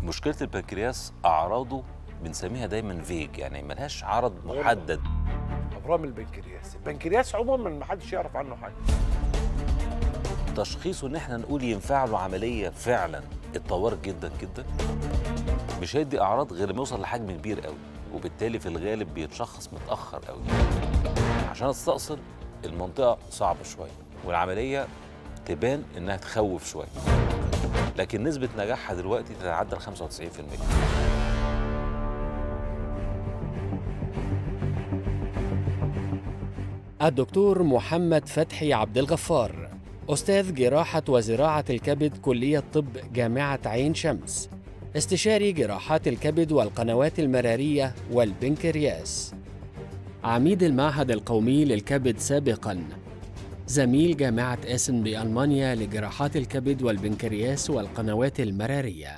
مشكله البنكرياس اعراضه بنسميها دايما فيج يعني ملهاش عرض محدد ابرام البنكرياس البنكرياس عموما ما حدش يعرف عنه حاجه تشخيصه ان احنا نقول ينفع له عمليه فعلا اتطورت جدا جدا مش هيدي اعراض غير لما يوصل لحجم كبير قوي وبالتالي في الغالب بيتشخص متاخر قوي عشان استأصل المنطقه صعبه شويه والعمليه تبان انها تخوف شويه لكن نسبه نجاحها دلوقتي تتعدى ال 95% الدكتور محمد فتحي عبد الغفار أستاذ جراحة وزراعة الكبد كلية طب جامعة عين شمس استشاري جراحات الكبد والقنوات المرارية والبنكرياس عميد المعهد القومي للكبد سابقاً زميل جامعة اسن بألمانيا لجراحات الكبد والبنكرياس والقنوات المرارية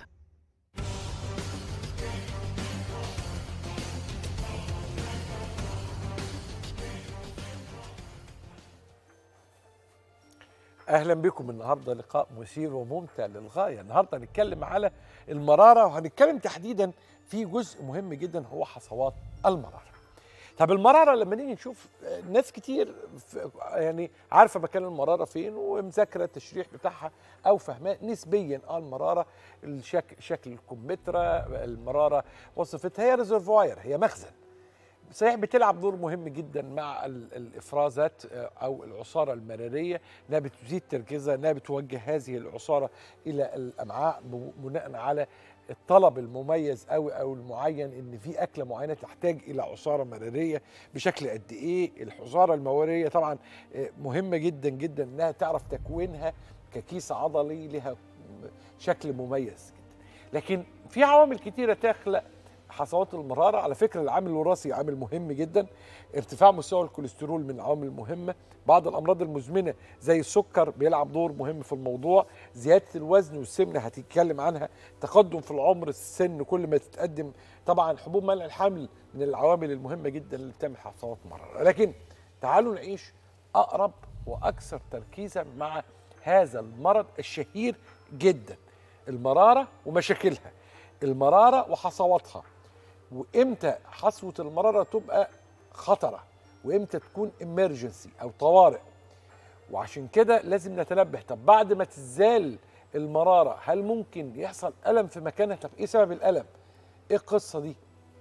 اهلا بكم النهارده لقاء مثير وممتع للغايه النهارده هنتكلم على المراره وهنتكلم تحديدا في جزء مهم جدا هو حصوات المراره طب المراره لما نيجي نشوف آه، ناس كتير ف- يعني عارفه مكان المراره فين ومذاكره التشريح بتاعها او فاهماه نسبيا اه المراره الشكل شكل الكمثرى المراره وصفتها هي ريزرفوير هي مخزن صحيح بتلعب دور مهم جدا مع ال- الافرازات آه، او العصاره المراريه انها بتزيد تركيزها انها بتوجه هذه العصاره الى الامعاء ب- بناء على الطلب المميز أوي او المعين ان في اكله معينه تحتاج الى عصاره مراريه بشكل قد ايه الحصاره الموريه طبعا آه، مهمه جدا جدا انها تعرف تكوينها ككيس عضلي لها شكل مميز جدا لكن في عوامل كتيره تخلق حصوات المراره على فكره العامل الوراثي عامل مهم جدا ارتفاع مستوى الكوليسترول من عوامل مهمه بعض الامراض المزمنه زي السكر بيلعب دور مهم في الموضوع زياده الوزن والسمنه هتتكلم عنها تقدم في العمر السن كل ما تتقدم طبعا حبوب منع الحمل من العوامل المهمه جدا اللي بتعمل حصوات مراره لكن تعالوا نعيش اقرب واكثر تركيزا مع هذا المرض الشهير جدا المراره ومشاكلها المراره وحصواتها وامتى حصوه المراره تبقى خطره وامتى تكون امرجنسي او طوارئ وعشان كده لازم نتنبه طب بعد ما تزال المراره هل ممكن يحصل الم في مكانها طب ايه سبب الالم ايه القصه دي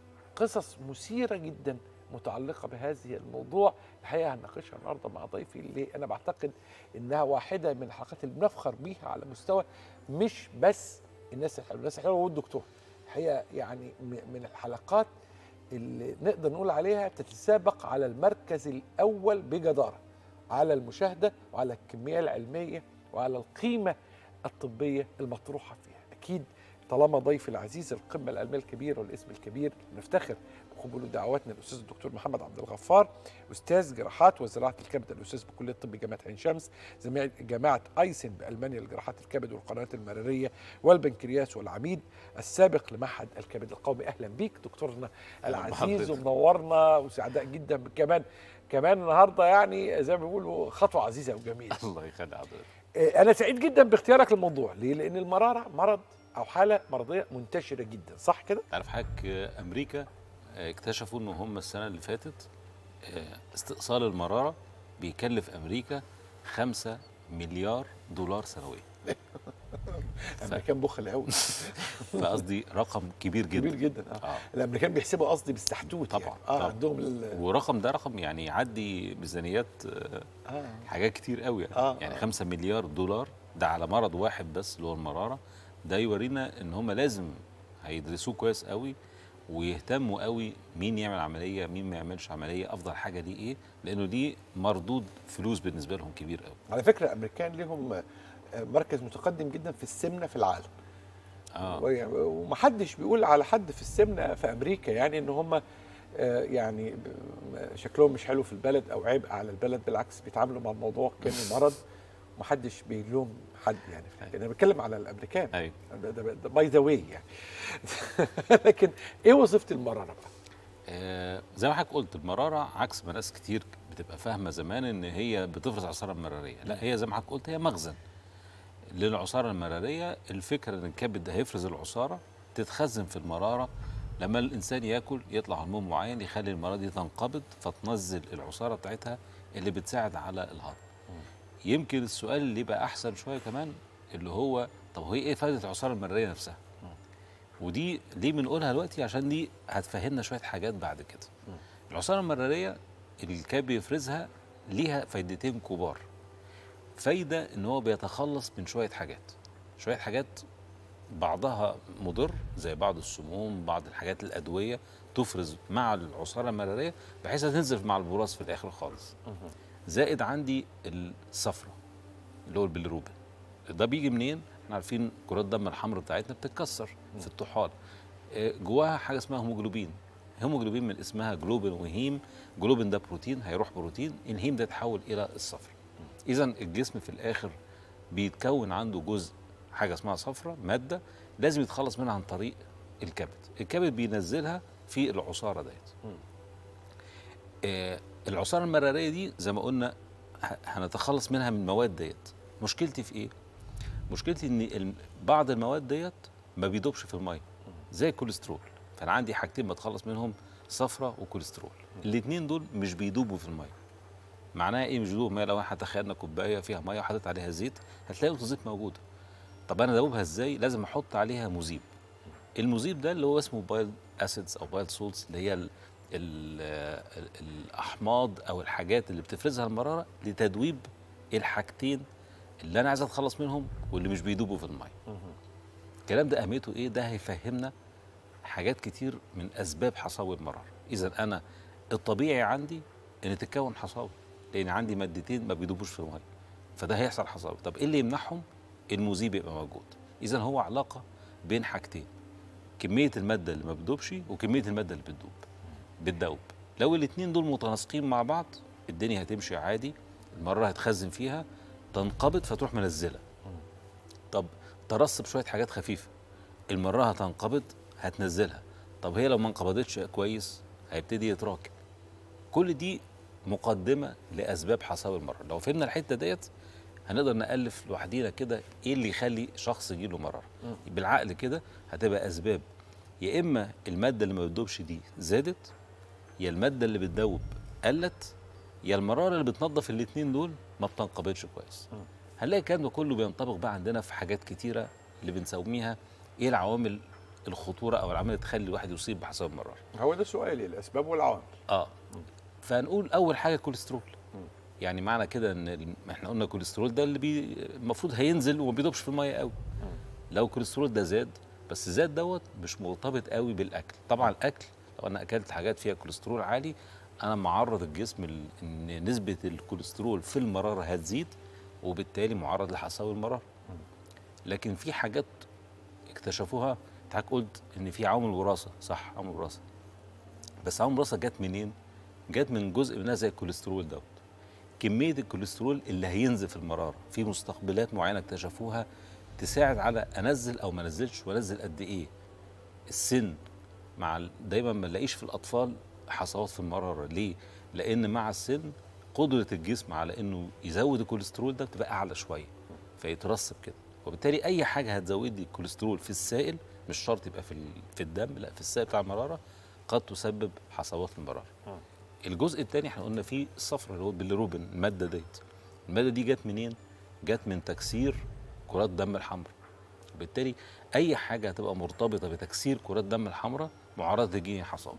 قصص مثيره جدا متعلقه بهذه الموضوع الحقيقه هنناقشها النهارده مع ضيفي اللي انا بعتقد انها واحده من الحلقات اللي بنفخر بيها على مستوى مش بس الناس الحلوه الناس الحلوه والدكتور الحقيقه يعني م- من الحلقات اللي نقدر نقول عليها تتسابق على المركز الاول بجداره على المشاهده وعلى الكميه العلميه وعلى القيمه الطبيه المطروحه فيها اكيد طالما ضيفي العزيز القمه العلميه الكبيره والاسم الكبير نفتخر بقبول دعواتنا الاستاذ الدكتور محمد عبد الغفار استاذ جراحات وزراعه الكبد الاستاذ بكليه الطب جامعه عين شمس زميل جامعه ايسن بالمانيا لجراحات الكبد والقنوات المراريه والبنكرياس والعميد السابق لمعهد الكبد القومي اهلا بيك دكتورنا أهلا العزيز بحضرتك. ومنورنا وسعداء جدا كمان كمان النهارده يعني زي ما بيقولوا خطوه عزيزه وجميله الله يخلي حضرتك آه، انا سعيد جدا باختيارك للموضوع ليه لان المراره مرض او حاله مرضيه منتشره جدا صح كده تعرف حضرتك آه، امريكا آه، اكتشفوا ان هم السنه اللي فاتت آه، استئصال المراره بيكلف امريكا 5 مليار دولار سنويا الامريكان بخل قوي فقصدي رقم كبير جدا كبير جدا اه آه. الامريكان بيحسبوا قصدي بالسحتوت طبعا، يعني. اه طبعا. عندهم ال- ورقم ده رقم يعني يعدي ميزانيات آه، اه حاجات كتير قوي يعني, آه، يعني آه. 5 مليار دولار ده على مرض واحد بس اللي هو المراره ده يورينا ان هم لازم هيدرسوه كويس قوي ويهتموا قوي مين يعمل عمليه مين ما يعملش عمليه افضل حاجه دي ايه لانه دي مردود فلوس بالنسبه لهم كبير قوي على فكره الامريكان لهم آه، مركز متقدم جدا في السمنه في العالم اه ويعني- ومحدش بيقول على حد في السمنه في امريكا يعني ان هم آه، يعني ب- شكلهم مش حلو في البلد او عبء على البلد بالعكس بيتعاملوا مع الموضوع كانه مرض محدش بيلوم حد يعني انا بتكلم على الامريكان ايوه ده ده باي ذا واي يعني لكن ايه وظيفه المراره بقى؟ آه زي ما حضرتك قلت المراره عكس ما ناس كتير بتبقى فاهمه زمان ان هي بتفرز عصاره مراريه لا هي زي ما حضرتك قلت هي مخزن للعصاره المراريه الفكره ان الكبد هيفرز العصاره تتخزن في المراره لما الانسان ياكل يطلع هرمون معين يخلي المراره دي تنقبض فتنزل العصاره بتاعتها اللي بتساعد على الهضم يمكن السؤال اللي يبقى احسن شويه كمان اللي هو طب هي ايه فائده العصاره المراريه نفسها ودي ليه بنقولها دلوقتي عشان دي هتفهمنا شويه حاجات بعد كده العصاره المراريه اللي الكلب بيفرزها ليها فايدتين كبار فايده ان هو بيتخلص من شويه حاجات شويه حاجات بعضها مضر زي بعض السموم بعض الحاجات الادويه تفرز مع العصاره المراريه بحيث تنزل مع البراز في الاخر خالص زائد عندي الصفرة اللي هو البيليروبين ده بيجي منين؟ احنا عارفين كرات الدم الحمراء بتاعتنا بتتكسر في الطحال آه، جواها حاجه اسمها هيموجلوبين هيموجلوبين من اسمها جلوبين وهيم جلوبين ده بروتين هيروح بروتين الهيم ده يتحول الى الصفر اذا الجسم في الاخر بيتكون عنده جزء حاجه اسمها صفرة ماده لازم يتخلص منها عن طريق الكبد الكبد بينزلها في العصاره ديت آه، العصاره المراريه دي زي ما قلنا ه- هنتخلص منها من المواد ديت مشكلتي في ايه مشكلتي ان الم- بعض المواد ديت ما بيدوبش في الميه زي الكوليسترول فانا عندي حاجتين بتخلص منهم صفرة وكوليسترول الاثنين دول مش بيدوبوا في الميه معناها ايه مش بيدوبوا في الميه لو احنا تخيلنا كوبايه فيها ميه وحطيت عليها زيت هتلاقي نقطه زيت موجوده طب انا ادوبها ازاي لازم احط عليها مذيب المذيب ده اللي هو اسمه بايل اسيدز او بايل سولتس اللي هي ال ال ال الاحماض او الحاجات اللي بتفرزها المراره لتدويب الحاجتين اللي انا عايز اتخلص منهم واللي مش بيدوبوا في الميه الكلام ده اهميته ايه ده هيفهمنا حاجات كتير من اسباب حصاوي المراره اذا انا الطبيعي عندي ان تتكون حصاوي لان عندي مادتين ما بيدوبوش في الميه فده هيحصل حصاوي طب ايه اللي يمنعهم المذيب يبقى موجود اذا هو علاقه بين حاجتين كميه الماده اللي ما بتدوبش وكميه الماده اللي بتدوب بتدوب لو الاثنين دول متناسقين مع بعض الدنيا هتمشي عادي المره هتخزن فيها تنقبض فتروح منزله طب ترسب شويه حاجات خفيفه المره هتنقبض هتنزلها طب هي لو ما انقبضتش كويس هيبتدي يتراكم كل دي مقدمه لاسباب حصاوي المراره لو فهمنا الحته ديت هنقدر نالف لوحدينا كده ايه اللي يخلي شخص يجيله مراره بالعقل كده هتبقى اسباب يا اما الماده اللي ما بتدوبش دي زادت يا الماده اللي بتدوب قلت يا المراره اللي بتنظف الاثنين دول ما بتنقبضش كويس هنلاقي الكلام ده كله بينطبق بقى عندنا في حاجات كتيره اللي بنسميها ايه العوامل الخطوره او العوامل اللي تخلي الواحد يصيب بحصوه المراره هو ده سؤالي الاسباب والعوامل اه فنقول اول حاجه الكوليسترول يعني معنى كده ان ال- ما احنا قلنا الكوليسترول ده اللي بي المفروض هينزل وما بيدوبش في الميه قوي لو الكوليسترول ده زاد بس زاد دوت مش مرتبط قوي بالاكل طبعا الاكل لو انا اكلت حاجات فيها كوليسترول عالي انا معرض الجسم ل- ان نسبه الكوليسترول في المراره هتزيد وبالتالي معرض لحصاوي المراره لكن في حاجات اكتشفوها انت حضرتك قلت ان في عوامل وراثه صح عوامل وراثه بس عوامل الوراثه جت منين؟ جت من جزء منها زي الكوليسترول دوت كميه الكوليسترول اللي هينزل في المراره في مستقبلات معينه اكتشفوها تساعد على انزل او ما انزلش وانزل قد ايه السن مع ال- دايما ما نلاقيش في الاطفال حصوات في المراره ليه لان مع السن قدره الجسم على انه يزود الكوليسترول ده بتبقى اعلى شويه فيترسب كده وبالتالي اي حاجه هتزود لي الكوليسترول في السائل مش شرط يبقى في ال- في الدم لا في السائل بتاع المراره قد تسبب حصوات المراره الجزء الثاني احنا قلنا فيه الصفر اللي هو البيليروبين الماده ديت الماده دي جت منين جت من تكسير كرات الدم الحمراء وبالتالي اي حاجه هتبقى مرتبطه بتكسير كرات الدم الحمراء معرضه تجيني حصاوي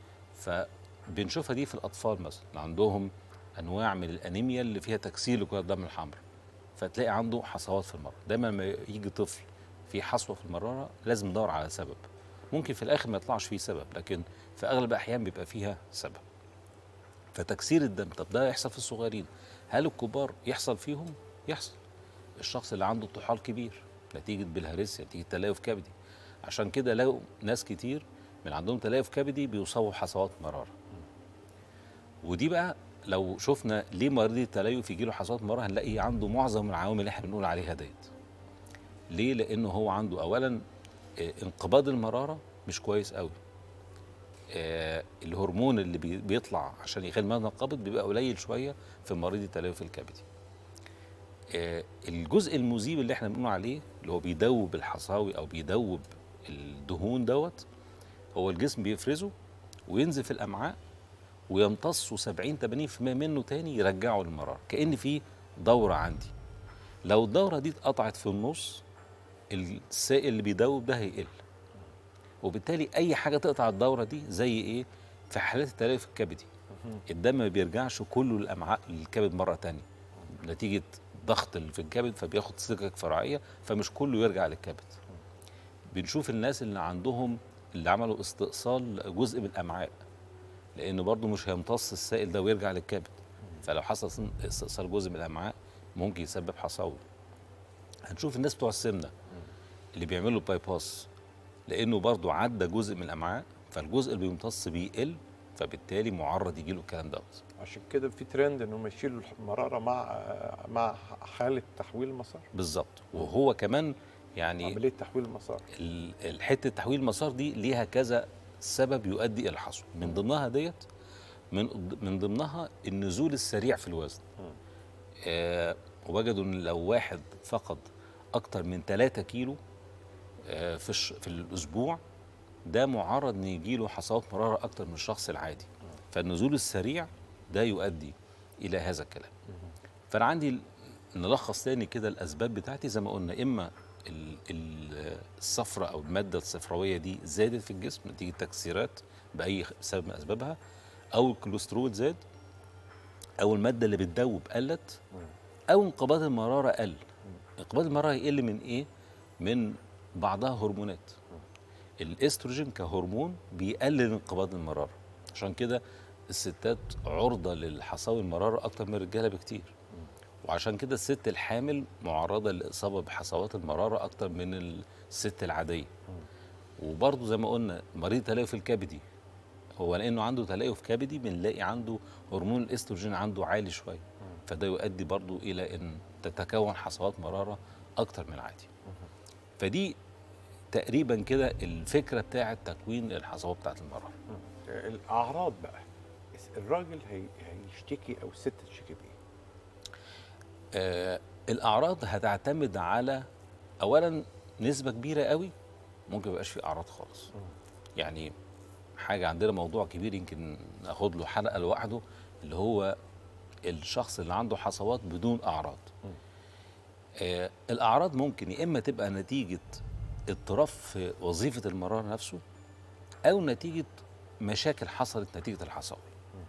فبنشوفها دي في الاطفال مثلا اللي عندهم انواع من الانيميا اللي فيها تكسير لكرات الدم الحمراء فتلاقي عنده حصوات في المراره دايما لما يجي طفل في حصوه في المراره لازم ندور على سبب ممكن في الاخر ما يطلعش فيه سبب لكن في اغلب الاحيان بيبقى فيها سبب فتكسير الدم طب ده يحصل في الصغيرين هل الكبار يحصل فيهم يحصل الشخص اللي عنده طحال كبير نتيجه بالهارسيا نتيجه تليف كبدي عشان كده لقوا ناس كتير من عندهم تليف كبدي بيصابوا بحصوات مراره ودي بقى لو شفنا ليه مريض التليف يجي له حصوات مراره هنلاقي عنده معظم العوامل اللي احنا بنقول عليها ديت ليه لانه هو عنده اولا آه، انقباض المراره مش كويس قوي آه، الهرمون اللي بي- بيطلع عشان يخلي المرض ينقبض بيبقى قليل شويه في مريض التليف الكبدي آه، الجزء المذيب اللي احنا بنقول عليه اللي هو بيدوب الحصاوي او بيدوب الدهون دوت هو الجسم بيفرزه وينزل في الامعاء ويمتصوا 70 80% منه تاني يرجعوا للمراره كان في دوره عندي لو الدوره دي اتقطعت في النص السائل اللي بيدوب ده هيقل وبالتالي اي حاجه تقطع الدوره دي زي ايه في حالات التليف الكبدي الدم ما بيرجعش كله للامعاء للكبد مره تانية نتيجه ضغط اللي في الكبد فبياخد سكك فرعيه فمش كله يرجع للكبد بنشوف الناس اللي عندهم اللي عملوا استئصال جزء من الامعاء لانه برضه مش هيمتص السائل ده ويرجع للكبد فلو حصل استئصال جزء من الامعاء ممكن يسبب حصاوي هنشوف الناس بتوع السمنه اللي بيعملوا باي باس لانه برضه عدى جزء من الامعاء فالجزء اللي بيمتص بيقل فبالتالي معرض يجي له الكلام دوت عشان كده في ترند انهم يشيلوا المراره مع مع حاله تحويل المسار بالظبط وهو كمان يعني عمليه تحويل المسار ال- الحته تحويل المسار دي ليها كذا سبب يؤدي الى الحصو من ضمنها ديت من من ضمنها النزول السريع في الوزن آه وجدوا ان لو واحد فقد اكتر من 3 كيلو آه في الش- في الاسبوع ده معرض ان يجي له حصوات مراره اكتر من الشخص العادي فالنزول السريع ده يؤدي الى هذا الكلام فانا عندي ال- نلخص تاني كده الاسباب بتاعتي زي ما قلنا اما ال- ال- الصفرة او الماده الصفراويه دي زادت في الجسم نتيجه تكسيرات باي خ- سبب من اسبابها او الكوليسترول زاد او الماده اللي بتدوب قلت او انقباض المراره قل انقباض المراره يقل من ايه من بعضها هرمونات الاستروجين كهرمون بيقلل انقباض المراره عشان كده الستات عرضه للحصاوي المراره اكتر من الرجاله بكتير وعشان كده الست الحامل معرضه للاصابه بحصوات المراره اكتر من الست العاديه وبرضه زي ما قلنا مريض تليف الكبدي هو لانه عنده تليف كبدي بنلاقي عنده هرمون الاستروجين عنده عالي شويه فده يؤدي برضه الى ان تتكون حصوات مراره اكتر من العادي فدي تقريبا كده الفكره بتاعه تكوين الحصوات بتاعه المراره الاعراض بقى الراجل هي هيشتكي او الست تشتكي بايه؟ آه الاعراض هتعتمد على اولا نسبه كبيره قوي ممكن يبقاش في اعراض خالص يعني حاجه عندنا موضوع كبير يمكن ناخد له حلقه لوحده اللي هو الشخص اللي عنده حصوات بدون اعراض آه الاعراض ممكن يا اما تبقى نتيجه اضطراب في وظيفه المراره نفسه او نتيجه مشاكل حصلت نتيجه الحصاوي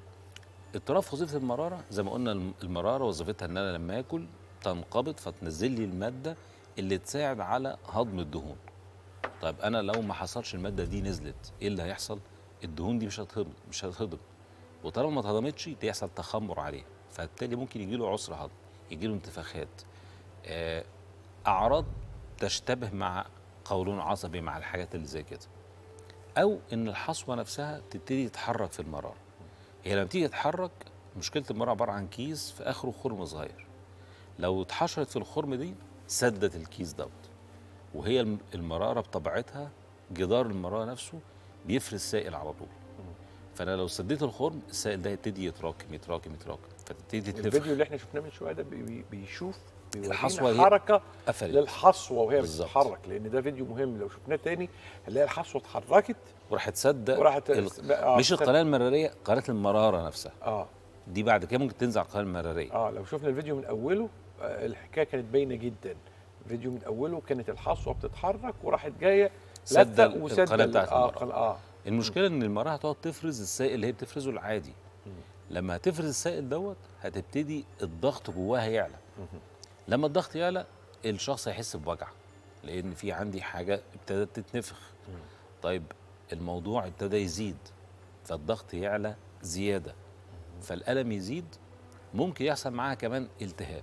اضطراب في وظيفه المراره زي ما قلنا الم- المراره وظيفتها ان انا لما اكل تنقبض فتنزل لي الماده اللي تساعد على هضم الدهون طيب انا لو ما حصلش الماده دي نزلت ايه اللي هيحصل الدهون دي مش هتهضم مش هتهضم وطالما ما اتهضمتش يحصل تخمر عليها فبالتالي ممكن يجي له عسر هضم يجي له انتفاخات آه، اعراض تشتبه مع قولون عصبي مع الحاجات اللي زي كده او ان الحصوه نفسها تبتدي تتحرك في المراره هي لما تيجي تتحرك مشكله المراره عباره عن كيس في اخره خرم صغير لو اتحشرت في الخرم دي سدت الكيس دوت وهي الم- المراره بطبيعتها جدار المراره نفسه بيفرز سائل على طول فانا لو سديت الخرم السائل ده يبتدي يتراكم يتراكم يتراكم فتبتدي تتنفخ الفيديو اللي احنا شفناه من شويه ده بي- بي- بيشوف الحصوة بيورينا هي حركه قفلت للحصوه وهي بالظبط. بتتحرك لان ده فيديو مهم لو شفناه تاني هنلاقي الحصوه اتحركت وراح تصدق وراحت ال... آه، مش القناه المراريه قناه المراره نفسها اه دي بعد كده ممكن تنزع القناه المراريه اه لو شفنا الفيديو من اوله آه الحكايه كانت باينه جدا الفيديو من اوله كانت الحصوه بتتحرك وراحت جايه سد لزق ال- وسد القناة ال- بتاعت اه المرأة. قن- اه المشكله ان المراه هتقعد تفرز السائل اللي هي بتفرزه العادي لما هتفرز السائل دوت هتبتدي الضغط جواها يعلى لما الضغط يعلى الشخص هيحس بوجع لان في عندي حاجه ابتدت تتنفخ طيب الموضوع ابتدى يزيد فالضغط يعلى زياده فالالم يزيد ممكن يحصل معاها كمان التهاب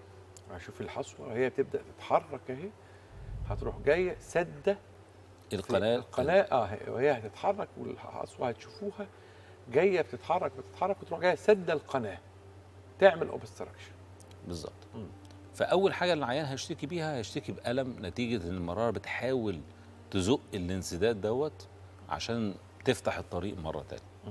شوف الحصوه هي تبدا تتحرك اهي هتروح جايه سده القناه القناه اه هي- وهي هتتحرك والحصوه هتشوفوها جايه بتتحرك بتتحرك وتروح جايه سده القناه تعمل اوبستراكشن بالظبط فاول حاجه العيان هيشتكي بيها هيشتكي بالم نتيجه ان المراره بتحاول تزق الانسداد دوت عشان تفتح الطريق مره تانية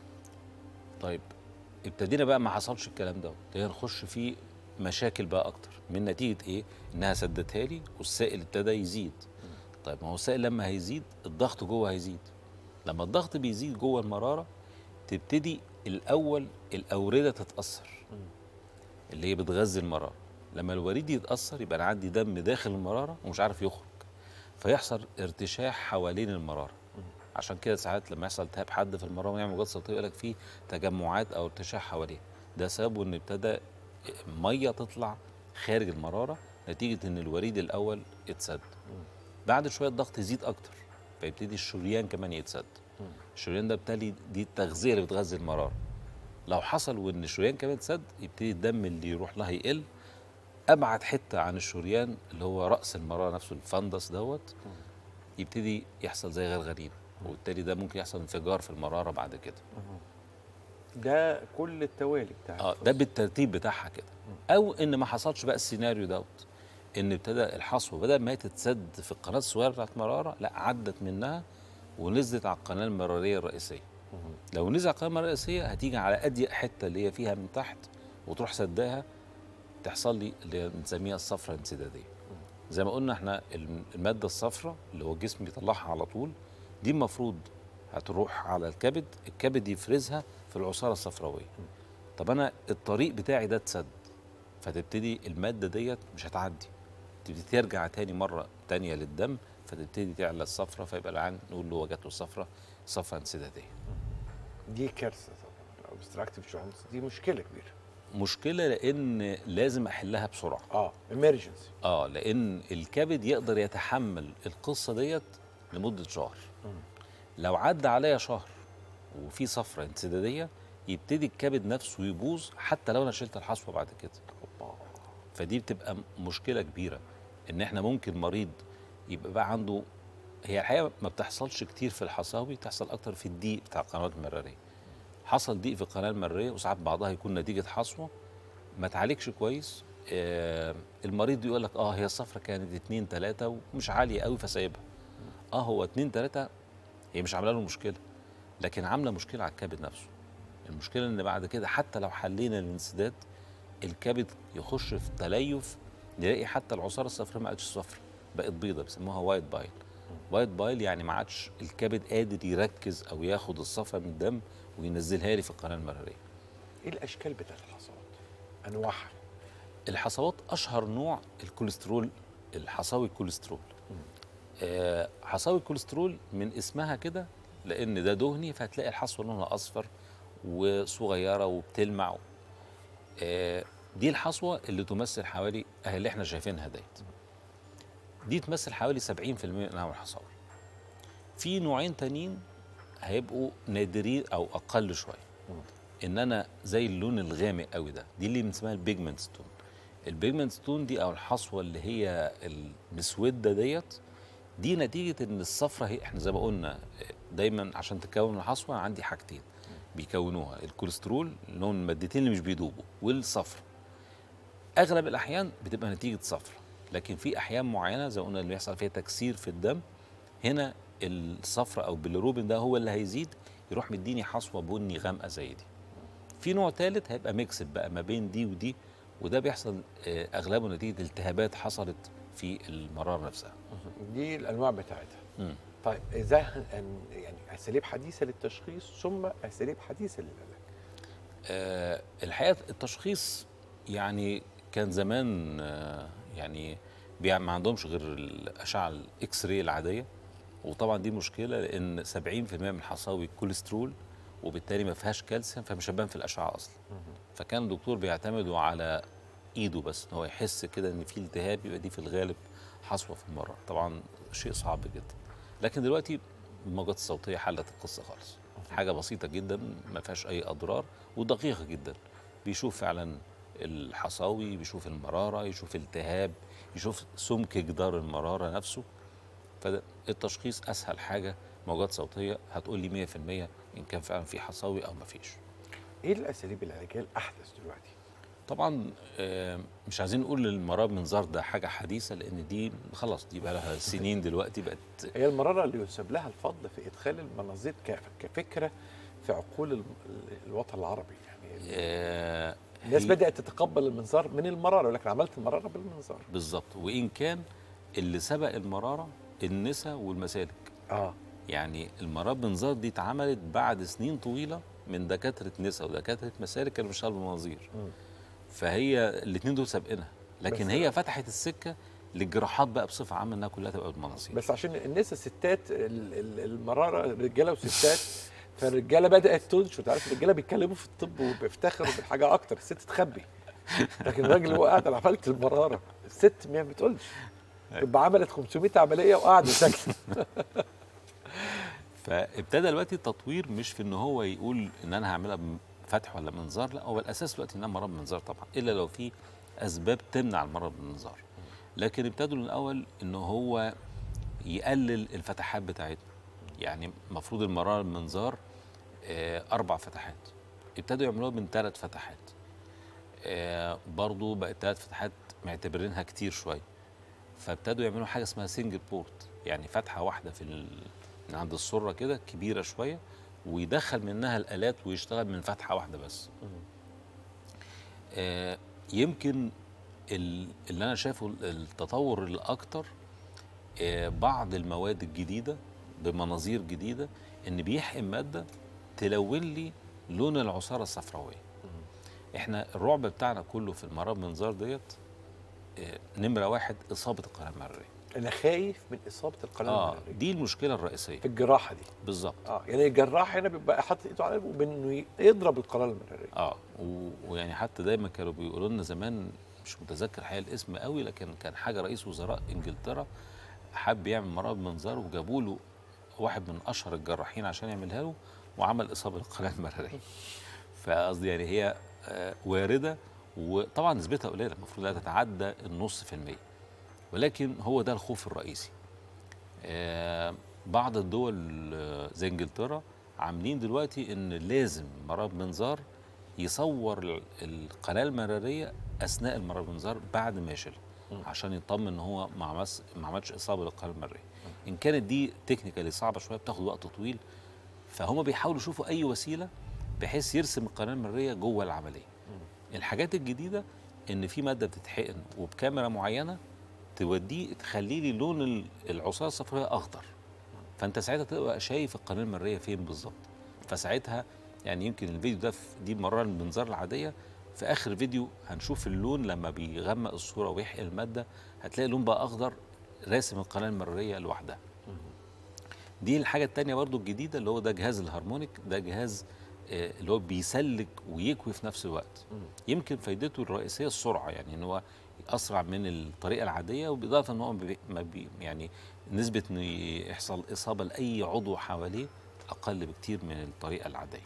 طيب ابتدينا بقى ما حصلش الكلام دوت ابتدينا نخش في مشاكل بقى اكتر من نتيجه ايه انها سدتها لي والسائل ابتدى يزيد طيب ما هو السائل لما هيزيد الضغط جوه هيزيد لما الضغط بيزيد جوه المراره تبتدي الاول الاورده تتاثر اللي هي بتغذي المراره لما الوريد يتاثر يبقى انا عندي دم داخل المراره ومش عارف يخرج فيحصل ارتشاح حوالين المراره عشان كده ساعات لما يحصل التهاب حد في المراره ويعمل موجات صوتيه يقول لك في تجمعات او ارتشاح حواليه ده سببه ان ابتدى ميه تطلع خارج المراره نتيجه ان الوريد الاول اتسد بعد شويه الضغط يزيد اكتر فيبتدي الشريان كمان يتسد الشريان ده بالتالي دي التغذيه اللي بتغذي المراره لو حصل وان الشريان كمان اتسد يبتدي الدم اللي يروح لها يقل ابعد حته عن الشريان اللي هو راس المراره نفسه الفندس دوت يبتدي يحصل زي غرغرين وبالتالي ده ممكن يحصل انفجار في المراره بعد كده ده كل التوالي بتاع اه ده بالترتيب بتاعها كده او ان ما حصلش بقى السيناريو دوت ان ابتدى الحصوه بدل ما هي تتسد في القناه الصغيره بتاعت المراره لا عدت منها ونزلت على القناه المراريه الرئيسيه لو نزل على القناه المراريه الرئيسيه هتيجي على اضيق حته اللي هي فيها من تحت وتروح سداها تحصل لي اللي هي بنسميها الصفرة الانسداديه زي ما قلنا احنا الم- الماده الصفراء اللي هو الجسم بيطلعها على طول دي المفروض هتروح على الكبد الكبد يفرزها في العصاره الصفراويه طب انا الطريق بتاعي ده اتسد فتبتدي الماده ديت مش هتعدي تبتدي ترجع تاني مره تانية للدم فتبتدي تعلى الصفرة فيبقى العين نقول له وجدته الصفرة صفرة انسداديه دي كارثه طبعا الاوبستراكتيف جونز دي مشكله كبيره مشكله لان لازم احلها بسرعه اه امرجنسي اه لان الكبد يقدر يتحمل القصه ديت لمده شهر لو عدى عليا شهر وفي صفرة انسداديه يبتدي الكبد نفسه يبوظ حتى لو انا شلت الحصوه بعد كده فدي بتبقى مشكله كبيره ان احنا ممكن مريض يبقى بقى عنده هي الحقيقه ما بتحصلش كتير في الحصاوي بتحصل اكتر في الضيق بتاع القنوات المراريه حصل ضيق في القناه المراريه وساعات بعضها يكون نتيجه حصوه ما تعالجش كويس آه المريض يقول لك اه هي الصفرة كانت اتنين تلاتة ومش عالية قوي فسايبها اه هو اتنين تلاتة هي مش عامله له مشكلة لكن عاملة مشكلة على الكبد نفسه المشكلة ان بعد كده حتى لو حلينا الانسداد الكبد يخش في تليف نلاقي حتى العصارة الصفراء ما عادش صفرا بقت بيضة بيسموها وايت بايل وايت بايل يعني ما عادش الكبد قادر يركز او ياخد الصفرة من الدم وينزلها لي في القناة المرارية ايه الاشكال بتاعت الحصوات انواعها الحصوات اشهر نوع الكوليسترول الحصاوي الكوليسترول آه حصاوي الكوليسترول من اسمها كده لان ده دهني فهتلاقي الحصوه لونها اصفر وصغيره وبتلمع آه دي الحصوه اللي تمثل حوالي اهي اللي احنا شايفينها ديت دي تمثل حوالي 70% من انواع الحصاوي في نوعين تانيين هيبقوا نادرين او اقل شويه ان انا زي اللون الغامق قوي ده دي اللي بنسميها البيجمنت ستون البيجمنت ستون دي او الحصوه اللي هي المسوده ديت دي نتيجه ان الصفرة هي احنا زي ما قلنا دايما عشان تكون الحصوه عندي حاجتين بيكونوها الكوليسترول اللي هم المادتين اللي مش بيدوبوا والصفرة اغلب الاحيان بتبقى نتيجه صفرة لكن في احيان معينه زي ما قلنا اللي بيحصل فيها تكسير في الدم هنا الصفرة او بالروبين ده هو اللي هيزيد يروح مديني حصوه بني غامقه زي دي في نوع ثالث هيبقى ميكسد بقى ما بين دي ودي وده بيحصل آه، اغلبه نتيجه التهابات حصلت في المراره نفسها دي الانواع بتاعتها مم. طيب ازاي هن- هن- يعني اساليب حديثه للتشخيص ثم اساليب حديثه للعلاج آه، الحقيقه التشخيص يعني كان زمان آه، يعني بيع- ما عندهمش غير الاشعه الاكس راي العاديه وطبعا دي مشكله لان 70% من حصاوي الكوليسترول وبالتالي ما فيهاش كالسيوم فمش هتبان في الاشعه اصلا فكان الدكتور بيعتمدوا على ايده بس ان هو يحس كده ان في التهاب يبقى دي في الغالب حصوه في المرة طبعا شيء صعب جدا لكن دلوقتي الموجات الصوتيه حلت القصه خالص حاجه بسيطه جدا ما فيهاش اي اضرار ودقيقه جدا بيشوف فعلا الحصاوي بيشوف المراره يشوف التهاب يشوف سمك جدار المراره نفسه فالتشخيص اسهل حاجه موجات صوتيه هتقول لي 100% ان كان فعلا في حصاوي او ما فيش ايه الاساليب العلاجيه الاحدث دلوقتي طبعا آه، مش عايزين نقول المرار منظار ده حاجه حديثه لان دي خلاص دي بقى لها سنين دلوقتي بقت هي المراره اللي ينسب لها الفضل في ادخال المناظير ك- كفكره في عقول ال- الوطن العربي يعني آه، الناس هي- بدات تتقبل المنظار من المراره ولكن عملت المراره بالمنظار بالظبط وان كان اللي سبق المراره النسا والمسالك اه يعني المراب منظار دي اتعملت بعد سنين طويله من دكاتره نسا ودكاتره مسالك كانوا بيشتغلوا بالمناظير مم. فهي الاثنين دول سابقينها لكن بس- هي فتحت السكه للجراحات بقى بصفه عامه انها كلها تبقى بالمناظير بس عشان الناس الستات ال- ال- المراره رجاله وستات فالرجاله بدات تنشر تعرف الرجاله بيتكلموا في الطب وبيفتخروا بالحاجه اكتر الست تخبي لكن الراجل هو قاعد على عملت المراره الست ما بتقولش تبقى عملت 500 عمليه وقاعده ساكته فابتدى دلوقتي التطوير مش في ان هو يقول ان انا هعملها فتح ولا منظار لا هو الاساس دلوقتي انها مرض منظار طبعا الا لو في اسباب تمنع المرض بالمنظار لكن ابتدوا من الاول ان هو يقلل الفتحات بتاعتنا يعني المفروض المرار المنظار آه، اربع فتحات ابتدوا يعملوها من ثلاث فتحات آه، برضو بقت ثلاث فتحات معتبرينها كتير شويه فابتدوا يعملوا حاجه اسمها سنجل بورت يعني فتحه واحده في ال... من عند السره كده كبيره شويه ويدخل منها الالات ويشتغل من فتحه واحده بس آه يمكن ال- اللي انا شايفه التطور الاكتر آه بعض المواد الجديده بمناظير جديده ان بيحقن ماده تلون لي لون العصاره الصفراويه احنا الرعب بتاعنا كله في المرض منظار ديت آه نمره واحد اصابه القناه المراريه انا خايف من اصابه القناه اه المرارية دي المشكله الرئيسيه في الجراحه دي بالظبط اه يعني الجراح هنا بيبقى حاطط ايده على قلبه بانه يضرب القناه المراريه اه و- ويعني حتى دايما كانوا بيقولوا لنا زمان مش متذكر حقيقة الاسم قوي لكن كان حاجه رئيس وزراء انجلترا حب يعمل مرض منظار وجابوا له واحد من اشهر الجراحين عشان يعملها له وعمل اصابه القناه المراريه فقصدي يعني هي آه، وارده وطبعا نسبتها قليله المفروض لا تتعدى النص في المية ولكن هو ده الخوف الرئيسي آه، بعض الدول آه، زي انجلترا عاملين دلوقتي ان لازم مرض منظار يصور ال- القناه المراريه اثناء المرض منظار بعد ما يشيلها عشان يطمن ان هو ما عملش ما عملش اصابه للقناه المراريه ان كانت دي تكنيكالي صعبه شويه بتاخد وقت طويل فهم بيحاولوا يشوفوا اي وسيله بحيث يرسم القناه المراريه جوه العمليه الحاجات الجديده ان في ماده بتتحقن وبكاميرا معينه توديه تخلي لي لون ال- العصاره الصفراء اخضر فانت ساعتها تبقى شايف القناه المريه فين بالظبط فساعتها يعني يمكن الفيديو ده في- دي مرة المنظار العاديه في اخر الفيديو هنشوف اللون لما بيغمق الصوره ويحقن الماده هتلاقي اللون بقى اخضر راسم القناه المريه لوحدها دي الحاجه التانية برضو الجديده اللي هو ده جهاز الهارمونيك ده جهاز آه، اللي هو بيسلك ويكوي في نفس الوقت يمكن فايدته الرئيسيه السرعه يعني ان هو اسرع من الطريقه العاديه وبالاضافه ان هو ما بي ما بي يعني نسبه ان يحصل اصابه لاي عضو حواليه اقل بكتير من الطريقه العاديه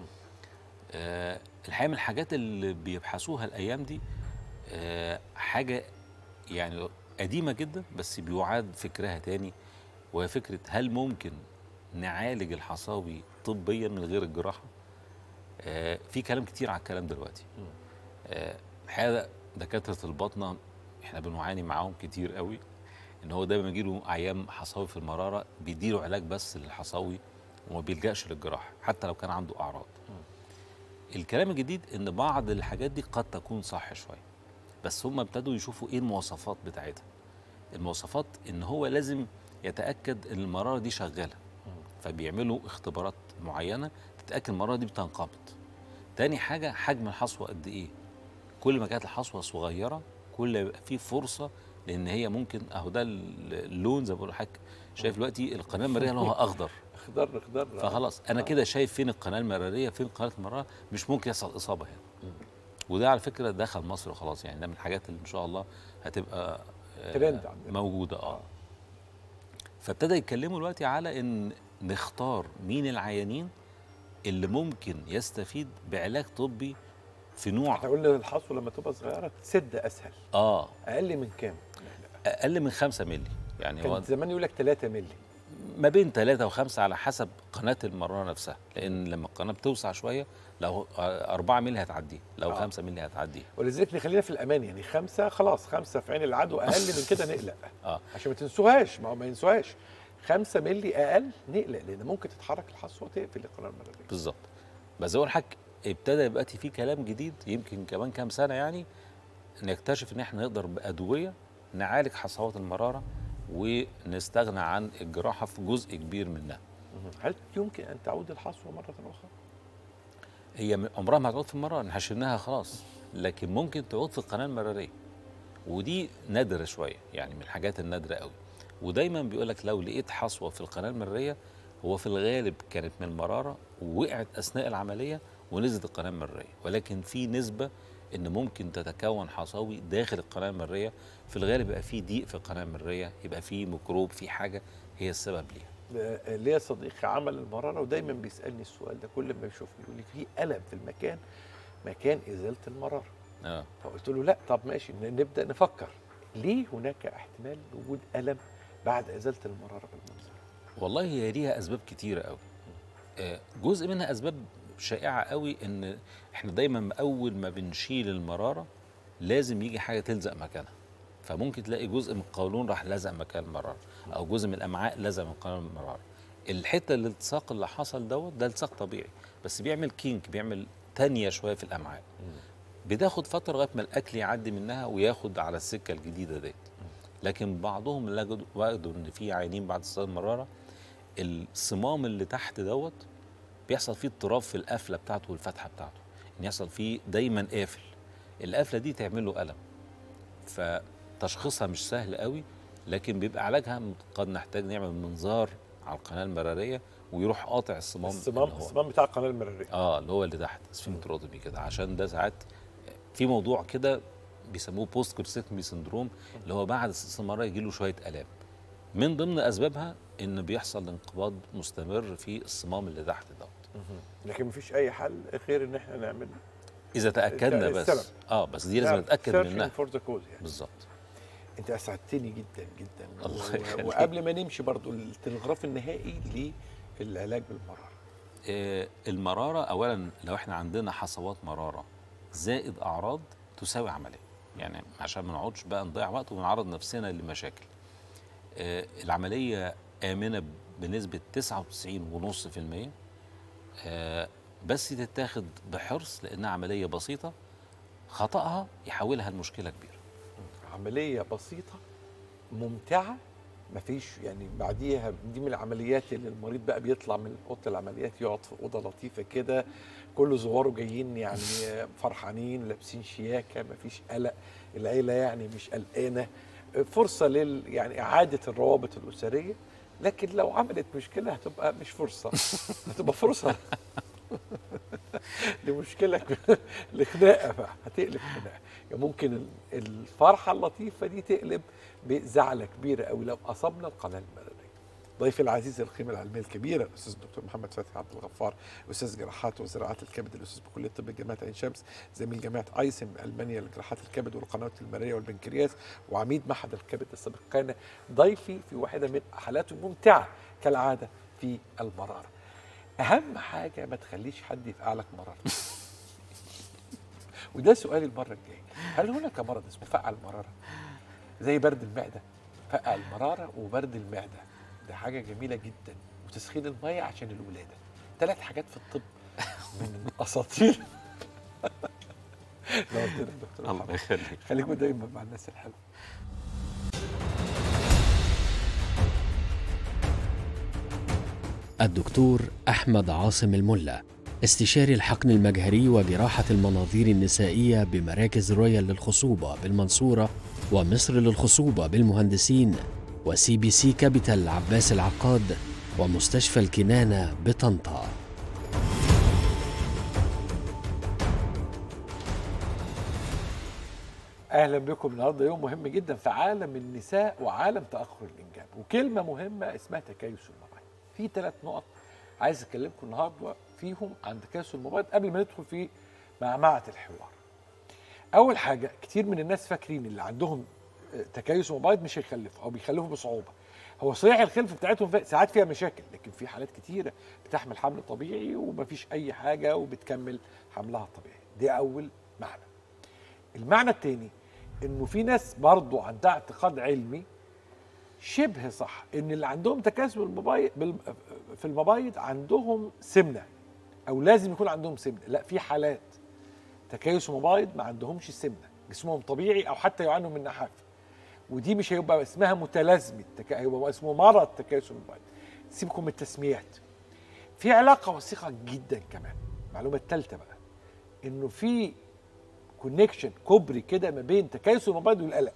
آه الحقيقه من الحاجات اللي بيبحثوها الايام دي آه حاجه يعني قديمه جدا بس بيعاد فكرها تاني وهي فكره هل ممكن نعالج الحصاوي طبيا من غير الجراحه آه في كلام كتير على الكلام دلوقتي آه الحقيقه دكاتره الباطنه احنا بنعاني معاهم كتير قوي ان هو دايما يجيله عيان حصاوي في المراره بيديله علاج بس للحصاوي وما بيلجاش للجراحه حتى لو كان عنده اعراض الكلام الجديد ان بعض الحاجات دي قد تكون صح شويه بس هم ابتدوا يشوفوا ايه المواصفات بتاعتها المواصفات ان هو لازم يتاكد ان المراره دي شغاله فبيعملوا اختبارات معينه تتاكد المراره دي بتنقبض تاني حاجه حجم الحصوه قد ايه كل ما كانت الحصوه صغيره كل ما يبقى في فرصه لان هي ممكن اهو ده اللون زي ما بقول لحضرتك شايف دلوقتي القناه المريه لونها اخضر اخضر اخضر فخلاص انا كده شايف فين القناه المراريه فين قناه المراره مش ممكن يحصل اصابه هنا وده على فكره دخل مصر خلاص يعني ده من الحاجات اللي ان شاء الله هتبقى آه، ترند عندنا. موجوده اه فابتدى يتكلموا دلوقتي على ان نختار مين العيانين اللي ممكن يستفيد بعلاج طبي في نوع احنا قلنا الحصوه لما تبقى صغيره تسد اسهل اه اقل من كام؟ اقل من 5 مللي يعني هو كان زمان يقول لك 3 مللي ما بين 3 و5 على حسب قناه المراره نفسها لان لما القناه بتوسع شويه لو 4 مللي هتعديه لو آه. 5 مللي هتعديه ولذلك نخلينا في الامان يعني خمسه خلاص خمسه في عين العدو اقل من كده نقلق اه عشان ما تنسوهاش ما هو ما ينسوهاش خمسة ملي اقل نقلق لان ممكن تتحرك الحصوه وتقفل القناه المراريه بالظبط بس اول حاجه ابتدى يبقى في كلام جديد يمكن كمان كام سنه يعني نكتشف ان احنا نقدر بادويه نعالج حصوات المراره ونستغنى عن الجراحه في جزء كبير منها هل يمكن ان تعود الحصوه مره اخرى؟ هي م- عمرها ما هتعود في المراره احنا شلناها خلاص لكن ممكن تعود في القناه المراريه ودي نادره شويه يعني من الحاجات النادره قوي ودايما بيقول لك لو لقيت حصوه في القناه المراريه هو في الغالب كانت من المراره ووقعت اثناء العمليه ونزلت القناه المراريه ولكن في نسبه ان ممكن تتكون حصاوي داخل القناه المراريه في الغالب يبقى في ضيق في القناه المراريه يبقى في ميكروب في حاجه هي السبب ليها آه، ليا صديق عمل المراره ودايما بيسالني السؤال ده كل ما يشوفني يقول لي في الم في المكان مكان ازاله المراره اه فقلت له لا طب ماشي ن- نبدا نفكر ليه هناك احتمال وجود الم بعد ازاله المراره بالمنظر والله هي ليها اسباب كتيره قوي آه، جزء منها اسباب شائعه قوي ان احنا دايما اول ما بنشيل المراره لازم يجي حاجه تلزق مكانها فممكن تلاقي جزء من القولون راح لزق مكان المراره او جزء من الامعاء لزق مكان المراره الحته الالتصاق اللي حصل دوت ده التصاق طبيعي بس بيعمل كينك بيعمل تانية شويه في الامعاء بتاخد فتره لغايه ما الاكل يعدي منها وياخد على السكه الجديده ديت لكن بعضهم لجدوا- وجدوا ان في عيانين بعد استخدام المراره الصمام اللي تحت دوت بيحصل فيه اضطراب في القفله بتاعته والفتحه بتاعته ان يحصل فيه دايما قافل القفله دي تعمل له الم فتشخيصها مش سهل قوي لكن بيبقى علاجها قد نحتاج نعمل منظار على القناه المراريه ويروح قاطع الصمام الصمام اللي هو- الصمام بتاع القناه المراريه اه اللي هو اللي تحت سفنكتروتومي كده عشان ده ساعات في موضوع كده بيسموه بوست كورسيكمي سندروم اللي هو بعد الاستمرار يجي له شويه الام من ضمن اسبابها ان بيحصل انقباض مستمر في الصمام اللي تحت دوت لكن مفيش اي حل غير ان احنا نعمل اذا تاكدنا بس السبب. اه بس دي لازم نتاكد منها فور ذا كوز يعني بالظبط انت اسعدتني جدا جدا الله و- يخليك. وقبل ما نمشي برضو التلغراف النهائي للعلاج بالمراره آه المراره اولا لو احنا عندنا حصوات مراره زائد اعراض تساوي عمليه يعني عشان ما نقعدش بقى نضيع وقت ونعرض نفسنا لمشاكل آه العمليه امنه بنسبه 99.5% آه بس تتاخد بحرص لانها عمليه بسيطه خطأها يحولها لمشكله كبيره عمليه بسيطه ممتعه مفيش يعني بعديها دي من العمليات اللي المريض بقى بيطلع من اوضه العمليات يقعد في اوضه لطيفه كده كل زواره جايين يعني فرحانين لابسين شياكه مفيش قلق العيله يعني مش قلقانه فرصه لل يعني اعاده الروابط الاسريه لكن لو عملت مشكله هتبقى مش فرصه هتبقى فرصه لمشكله لخناقه بقى هتقلب خناقه يعني ممكن ال- الفرحه اللطيفه دي تقلب بزعله كبيره قوي لو اصابنا القناه المراريه ضيفي العزيز القيمه العلميه الكبيره الاستاذ الدكتور محمد فتحي عبد الغفار استاذ جراحات وزراعه الكبد الاستاذ بكليه طب جامعه عين شمس زميل جامعه ايسن بالمانيا لجراحات الكبد والقنوات المراريه والبنكرياس وعميد معهد الكبد السابق كان ضيفي في واحده من حالاته الممتعه كالعاده في المراره اهم حاجه ما تخليش حد يفقع لك مراره وده سؤالي المره الجايه هل هناك مرض اسمه فقع المراره زي برد المعده فقع المراره وبرد المعده ده حاجه جميله جدا وتسخين الميه عشان الولاده ثلاث حاجات في الطب من اساطير نورتنا يا دكتور محمد يخليك خليكم دايما مع الناس الحلوه الدكتور أحمد عاصم الملا استشاري الحقن المجهري وجراحة المناظير النسائية بمراكز رويال للخصوبة بالمنصورة ومصر للخصوبة بالمهندسين وسي بي سي كابيتال عباس العقاد ومستشفى الكنانة بطنطا اهلا بكم النهارده يوم مهم جدا في عالم النساء وعالم تاخر الانجاب وكلمه مهمه اسمها تكيس المبايض في ثلاث نقط عايز اكلمكم النهارده فيهم عن تكيس المبايض قبل ما ندخل في معمعه الحوار اول حاجه كتير من الناس فاكرين اللي عندهم آه، تكيس مبايض مش هيخلفوا او بيخلفوا بصعوبه هو صحيح الخلف بتاعتهم في- ساعات فيها مشاكل لكن في حالات كتيره بتحمل حمل طبيعي ومفيش اي حاجه وبتكمل حملها الطبيعي دي اول معنى المعنى التاني انه في ناس برضو عندها اعتقاد علمي شبه صح ان اللي عندهم تكاسل المبايض بال- في المبايض عندهم سمنه او لازم يكون عندهم سمنه لا في حالات تكيس مبايض ما عندهمش سمنه جسمهم طبيعي او حتى يعانوا من نحافه ودي مش هيبقى اسمها متلازمه تكا... هيبقى اسمه مرض تكيس المبيض سيبكم من التسميات في علاقه وثيقه جدا كمان المعلومه الثالثه بقى انه في كونكشن كوبري كده ما بين تكيس المبيض والقلق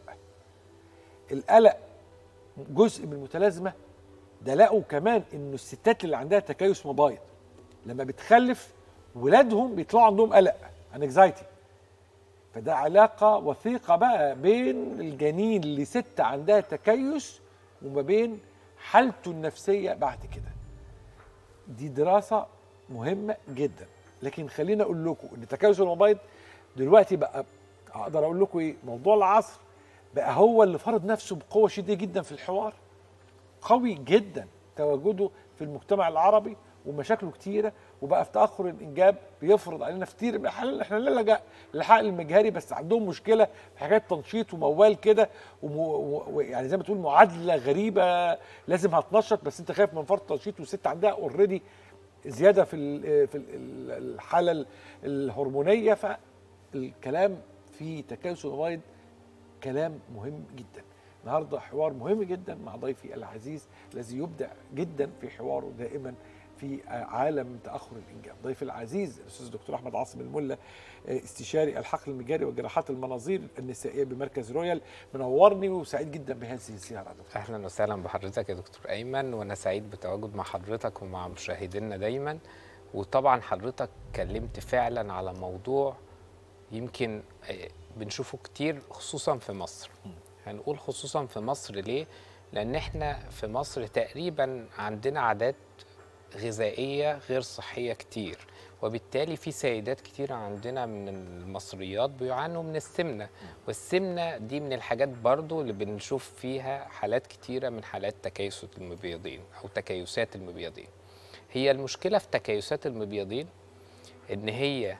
القلق جزء من المتلازمه ده لقوا كمان انه الستات اللي عندها تكيس مبايض لما بتخلف ولادهم بيطلعوا عندهم قلق انكزايتي فده علاقه وثيقه بقى بين الجنين لست عندها تكيس وما بين حالته النفسيه بعد كده دي دراسه مهمه جدا لكن خليني اقول لكم ان تكيس المبايض دلوقتي بقى اقدر اقول لكم ايه موضوع العصر بقى هو اللي فرض نفسه بقوه شديده جدا في الحوار قوي جدا تواجده في المجتمع العربي ومشاكله كتيره وبقى في تاخر الانجاب بيفرض علينا كتير من الحلال احنا لا لجأ للحقن المجهري بس عندهم مشكله في حاجات تنشيط وموال كده ويعني زي ما تقول معادله غريبه لازم هتنشط بس انت خايف من فرط تنشيط والست عندها اوريدي زياده في ال في ال الحاله الهرمونيه فالكلام في تكاسل المبايض كلام مهم جدا النهارده حوار مهم جدا مع ضيفي العزيز الذي يبدع جدا في حواره دائما في عالم تاخر الانجاب ضيفي العزيز الاستاذ الدكتور احمد عاصم الملا استشاري الحقل المجاري وجراحات المناظير النسائيه بمركز رويال منورني وسعيد جدا بهذه الزياره دكتور اهلا وسهلا بحضرتك يا دكتور ايمن وانا سعيد بتواجد مع حضرتك ومع مشاهدينا دايما وطبعا حضرتك اتكلمت فعلا على موضوع يمكن بنشوفه كتير خصوصا في مصر هنقول خصوصا في مصر ليه لان احنا في مصر تقريبا عندنا عادات غذائيه غير صحيه كتير وبالتالي في سيدات كتير عندنا من المصريات بيعانوا من السمنه والسمنه دي من الحاجات برضو اللي بنشوف فيها حالات كتيره من حالات تكيس المبيضين او تكيسات المبيضين هي المشكله في تكيسات المبيضين ان هي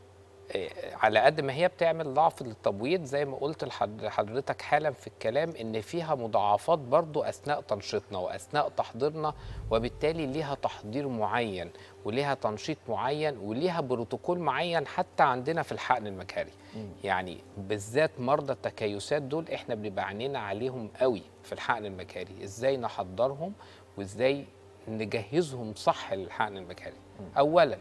على قد ما هي بتعمل ضعف للتبويض زي ما قلت لحضرتك حالا في الكلام ان فيها مضاعفات برضو اثناء تنشيطنا واثناء تحضيرنا وبالتالي ليها تحضير معين وليها تنشيط معين وليها بروتوكول معين حتى عندنا في الحقن المجهري يعني بالذات مرضى التكيسات دول احنا بنبقى عينينا عليهم قوي في الحقن المجهري ازاي نحضرهم وازاي نجهزهم صح للحقن المجهري اولا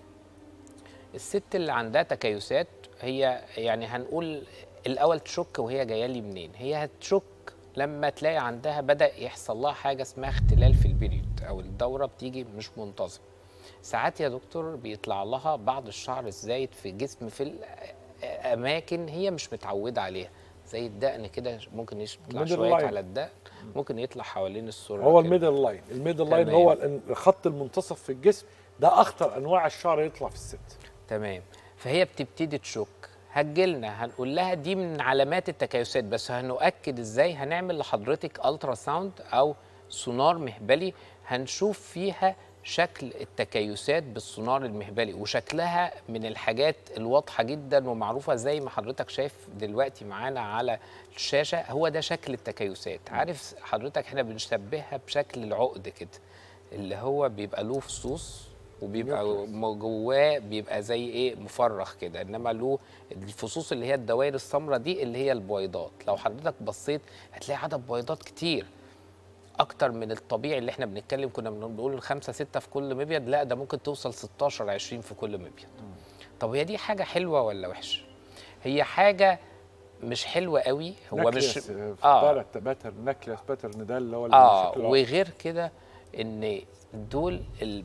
الست اللي عندها تكيسات هي يعني هنقول الاول تشك وهي جايه لي منين هي هتشك لما تلاقي عندها بدا يحصل لها حاجه اسمها اختلال في البريود او الدوره بتيجي مش منتظمه ساعات يا دكتور بيطلع لها بعض الشعر الزايد في الجسم في الاماكن هي مش متعوده عليها زي الدقن كده ممكن يطلع شويه على الدقن ممكن يطلع حوالين السره هو الميدل لاين الميدل لاين هو الخط المنتصف في الجسم ده اخطر انواع الشعر يطلع في الست تمام فهي بتبتدي تشك هتجيلنا هنقول لها دي من علامات التكيسات بس هنؤكد ازاي هنعمل لحضرتك الترا ساوند او سونار مهبلي هنشوف فيها شكل التكيسات بالسونار المهبلي وشكلها من الحاجات الواضحه جدا ومعروفه زي ما حضرتك شايف دلوقتي معانا على الشاشه هو ده شكل التكيسات عارف حضرتك احنا بنشبهها بشكل العقد كده اللي هو بيبقى له فصوص وبيبقى جواه بيبقى زي ايه مفرغ كده انما له الفصوص اللي هي الدوائر السمراء دي اللي هي البويضات لو حضرتك بصيت هتلاقي عدد بويضات كتير اكتر من الطبيعي اللي احنا بنتكلم كنا بنقول خمسة ستة في كل مبيض لا ده ممكن توصل 16 20 في كل مبيض طب هي دي حاجه حلوه ولا وحشه هي حاجه مش حلوه قوي هو مش اه باتر نكلس باتر ده اللي هو اه وغير كده ان دول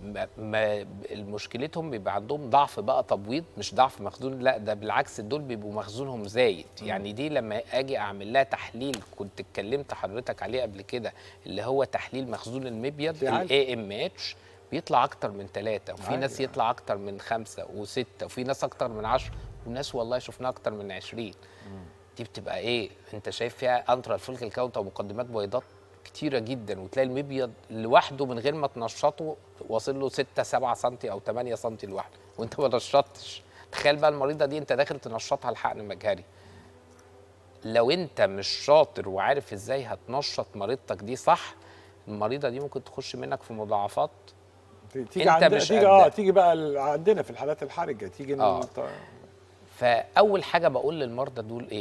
مشكلتهم بيبقى عندهم ضعف بقى تبويض مش ضعف مخزون لا ده بالعكس دول بيبقوا مخزونهم زايد يعني دي لما اجي اعمل لها تحليل كنت اتكلمت حضرتك عليه قبل كده اللي هو تحليل مخزون المبيض الاي ام اتش بيطلع اكتر من ثلاثة وفي ناس يطلع اكتر من خمسة وستة وفي ناس اكتر من عشرة وناس والله شفناها اكتر من عشرين دي بتبقى ايه انت شايف فيها انترا الفلك الكاونتا ومقدمات بيضات كتيره جدا وتلاقي المبيض لوحده من غير ما تنشطه واصل له 6 7 سم او 8 سم لوحده وانت ما نشطتش تخيل بقى المريضه دي انت داخل تنشطها الحقن المجهري لو انت مش شاطر وعارف ازاي هتنشط مريضتك دي صح المريضه دي ممكن تخش منك في مضاعفات تيجي انت عند... مش تيجي اه تيجي بقى عندنا في الحالات الحرجه تيجي آه. فاول حاجه بقول للمرضى دول ايه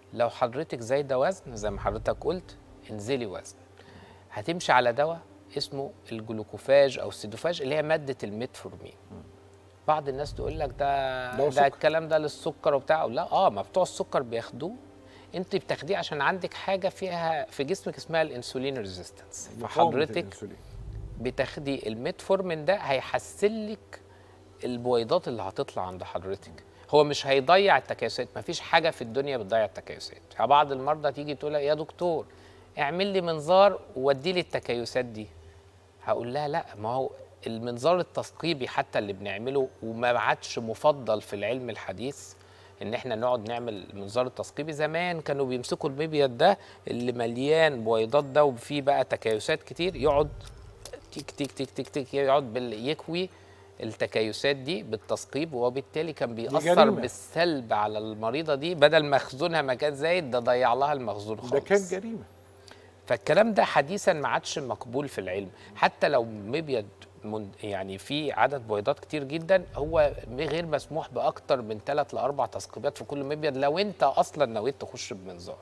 لو حضرتك زايده وزن زي ما حضرتك قلت انزلي وزن هتمشي على دواء اسمه الجلوكوفاج او السيدوفاج اللي هي ماده الميتفورمين بعض الناس تقول لك ده ده ده سكر. الكلام ده للسكر وبتاع لا اه ما بتوع السكر بياخدوه انت بتاخديه عشان عندك حاجه فيها في جسمك اسمها الانسولين ريزيستنس مقاومة فحضرتك الأنسولين. بتاخدي الميتفورمين ده هيحسن لك البويضات اللي هتطلع عند حضرتك هو مش هيضيع التكيسات مفيش حاجه في الدنيا بتضيع التكيسات بعض المرضى تيجي تقول لك يا دكتور اعمل لي منظار وودي لي التكيسات دي هقول لها لا ما هو المنظار التثقيبي حتى اللي بنعمله وما عادش مفضل في العلم الحديث ان احنا نقعد نعمل المنظار التثقيبي زمان كانوا بيمسكوا المبيض ده اللي مليان بويضات ده وفيه بقى تكيسات كتير يقعد تيك تيك تيك تيك تيك يقعد بال- يكوي التكيسات دي بالتثقيب وبالتالي كان بيأثر جريمة. بالسلب على المريضه دي بدل مخزونها مكان زايد ده ضيع لها المخزون خالص ده كان جريمه فالكلام ده حديثا ما عادش مقبول في العلم حتى لو مبيض من يعني في عدد بويضات كتير جدا هو غير مسموح باكتر من ثلاث لاربع تثقيبات في كل مبيض لو انت اصلا نويت تخش بمنظار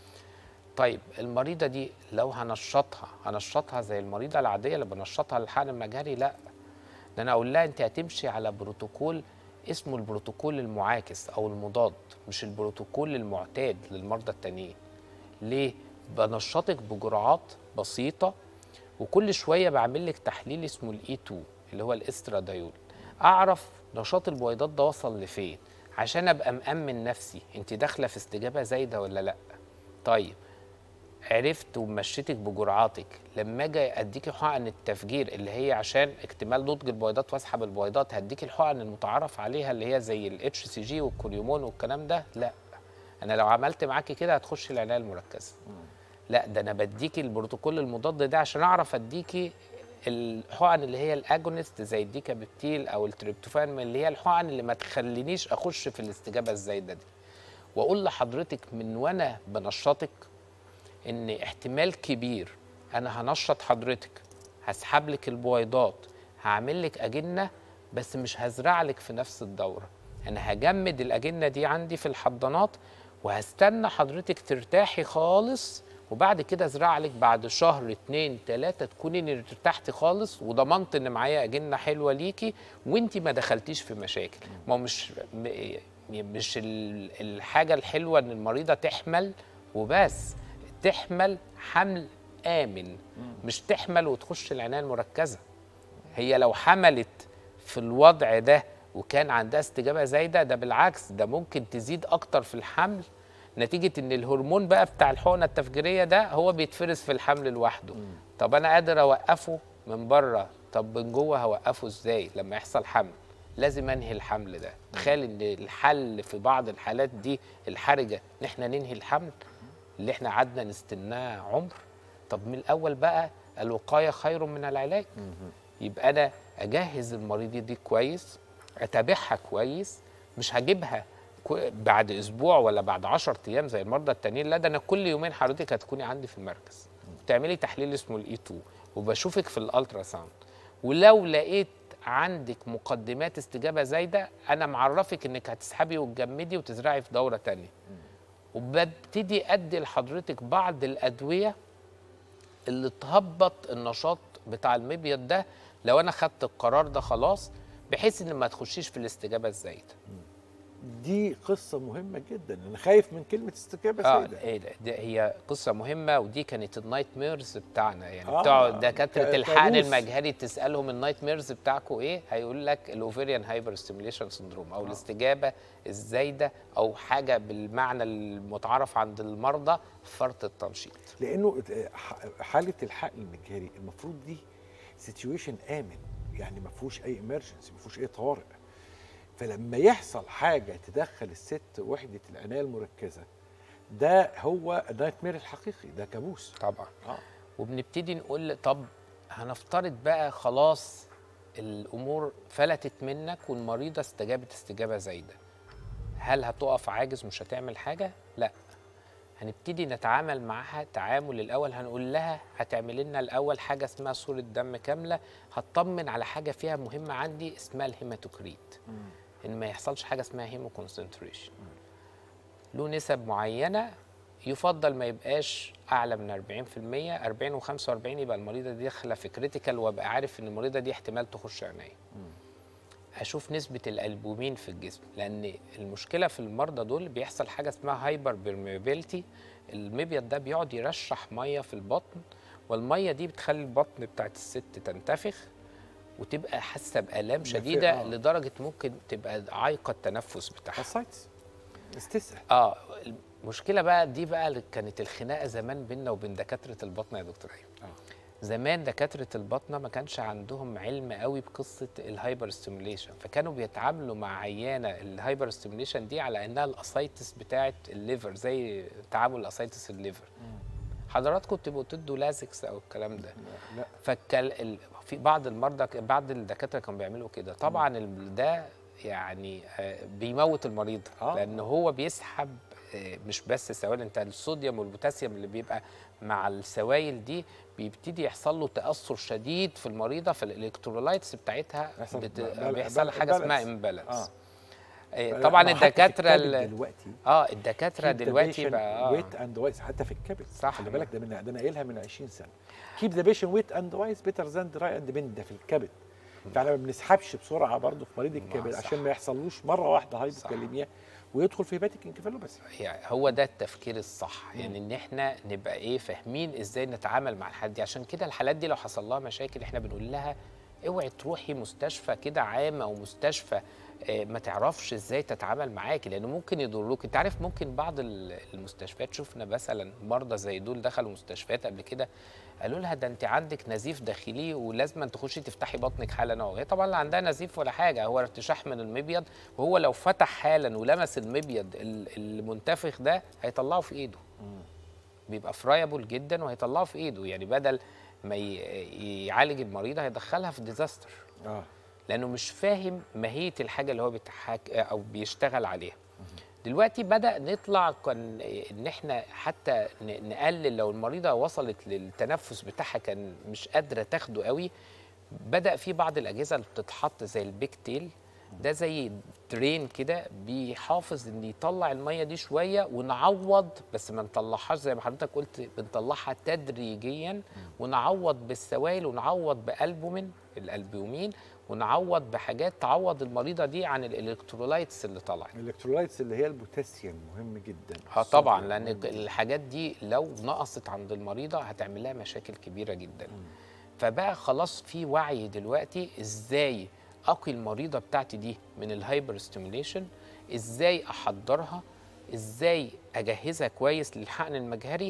طيب المريضه دي لو هنشطها هنشطها زي المريضه العاديه اللي بنشطها للحقن المجهري لا ده انا اقول لها انت هتمشي على بروتوكول اسمه البروتوكول المعاكس او المضاد مش البروتوكول المعتاد للمرضى التانيين ليه بنشطك بجرعات بسيطه وكل شويه بعمل لك تحليل اسمه الاي 2 اللي هو الاسترادايول اعرف نشاط البويضات ده وصل لفين عشان ابقى مامن نفسي انت داخله في استجابه زايده ولا لا طيب عرفت ومشيتك بجرعاتك لما اجي اديكي حقن التفجير اللي هي عشان اكتمال نضج البويضات واسحب البويضات هديكي الحقن المتعارف عليها اللي هي زي الاتش سي جي والكوريومون والكلام ده لا انا لو عملت معاكي كده هتخشي العنايه المركزه لا ده انا بديكي البروتوكول المضاد ده عشان اعرف اديكي الحقن اللي هي الاجونست زي الديكابيبتيل او التريبتوفان اللي هي الحقن اللي ما تخلينيش اخش في الاستجابه الزايده دي واقول لحضرتك من وانا بنشطك ان احتمال كبير انا هنشط حضرتك هسحب لك البويضات هعمل لك اجنه بس مش هزرع لك في نفس الدوره انا هجمد الاجنه دي عندي في الحضانات وهستنى حضرتك ترتاحي خالص وبعد كده ازرع لك بعد شهر اتنين تلاته تكوني إن ارتحتي خالص وضمنت ان معايا اجنه حلوه ليكي وانت ما دخلتيش في مشاكل ما هو مش م- مش ال- الحاجه الحلوه ان المريضه تحمل وبس تحمل حمل امن مش تحمل وتخش العنايه المركزه هي لو حملت في الوضع ده وكان عندها استجابه زايده ده بالعكس ده ممكن تزيد اكتر في الحمل نتيجه ان الهرمون بقى بتاع الحقنه التفجيريه ده هو بيتفرز في الحمل لوحده طب انا قادر اوقفه من بره طب من جوه هوقفه ازاي لما يحصل حمل لازم انهي الحمل ده تخيل ان الحل في بعض الحالات دي الحرجه ان احنا ننهي الحمل اللي احنا قعدنا نستناه عمر طب من الاول بقى الوقايه خير من العلاج يبقى انا اجهز المريضه دي كويس اتابعها كويس مش هجيبها كو- بعد اسبوع ولا بعد 10 ايام زي المرضى التانيين لا ده انا كل يومين حضرتك هتكوني عندي في المركز بتعملي تحليل اسمه الاي 2 وبشوفك في الالترا ساوند ولو لقيت عندك مقدمات استجابه زايده انا معرفك انك هتسحبي وتجمدي وتزرعي في دوره تانية وببتدي ادي لحضرتك بعض الادويه اللي تهبط النشاط بتاع المبيض ده لو انا خدت القرار ده خلاص بحيث ان ما تخشيش في الاستجابه الزايده دي قصه مهمه جدا انا خايف من كلمه استجابه اه سيده ايه ده ده هي قصه مهمه ودي كانت النايت ميرز بتاعنا يعني آه، بتوع دكاتره ك- الحقن كابوس. المجهري تسالهم النايت ميرز بتاعكم ايه هيقول لك الاوفيريان هايبر ستيميليشن سندروم او الاستجابه الزايده او حاجه بالمعنى المتعارف عند المرضى فرط التنشيط لانه ح- حاله الحقن المجهري المفروض دي سيتويشن امن يعني ما فيهوش اي امرجنسي ما فيهوش اي طوارئ فلما يحصل حاجه تدخل الست وحده العنايه المركزه ده هو النايت مير الحقيقي ده كابوس طبعا اه وبنبتدي نقول طب هنفترض بقى خلاص الامور فلتت منك والمريضه استجابت استجابه زايده هل هتقف عاجز مش هتعمل حاجه لا هنبتدي نتعامل معاها تعامل الاول هنقول لها هتعمل لنا الاول حاجه اسمها صوره دم كامله هتطمن على حاجه فيها مهمه عندي اسمها الهيماتوكريت ان ما يحصلش حاجه اسمها هيمو كونسنتريشن له نسب معينه يفضل ما يبقاش اعلى من 40% 40 و 45 يبقى المريضه دي داخله في كريتيكال وابقى عارف ان المريضه دي احتمال تخش عنايه اشوف نسبه الالبومين في الجسم لان المشكله في المرضى دول بيحصل حاجه اسمها هايبر بيرميبيليتي المبيض ده بيقعد يرشح ميه في البطن والميه دي بتخلي البطن بتاعت الست تنتفخ وتبقى حاسه بالام شديده آه. لدرجه ممكن تبقى عايقه التنفس بتاعها اسايتس استسهل اه المشكله بقى دي بقى اللي كانت الخناقه زمان بيننا وبين دكاتره البطنه يا دكتور ايمن آه. زمان دكاتره البطنه ما كانش عندهم علم قوي بقصه الهايبر ستيميوليشن فكانوا بيتعاملوا مع عيانه الهايبر ستيميوليشن دي على انها الاسايتس بتاعه الليفر زي تعامل الاسايتس الليفر حضراتكم بتبقوا تدوا لازكس او الكلام ده لا فكال ال... في بعض المرضى بعض الدكاتره كانوا بيعملوا كده طبعا ال- ده يعني آه، بيموت المريض آه. لان هو بيسحب آه، مش بس السوائل انت الصوديوم والبوتاسيوم اللي بيبقى مع السوائل دي بيبتدي يحصل له تاثر شديد في المريضه فالالكترولايتس بتاعتها يحصل بت... بال- بيحصل بال- حاجه اسمها imbalance. امبالانس آه. طبعا أنا حتى في الدكاتره الكبد ال- دلوقتي اه الدكاتره دلوقتي بقى ويت اند وايز حتى في الكبد صح. خلي بالك ده من ده انا قايلها من 20 سنه كيب ذا بيشن ويت اند وايز بيتر ذان دراي اند بين ده في الكبد فاحنا ما بنسحبش بسرعه برضه في مريض الكبد صح. عشان ما يحصلوش مره واحده هايبوكاليميا ويدخل في هيباتيك انكفالوباثي يعني هو ده التفكير الصح يعني ان احنا نبقى ايه فاهمين ازاي نتعامل مع الحالات دي عشان كده الحالات دي لو حصل لها مشاكل احنا بنقول لها اوعي تروحي مستشفى كده عام او مستشفى آه، ما تعرفش ازاي تتعامل معاكي لانه ممكن يضروك انت عارف ممكن بعض ال- المستشفيات شفنا مثلا مرضى زي دول دخلوا مستشفيات قبل كده قالوا لها ده انت عندك نزيف داخلي ولازم تخشي تفتحي بطنك حالا وهي طبعا لا عندها نزيف ولا حاجه هو ارتشاح من المبيض وهو لو فتح حالا ولمس المبيض ال- المنتفخ ده هيطلعه في ايده بيبقى فرايبل جدا وهيطلعه في ايده يعني بدل ما ي- يعالج المريضه هيدخلها في ديزاستر اه لانه مش فاهم ماهيه الحاجه اللي هو بيتحك او بيشتغل عليها دلوقتي بدا نطلع كان ان احنا حتى ن- نقلل لو المريضه وصلت للتنفس بتاعها كان مش قادره تاخده قوي بدا في بعض الاجهزه اللي بتتحط زي البيك تيل ده زي درين كده بيحافظ ان يطلع الميه دي شويه ونعوض بس ما نطلعهاش زي ما حضرتك قلت بنطلعها تدريجيا ونعوض بالسوائل ونعوض بالبومين الالبومين ونعوض بحاجات تعوض المريضه دي عن الالكترولايتس اللي طلعت الالكترولايتس اللي هي البوتاسيوم مهم جدا اه طبعا الصوديوم لان مهم جداً. الحاجات دي لو نقصت عند المريضه هتعمل لها مشاكل كبيره جدا فبقى خلاص في وعي دلوقتي ازاي اقي المريضه بتاعتي دي من الهايبر ستيميوليشن ازاي احضرها ازاي اجهزها كويس للحقن المجهري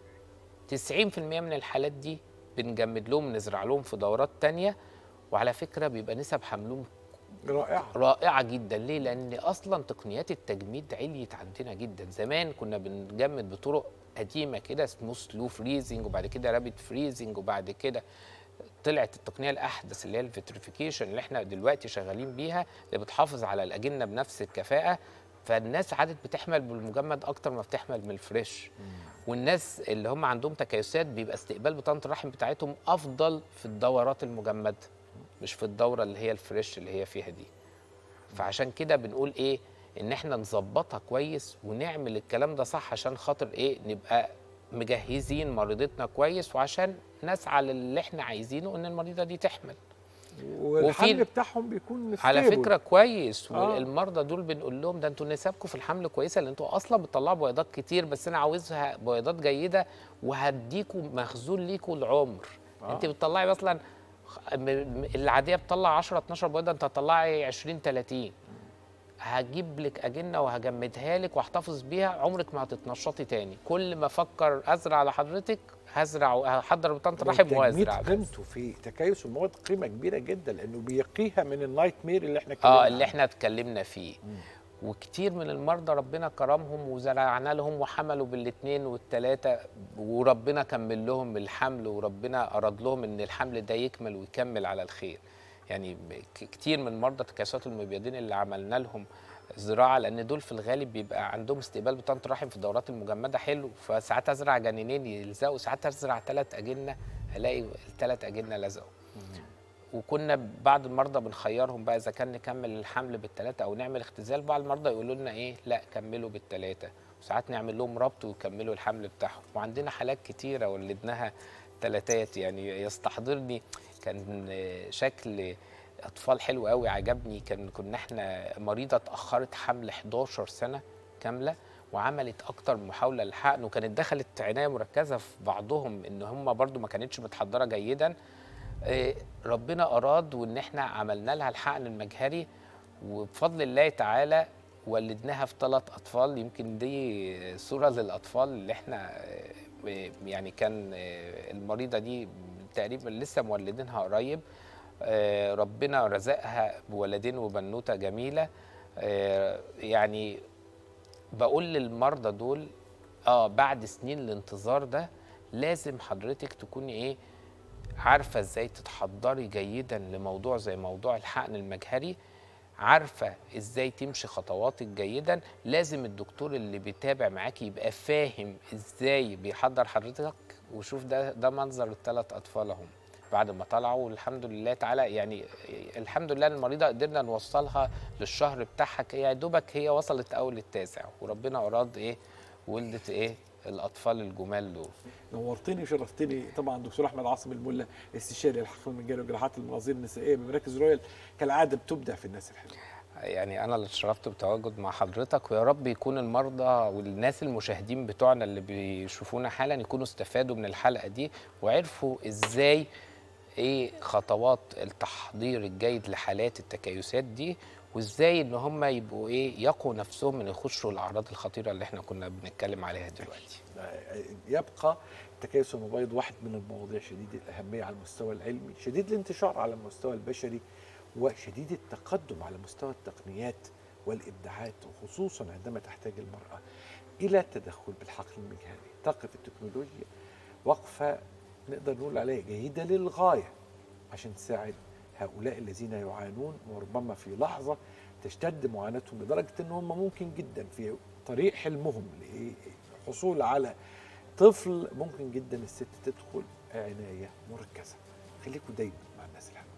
90% من الحالات دي بنجمد لهم نزرع لهم في دورات تانية وعلى فكره بيبقى نسب حملهم رائعه رائعه جدا ليه لان اصلا تقنيات التجميد عليت عندنا جدا زمان كنا بنجمد بطرق قديمه كده اسمه سلو فريزنج وبعد كده رابيد فريزنج وبعد كده طلعت التقنيه الاحدث اللي هي الفيتريفيكيشن اللي احنا دلوقتي شغالين بيها اللي بتحافظ على الاجنه بنفس الكفاءه فالناس عادت بتحمل بالمجمد اكتر ما بتحمل من الفريش والناس اللي هم عندهم تكيسات بيبقى استقبال بطانه الرحم بتاعتهم افضل في الدورات المجمده مش في الدوره اللي هي الفريش اللي هي فيها دي فعشان كده بنقول ايه ان احنا نظبطها كويس ونعمل الكلام ده صح عشان خاطر ايه نبقى مجهزين مريضتنا كويس وعشان نسعى للي احنا عايزينه ان المريضه دي تحمل والحمل وفي- بتاعهم بيكون على stable. فكره كويس آه. والمرضى دول بنقول لهم ده انتوا نسبكم في الحمل كويسه لان انتوا اصلا بتطلعوا بيضات كتير بس انا عاوزها بيضات جيده وهديكوا مخزون ليكوا العمر آه. آه. انت بتطلعي مثلا خ- م- م- العاديه بتطلع 10 12 بيضه انت هتطلعي 20 30 هجيب لك اجنه وهجمدها لك واحتفظ بيها عمرك ما هتتنشطي تاني كل ما افكر ازرع لحضرتك هزرع هحضر بطانه الرحم والتجميد وازرع بس. قيمته في تكيس المواد قيمه كبيره جدا لانه بيقيها من النايت مير اللي احنا اه اتكلمنا اللي عنه. احنا اتكلمنا فيه وكتير من المرضى ربنا كرمهم وزرعنا لهم وحملوا بالاثنين والثلاثه وربنا كمل لهم الحمل وربنا اراد لهم ان الحمل ده يكمل ويكمل على الخير يعني ب- ك- كتير من مرضى تكيسات المبيضين اللي عملنا لهم زراعه لان دول في الغالب بيبقى عندهم استقبال بطانه الرحم في الدورات المجمده حلو فساعات ازرع جنينين يلزقوا ساعات ازرع ثلاث اجنه الاقي الثلاث اجنه لزقوا وكنا بعض المرضى بنخيرهم بقى اذا كان نكمل الحمل بالثلاثه او نعمل اختزال بعض المرضى يقولوا لنا ايه لا كملوا بالثلاثه وساعات نعمل لهم ربط ويكملوا الحمل بتاعهم وعندنا حالات كتيره ولدناها تلاتات يعني يستحضرني كان شكل اطفال حلو قوي عجبني كان كنا احنا مريضه اتاخرت حمل 11 سنه كامله وعملت اكتر من محاوله للحقن وكانت دخلت عنايه مركزه في بعضهم ان هم برضو ما كانتش متحضره جيدا آه، ربنا اراد وان احنا عملنا لها الحقن المجهري وبفضل الله تعالى ولدناها في ثلاث اطفال يمكن دي صوره للاطفال اللي احنا آه، يعني كان آه، المريضه دي تقريبا لسه مولدينها قريب آه، ربنا رزقها بولدين وبنوته جميله آه، يعني بقول للمرضى دول اه بعد سنين الانتظار ده لازم حضرتك تكوني ايه عارفه ازاي تتحضري جيدا لموضوع زي موضوع الحقن المجهري عارفه ازاي تمشي خطواتك جيدا لازم الدكتور اللي بيتابع معاكي يبقى فاهم ازاي بيحضر حضرتك وشوف ده ده منظر الثلاث اطفال اهم بعد ما طلعوا الحمد لله تعالى يعني الحمد لله المريضه قدرنا نوصلها للشهر بتاعها يا دوبك هي وصلت اول التاسع وربنا اراد ايه ولدت ايه الاطفال الجمال دول نورتني وشرفتني طبعا دكتور احمد عاصم الملا استشاري الحقن المجاري وجراحات المناظير النسائيه بمراكز رويال كالعاده بتبدع في الناس الحلوه يعني انا اللي اتشرفت بتواجد مع حضرتك ويا رب يكون المرضى والناس المشاهدين بتوعنا اللي بيشوفونا حالا يكونوا استفادوا من الحلقه دي وعرفوا ازاي ايه خطوات التحضير الجيد لحالات التكيسات دي وازاي ان هم يبقوا ايه يقوا نفسهم من يخشوا الاعراض الخطيره اللي احنا كنا بنتكلم عليها دلوقتي يبقى التكيس المبيض واحد من المواضيع شديد الاهميه على المستوى العلمي شديد الانتشار على المستوى البشري وشديد التقدم على مستوى التقنيات والابداعات وخصوصا عندما تحتاج المراه الى التدخل بالحقل المجهري تقف التكنولوجيا وقفه نقدر نقول عليها جيده للغايه عشان تساعد هؤلاء الذين يعانون وربما في لحظه تشتد معاناتهم لدرجه ان هم ممكن جدا في طريق حلمهم للحصول على طفل ممكن جدا الست تدخل عنايه مركزه خليكم دايما مع الناس الحلوه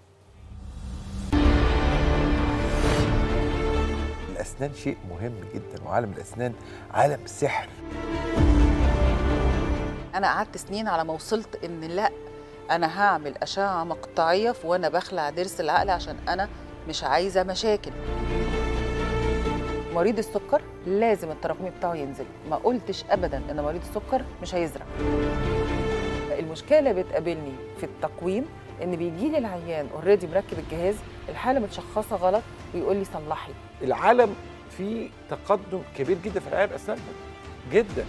الاسنان شيء مهم جدا وعالم الاسنان عالم سحر انا قعدت سنين على ما وصلت ان لا انا هعمل اشعه مقطعيه في وانا بخلع ضرس العقل عشان انا مش عايزه مشاكل مريض السكر لازم التراكمي بتاعه ينزل ما قلتش ابدا ان مريض السكر مش هيزرع المشكله اللي بتقابلني في التقويم ان بيجي لي العيان اوريدي مركب الجهاز الحاله متشخصه غلط ويقول لي صلحي العالم فيه تقدم كبير جدا في العنايه باسنان جدا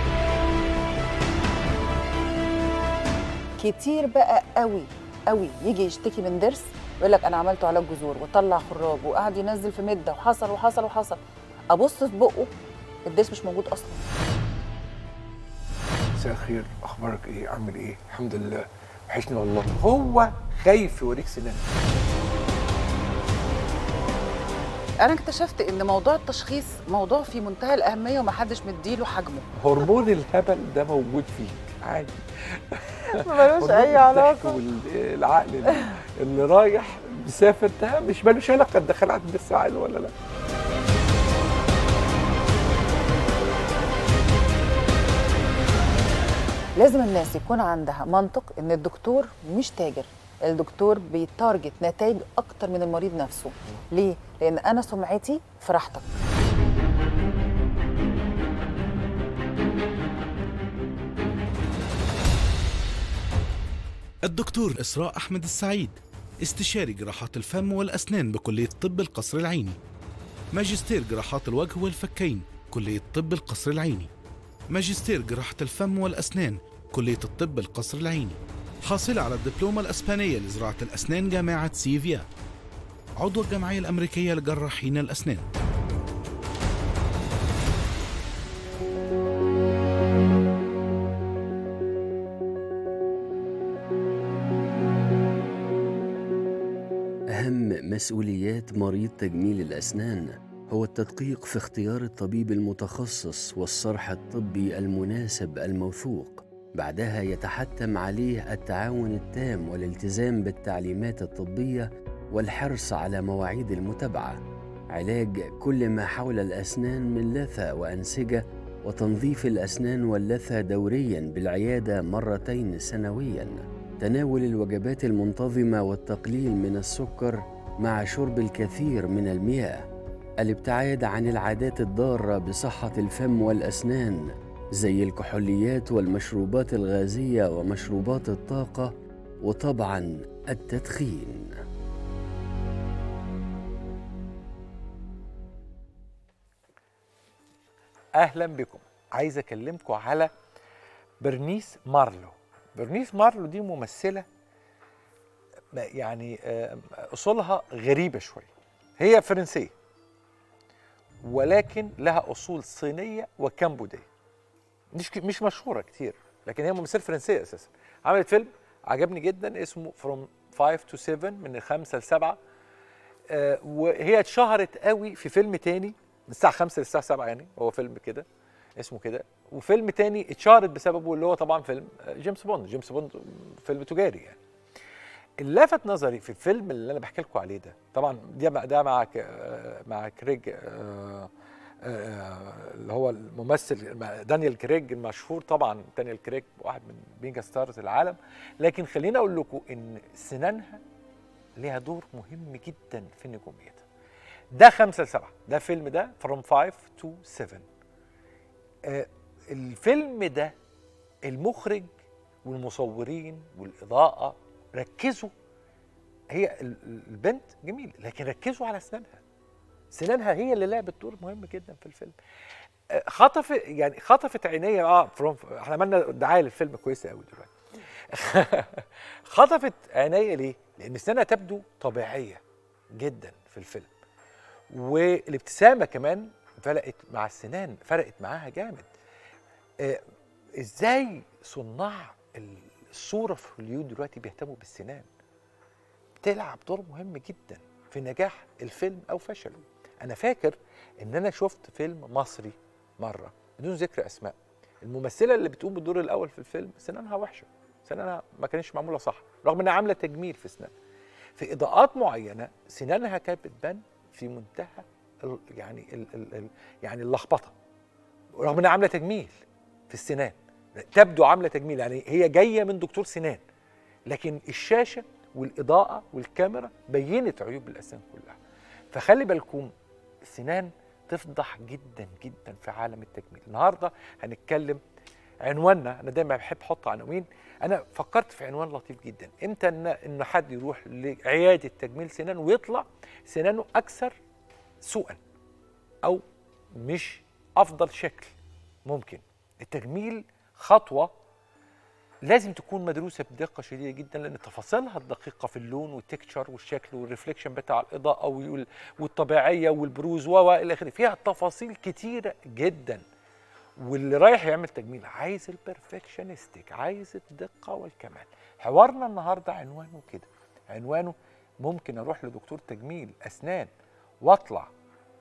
كتير بقى قوي قوي يجي يشتكي من ضرس يقول لك انا عملته علاج جذور وطلع خراج وقعد ينزل في مده وحصل وحصل وحصل ابص في بقه الضرس مش موجود اصلا مساء الخير اخبارك ايه عامل ايه الحمد لله وحشني والله هو خايف يوريك سنان انا اكتشفت ان موضوع التشخيص موضوع في منتهى الاهميه ومحدش مديله حجمه هرمون الهبل ده موجود فيك عادي ملوش اي علاقه والعقل اللي, اللي رايح مسافر ده مش ملوش علاقه دخل عند الساعه ولا لا لازم الناس يكون عندها منطق ان الدكتور مش تاجر الدكتور بيتارجت نتائج اكتر من المريض نفسه ليه لان انا سمعتي في راحتك الدكتور إسراء أحمد السعيد استشاري جراحات الفم والأسنان بكلية طب القصر العيني ماجستير جراحات الوجه والفكين كلية طب القصر العيني ماجستير جراحة الفم والأسنان كلية الطب القصر العيني حاصلة على الدبلومة الأسبانية لزراعة الأسنان جامعة سيفيا عضو الجمعية الأمريكية لجراحين الأسنان أهم مسؤوليات مريض تجميل الأسنان هو التدقيق في اختيار الطبيب المتخصص والصرح الطبي المناسب الموثوق بعدها يتحتم عليه التعاون التام والالتزام بالتعليمات الطبية والحرص على مواعيد المتابعة علاج كل ما حول الأسنان من لثة وأنسجة وتنظيف الأسنان واللثة دوريا بالعيادة مرتين سنويا تناول الوجبات المنتظمة والتقليل من السكر مع شرب الكثير من المياه الابتعاد عن العادات الضارة بصحة الفم والأسنان زي الكحوليات والمشروبات الغازية ومشروبات الطاقة وطبعا التدخين اهلا بكم عايز اكلمكم على برنيس مارلو برنيس مارلو دي ممثله ما- يعني آه، اصولها غريبه شويه هي فرنسيه ولكن لها اصول صينيه وكمبوديه مش ك- مش مشهوره كتير لكن هي ممثله فرنسيه اساسا عملت فيلم عجبني جدا اسمه فروم 5 تو 7 من 5 ل 7 آه، وهي اتشهرت قوي في فيلم تاني من الساعه 5 للساعه 7 يعني هو فيلم كده اسمه كده وفيلم تاني اتشهرت بسببه اللي هو طبعا فيلم آه، جيمس بوند جيمس بوند فيلم تجاري يعني اللي لفت نظري في الفيلم اللي انا بحكي لكم عليه ده طبعا ده مع- ده مع ك- آه، مع كريج آه، آه، اللي هو الممثل مع دانيال كريج المشهور طبعا دانيال كريج واحد من ميجا ستارز العالم لكن خليني اقول لكم ان سنانها ليها دور مهم جدا في نجوميتها ده خمسة لسبعة ده فيلم ده from 5 to 7 آه الفيلم ده المخرج والمصورين والإضاءة ركزوا هي ال- ال- البنت جميلة لكن ركزوا على سنانها سنانها هي اللي لعبت دور مهم جدا في الفيلم آه، خطف يعني خطفت عينيا اه فروم احنا عملنا دعايه للفيلم كويسه قوي دلوقتي خطفت عينيا ليه؟ لان سنانها تبدو طبيعيه جدا في الفيلم والابتسامه كمان فرقت مع السنان فرقت معاها جامد آه ازاي صناع الصوره في هوليود دلوقتي بيهتموا بالسنان بتلعب دور مهم جدا في نجاح الفيلم او فشله انا فاكر ان انا شفت فيلم مصري مره بدون ذكر اسماء الممثله اللي بتقوم بالدور الاول في الفيلم سنانها وحشه سنانها ما كانتش معموله صح رغم انها عامله تجميل في سنانها في اضاءات معينه سنانها كانت بتبان في منتهى ال- يعني ال ال ال يعني اللخبطه رغم انها عامله تجميل في السنان تبدو عامله تجميل يعني هي جايه من دكتور سنان لكن الشاشه والاضاءه والكاميرا بينت عيوب الاسنان كلها فخلي بالكم السنان تفضح جدا جدا في عالم التجميل النهارده هنتكلم عنواننا انا دايما بحب احط عناوين انا فكرت في عنوان لطيف جدا امتى ان ان حد يروح لعياده تجميل سنان ويطلع سنانه اكثر سوءا او مش افضل شكل ممكن التجميل خطوه لازم تكون مدروسه بدقه شديده جدا لان تفاصيلها الدقيقه في اللون والتكتشر والشكل والريفليكشن بتاع الاضاءه وال- والطبيعيه والبروز و و الى اخره فيها تفاصيل كتيره جدا واللي رايح يعمل تجميل عايز البرفكشنستيك عايز الدقه والكمال حوارنا النهارده عنوانه كده عنوانه ممكن اروح لدكتور تجميل اسنان واطلع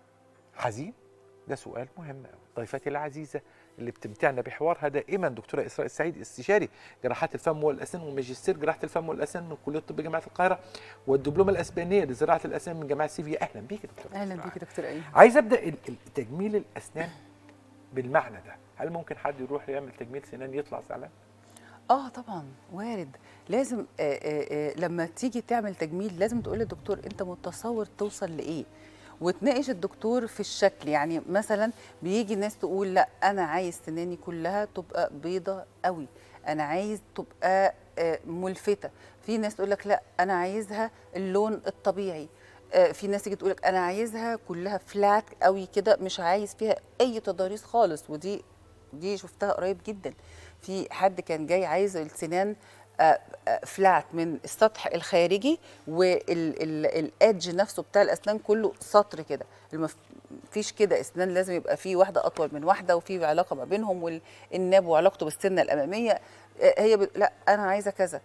حزين ده سؤال مهم قوي ضيفتي العزيزه اللي بتمتعنا بحوارها دائما دكتوره اسراء السعيد استشاري جراحات الفم والاسنان وماجستير جراحه الفم والاسنان من كليه الطب جامعه القاهره والدبلومه الاسبانيه لزراعه الاسنان من جامعه سيفيا اهلا بيك يا دكتوره اهلا إسراء. بيك يا دكتور ايمن عايز ابدا ال- ال- تجميل الاسنان بالمعنى ده هل ممكن حد يروح يعمل تجميل سنان يطلع زعلان اه طبعا وارد لازم آه آه آه لما تيجي تعمل تجميل لازم تقول للدكتور انت متصور توصل لايه وتناقش الدكتور في الشكل يعني مثلا بيجي ناس تقول لا انا عايز سناني كلها تبقى بيضة قوي انا عايز تبقى آه، ملفتة في ناس تقول لك لا انا عايزها اللون الطبيعي آه، في ناس تيجي تقول لك انا عايزها كلها فلات قوي كده مش عايز فيها اي تضاريس خالص ودي دي شفتها قريب جدا في حد كان جاي عايز السنان آه، آه، فلات من السطح الخارجي والادج نفسه بتاع الاسنان كله سطر كده المف... فيش كده اسنان لازم يبقى فيه واحده اطول من واحده وفي علاقه ما بينهم والناب وعلاقته بالسنه الاماميه آه، هي ب... لا انا عايزه كذا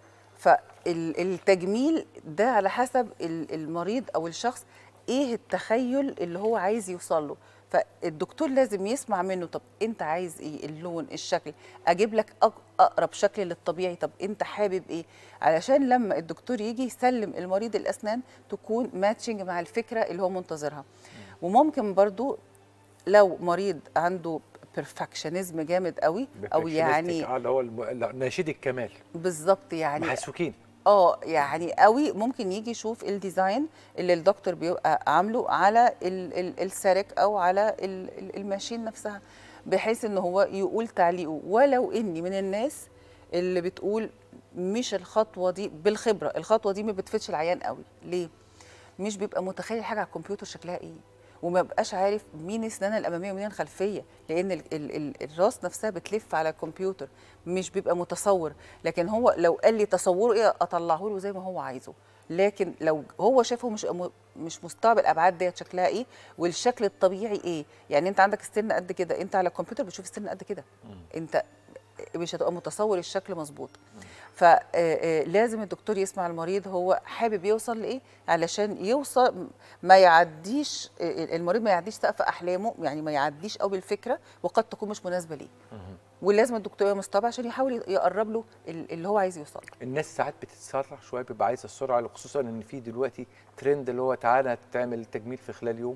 فالتجميل ده على حسب ال- المريض او الشخص ايه التخيل اللي هو عايز يوصل له فالدكتور لازم يسمع منه طب انت عايز ايه اللون الشكل اجيب لك أق- اقرب شكل للطبيعي طب انت حابب ايه علشان لما الدكتور يجي يسلم المريض الاسنان تكون ماتشنج مع الفكره اللي هو منتظرها وممكن برضو لو مريض عنده بيرفكشنزم جامد قوي او يعني اه اللي هو الم- ناشد الكمال بالظبط يعني محسوكين اه يعني قوي ممكن يجي يشوف الديزاين اللي الدكتور بيبقى عامله على ال- ال- السارك او على ال- ال- الماشين نفسها بحيث ان هو يقول تعليقه ولو اني من الناس اللي بتقول مش الخطوه دي بالخبره الخطوه دي ما بتفيدش العيان قوي ليه مش بيبقى متخيل حاجه على الكمبيوتر شكلها ايه وما بقاش عارف مين السنانه الاماميه ومين الخلفيه لان ال ال ال الراس نفسها بتلف على الكمبيوتر مش بيبقى متصور لكن هو لو قال لي تصوره ايه اطلعه له زي ما هو عايزه لكن لو هو شافه مش م- مش مستوعب الابعاد ديت شكلها ايه والشكل الطبيعي ايه يعني انت عندك السن قد كده انت على الكمبيوتر بتشوف السن قد كده انت مش هتبقى متصور الشكل مظبوط فلازم الدكتور يسمع المريض هو حابب يوصل لايه علشان يوصل ما يعديش آه، المريض ما يعديش سقف احلامه يعني ما يعديش قوي الفكره وقد تكون مش مناسبه ليه ولازم الدكتور يبقى مستوعب عشان يحاول يقرب له ال- اللي هو عايز يوصل له. الناس ساعات بتتسرع شويه بيبقى عايز السرعه خصوصا ان في دلوقتي ترند اللي هو تعالى تعمل تجميل في خلال يوم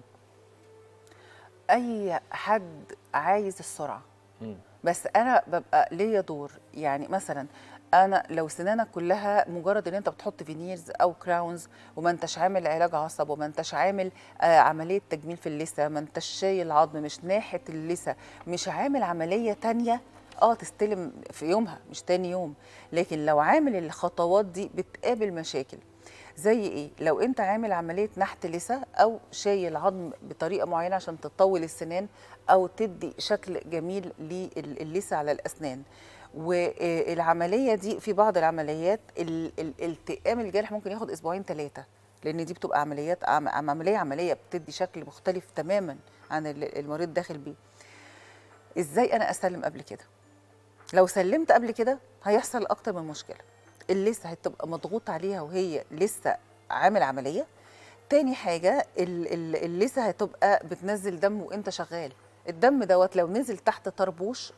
اي حد عايز السرعه مم. بس انا ببقى ليا دور يعني مثلا انا لو سنانك كلها مجرد ان انت بتحط فينيرز او كراونز وما انتش عامل علاج عصب وما انتش عامل آه عمليه تجميل في اللثه ما انتش شايل عظم مش ناحيه اللثه مش عامل عمليه تانية اه تستلم في يومها مش تاني يوم لكن لو عامل الخطوات دي بتقابل مشاكل زي ايه لو انت عامل عمليه نحت لثه او شايل عظم بطريقه معينه عشان تطول السنان او تدي شكل جميل للثه على الاسنان والعمليه دي في بعض العمليات ال- ال- الالتئام الجارح ممكن ياخد اسبوعين ثلاثه لان دي بتبقى عمليات عم- عم- عمليه عمليه بتدي شكل مختلف تماما عن اللي المريض داخل بيه ازاي انا اسلم قبل كده لو سلمت قبل كده هيحصل اكتر من مشكله اللثه هتبقى مضغوط عليها وهي لسه عامل عمليه تاني حاجه ال- ال- اللثه هتبقى بتنزل دم وانت شغال الدم دوت لو نزل تحت طربوش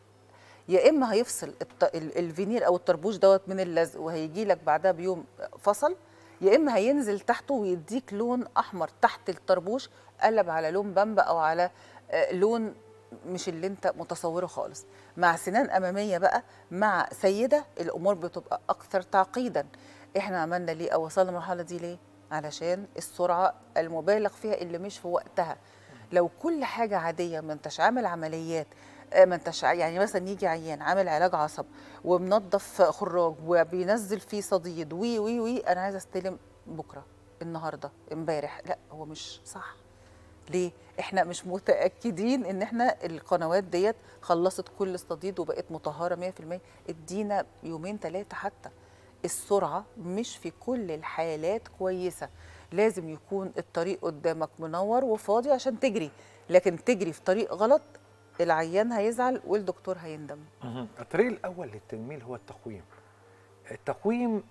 يا اما هيفصل الط- ال- الفينير او الطربوش دوت من اللزق وهيجي لك بعدها بيوم فصل يا اما هينزل تحته ويديك لون احمر تحت الطربوش قلب على لون بامبا او على آه، لون مش اللي انت متصوره خالص مع سنان اماميه بقى مع سيده الامور بتبقى اكثر تعقيدا احنا عملنا ليه او وصلنا المرحله دي ليه علشان السرعه المبالغ فيها اللي مش في وقتها لو كل حاجه عاديه ما انتش عامل عمليات آه، ما انتش ع- يعني مثلا يجي عيان عامل علاج عصب ومنظف خراج وبينزل فيه صديد وي وي وي انا عايزه استلم بكره النهارده امبارح لا هو مش صح ليه احنا مش متاكدين ان احنا القنوات ديت خلصت كل الصديد وبقت مطهره 100% ادينا يومين ثلاثه حتى السرعه مش في كل الحالات كويسه لازم يكون الطريق قدامك منور وفاضي عشان تجري لكن تجري في طريق غلط العيان هيزعل والدكتور هيندم الطريق الاول للتجميل هو التقويم التقويم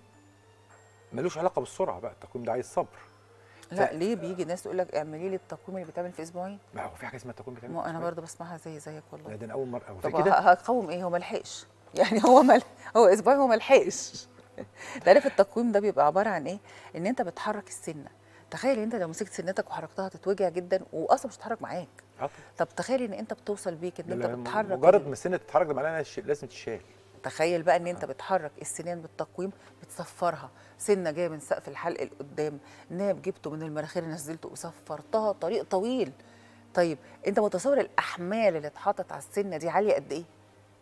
ملوش علاقه بالسرعه بقى التقويم ده عايز صبر لا ف- ليه بيجي ناس تقول لك اعملي لي التقويم اللي بيتعمل في اسبوعين ما هو في حاجه اسمها تقويم بتعمل ما في انا أسبوع. برضه بسمعها زي زيك لا والله ده انا اول مره أو زي طب كده ه- هتقوم ايه هو ملحقش يعني هو مل... هو اسبوعين هو ملحقش تعرف التقويم ده بيبقى عباره عن ايه ان انت بتحرك السنه تخيل انت لو مسكت سنتك وحركتها هتتوجع جدا واصلا مش هتتحرك معاك آه طبعاً. طب تخيل ان انت بتوصل بيك ان ده انت لما بتحرك مجرد ال- ما السنه تتحرك ده معناها إنها ش- لازم تشال تخيل بقى ان انت بتحرك السنان بالتقويم بتصفرها سنه جايه من سقف الحلق لقدام ناب جبته من المناخير نزلته وصفرتها طريق طويل طيب انت متصور الاحمال اللي اتحطت على السنه دي عاليه قد ايه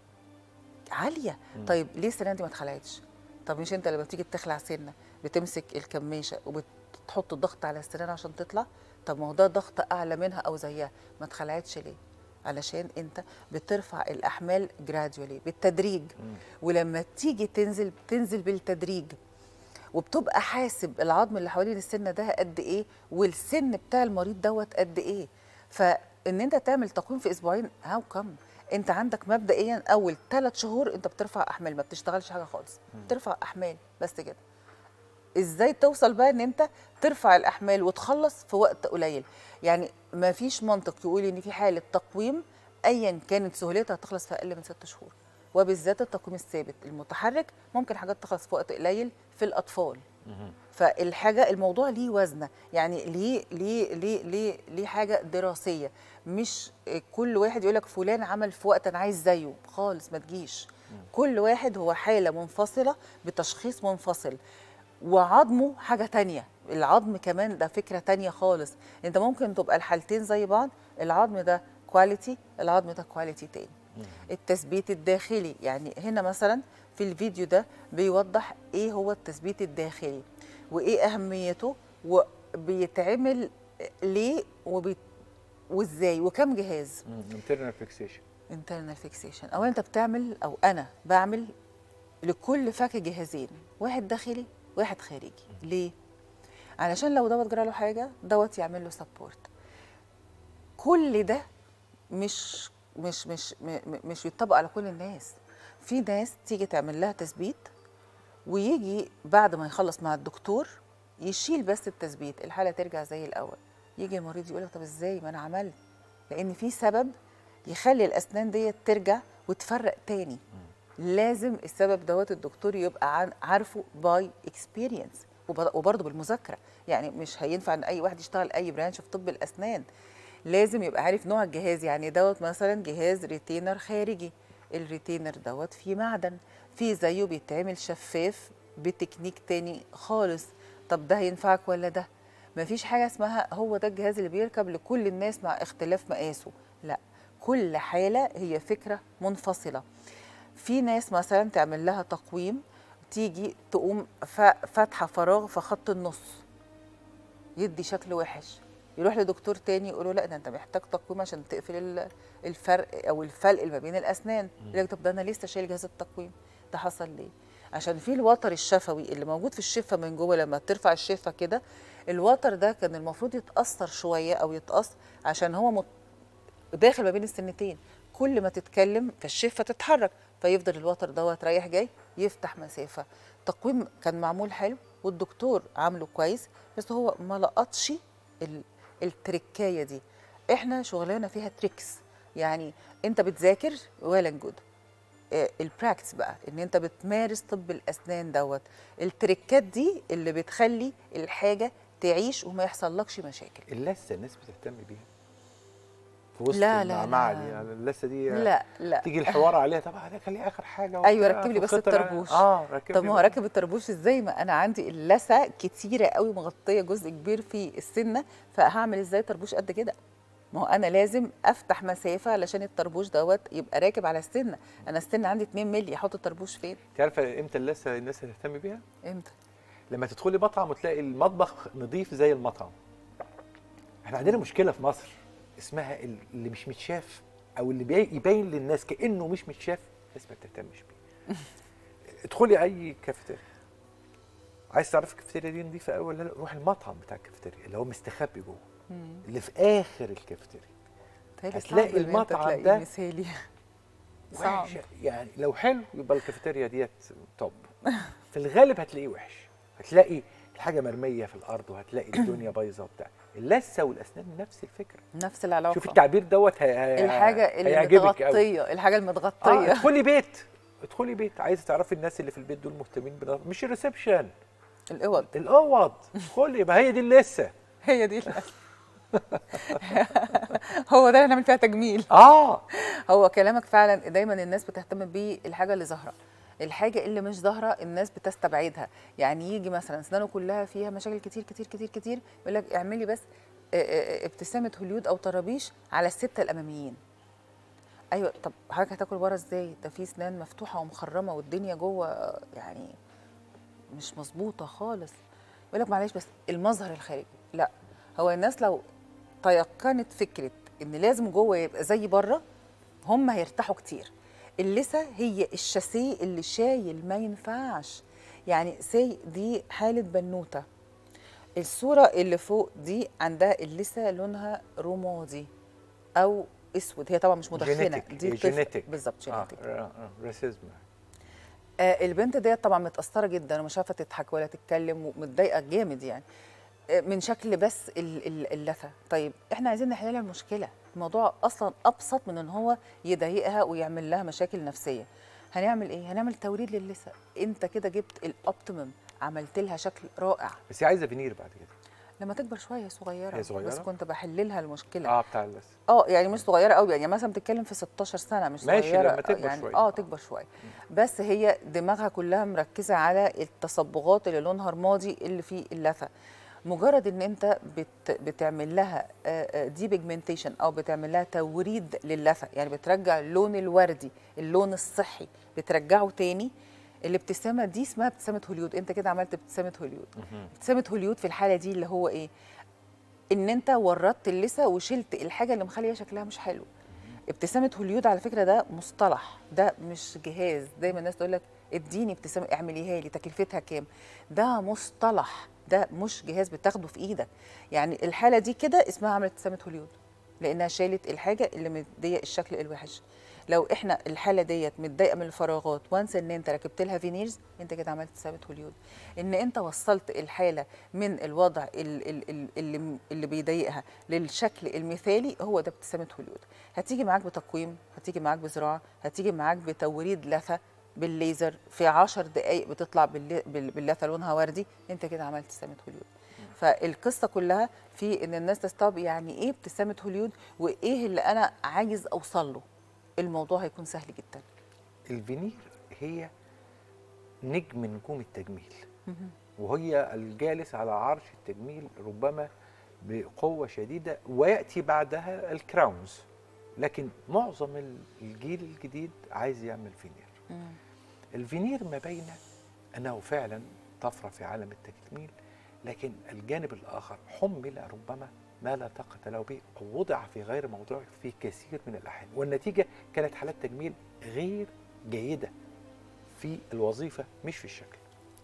عاليه طيب ليه السنه دي ما اتخلعتش طب مش انت لما بتيجي تخلع سنه بتمسك الكماشه وبتحط الضغط على السنان عشان تطلع طب ما هو ده ضغط اعلى منها او زيها ما اتخلعتش ليه علشان انت بترفع الاحمال جراديولي بالتدريج ولما تيجي تنزل بتنزل بالتدريج وبتبقى حاسب العظم اللي حوالين السنه ده قد ايه والسن بتاع المريض دوت قد ايه فان انت تعمل تقويم في اسبوعين هاو كم انت عندك مبدئيا اول ثلاث شهور انت بترفع احمال ما بتشتغلش حاجه خالص بترفع احمال بس كده ازاي توصل بقى ان انت ترفع الاحمال وتخلص في وقت قليل يعني ما فيش منطق يقول ان في حاله تقويم ايا كانت سهولتها تخلص في اقل من ست شهور وبالذات التقويم الثابت المتحرك ممكن حاجات تخلص في وقت قليل في الاطفال فالحاجه الموضوع ليه وزنه يعني ليه ليه ليه ليه ليه حاجه دراسيه مش كل واحد يقول لك فلان عمل في وقت انا عايز زيه خالص ما تجيش كل واحد هو حاله منفصله بتشخيص منفصل وعظمه حاجه تانية العظم كمان ده فكره تانية خالص انت ممكن تبقى الحالتين زي بعض العظم ده كواليتي العظم ده كواليتي تاني التثبيت الداخلي يعني هنا مثلا في الفيديو ده بيوضح ايه هو التثبيت الداخلي وايه اهميته وبيتعمل ليه وبي... وازاي وكم جهاز انترنال فيكسيشن internal fixation اولا انت بتعمل او انا بعمل لكل فك جهازين واحد داخلي واحد خارجي ليه علشان لو دوت جرى له حاجه دوت يعمل له سبورت كل ده مش مش مش م- م- مش بيطبق على كل الناس في ناس تيجي تعمل لها تثبيت ويجي بعد ما يخلص مع الدكتور يشيل بس التثبيت الحاله ترجع زي الاول يجي المريض يقول لك طب ازاي ما انا عملت لان في سبب يخلي الاسنان ديت ترجع وتفرق تاني لازم السبب دوت الدكتور يبقى عن- عارفه باي اكسبيرينس وبرضه بالمذاكره يعني مش هينفع ان اي واحد يشتغل اي برانش في طب الاسنان لازم يبقى عارف نوع الجهاز يعني دوت مثلا جهاز ريتينر خارجي الريتينر دوت فيه معدن في زيه بيتعمل شفاف بتكنيك تاني خالص طب ده هينفعك ولا ده مفيش حاجه اسمها هو ده الجهاز اللي بيركب لكل الناس مع اختلاف مقاسه لا كل حاله هي فكره منفصله في ناس مثلا تعمل لها تقويم تيجي تقوم ف- فاتحه فراغ في خط النص يدي شكل وحش يروح لدكتور تاني يقول له لا ده انت محتاج تقويم عشان تقفل ال- الفرق او الفلق اللي ما بين الاسنان يقول لك طب ده انا لسه شايل جهاز التقويم ده حصل ليه عشان في الوتر الشفوي اللي موجود في الشفه من جوه لما ترفع الشفه كده الوتر ده كان المفروض يتاثر شويه او يتقص عشان هو مت... داخل ما بين السنتين كل ما تتكلم فالشفه تتحرك فيفضل الوتر دوت رايح جاي يفتح مسافه تقويم كان معمول حلو والدكتور عامله كويس بس هو ما لقطش ال- التركايه دي احنا شغلانه فيها تريكس يعني انت بتذاكر ولا جود البراكتس بقى ان انت بتمارس طب الاسنان دوت التريكات دي اللي بتخلي الحاجه تعيش وما يحصلكش مشاكل اللثه الناس بتهتم بيها في وسط لا، لا، المعمعة لا. دي يعني اللثه دي لا لا تيجي الحوار عليها طبعا ده خليه اخر حاجه ايوه وبتاع، ركب لي بس فالخطر- الطربوش اه ركب طب لي ما هو بقى. راكب الطربوش ازاي ما انا عندي اللثه كتيره قوي مغطيه جزء كبير في السنه فهعمل ازاي طربوش قد كده ما هو انا لازم افتح مسافه علشان الطربوش دوت يبقى راكب على السنه انا السنه عندي 2 مللي احط الطربوش فين انت عارفه امتى اللثه الناس هتهتم بيها؟ امتى لما تدخلي مطعم وتلاقي المطبخ نظيف زي المطعم احنا عندنا مشكله في مصر اسمها ال- اللي مش متشاف او اللي بي- يبين للناس كانه مش متشاف الناس ما بتهتمش بيه ادخلي اي كافيتيريا عايز تعرف الكافيتيريا دي نظيفه قوي ولا لا روح المطعم بتاع الكافيتيريا اللي هو مستخبي جوه اللي في اخر الكافيتيريا تهيألي هتلاقي صعب إن أنت المطعم تلاقي ده مثالي صعب وحش يعني لو حلو يبقى الكافيتيريا ديت توب في الغالب هتلاقيه وحش هتلاقي الحاجه مرميه في الارض وهتلاقي الدنيا بايظه وبتاع اللثه والاسنان نفس الفكره نفس العلاقه شوف التعبير دوت هي- هي- الحاجه اللي هيعجبك قوي متغطيه الحاجه اه المتغطيه ادخلي بيت ادخلي بيت عايزه تعرفي الناس اللي في البيت دول مهتمين بنظافه مش الريسبشن الاوض الاوض ادخلي ما هي دي اللثه هي دي ال- هو ده اللي هنعمل فيها تجميل اه هو كلامك فعلا دايما الناس بتهتم بيه الحاجه اللي ظاهره الحاجه اللي مش ظاهره الناس بتستبعدها يعني يجي مثلا اسنانه كلها فيها مشاكل كتير كتير كتير كتير يقول لك اعملي بس آه، آه، ابتسامه هوليود او طرابيش على السته الاماميين ايوه طب حضرتك هتاكل بره ازاي ده في اسنان مفتوحه ومخرمه والدنيا جوه آه، يعني مش مظبوطه خالص يقول لك معلش بس المظهر الخارجي لا هو الناس لو تيقنت فكره ان لازم جوه يبقى زي بره هم هيرتاحوا كتير اللثه هي الشاسيه اللي شايل ما ينفعش يعني سي دي حاله بنوته الصوره اللي فوق دي عندها اللثه لونها رمادي او اسود هي طبعا مش مدخنه جينيتك دي هي طفل جينيتك بالظبط اه جينيتك اه اه راسيزم آه، البنت ديت طبعا متأثرة جدا ومش عارفة تضحك ولا تتكلم ومتضايقة جامد يعني آه، من شكل بس ال- ال- اللثة طيب احنا عايزين نحل لها المشكلة الموضوع أصلا أبسط من إن هو يضايقها ويعمل لها مشاكل نفسية هنعمل إيه؟ هنعمل توريد للثة أنت كده جبت الأوبتيمم عملت لها شكل رائع بس هي عايزه فينير بعد كده لما تكبر شويه صغيره هي صغيرة؟ بس كنت بحل لها المشكله اه بتاع بس اه يعني مش صغيره قوي يعني مثلا بتتكلم في 16 سنه مش ماشي، صغيره لما تكبر يعني شوية. اه تكبر شويه بس هي دماغها كلها مركزه على التصبغات اللي لونها رمادي اللي فيه اللثه مجرد ان انت بت بتعمل لها دي بيجمنتيشن او بتعمل لها توريد للثه يعني بترجع اللون الوردي اللون الصحي بترجعه تاني الابتسامه دي اسمها ابتسامه هوليود انت كده عملت ابتسامه هوليود ابتسامه هوليود في الحاله دي اللي هو ايه ان انت وردت اللثه وشلت الحاجه اللي مخليه شكلها مش حلو ابتسامه هوليود على فكره ده مصطلح ده مش جهاز دايما الناس تقول لك اديني ابتسامه اعمليها لي تكلفتها كام ده مصطلح ده مش جهاز بتاخده في ايدك يعني الحاله دي كده اسمها عملت ابتسامه هوليود لانها شالت الحاجه اللي مديه الشكل الوحش لو احنا الحاله ديت متضايقه من الفراغات وانس ان انت ركبت لها فينيرز انت كده عملت ابتسامه هوليود ان انت وصلت الحاله من الوضع ال- ال- ال- اللي اللي بيضايقها للشكل المثالي هو ده ابتسامه هوليود هتيجي معاك بتقويم هتيجي معاك بزراعه هتيجي معاك بتوريد لثه بالليزر في 10 دقائق بتطلع باللي- بال- باللثه لونها وردي انت كده عملت ابتسامه هوليود فالقصه كلها في ان الناس تستوعب يعني ايه ابتسامه هوليود وايه اللي انا عايز اوصل له الموضوع هيكون سهل جدا الفينير هي نجم نجوم التجميل وهي الجالس على عرش التجميل ربما بقوة شديدة ويأتي بعدها الكراونز لكن معظم الجيل الجديد عايز يعمل فينير الفينير ما بين أنه فعلا طفرة في عالم التجميل لكن الجانب الآخر حمل ربما ما لا طاقة له به أو وضع في غير موضوعه في كثير من الأحيان والنتيجة كانت حالات تجميل غير جيدة في الوظيفة مش في الشكل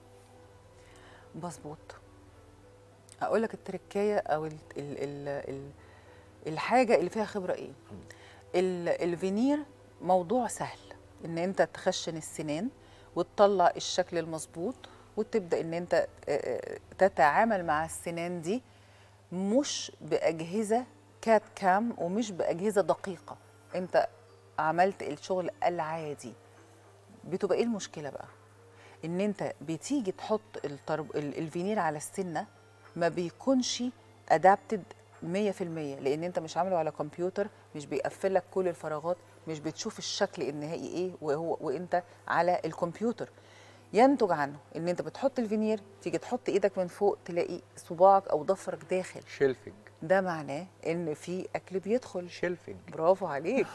مظبوط اقول لك التركايه او ال ال ال ال الحاجه اللي فيها خبره ايه ال- الفينير موضوع سهل ان انت تخشن السنان وتطلع الشكل المظبوط وتبدا ان انت آه، آه، تتعامل مع السنان دي مش باجهزه كات كام ومش باجهزه دقيقه انت عملت الشغل العادي بتبقى ايه المشكله بقى ان انت بتيجي تحط الترب... ال- الفينير على السنه ما بيكونش ادابتد 100% لان انت مش عامله على كمبيوتر مش بيقفل لك كل الفراغات مش بتشوف الشكل النهائي ايه وهو وانت على الكمبيوتر ينتج عنه ان انت بتحط الفينير تيجي تحط ايدك من فوق تلاقي صباعك او ضفرك داخل شيلفنج ده معناه ان في اكل بيدخل شيلفنج برافو عليك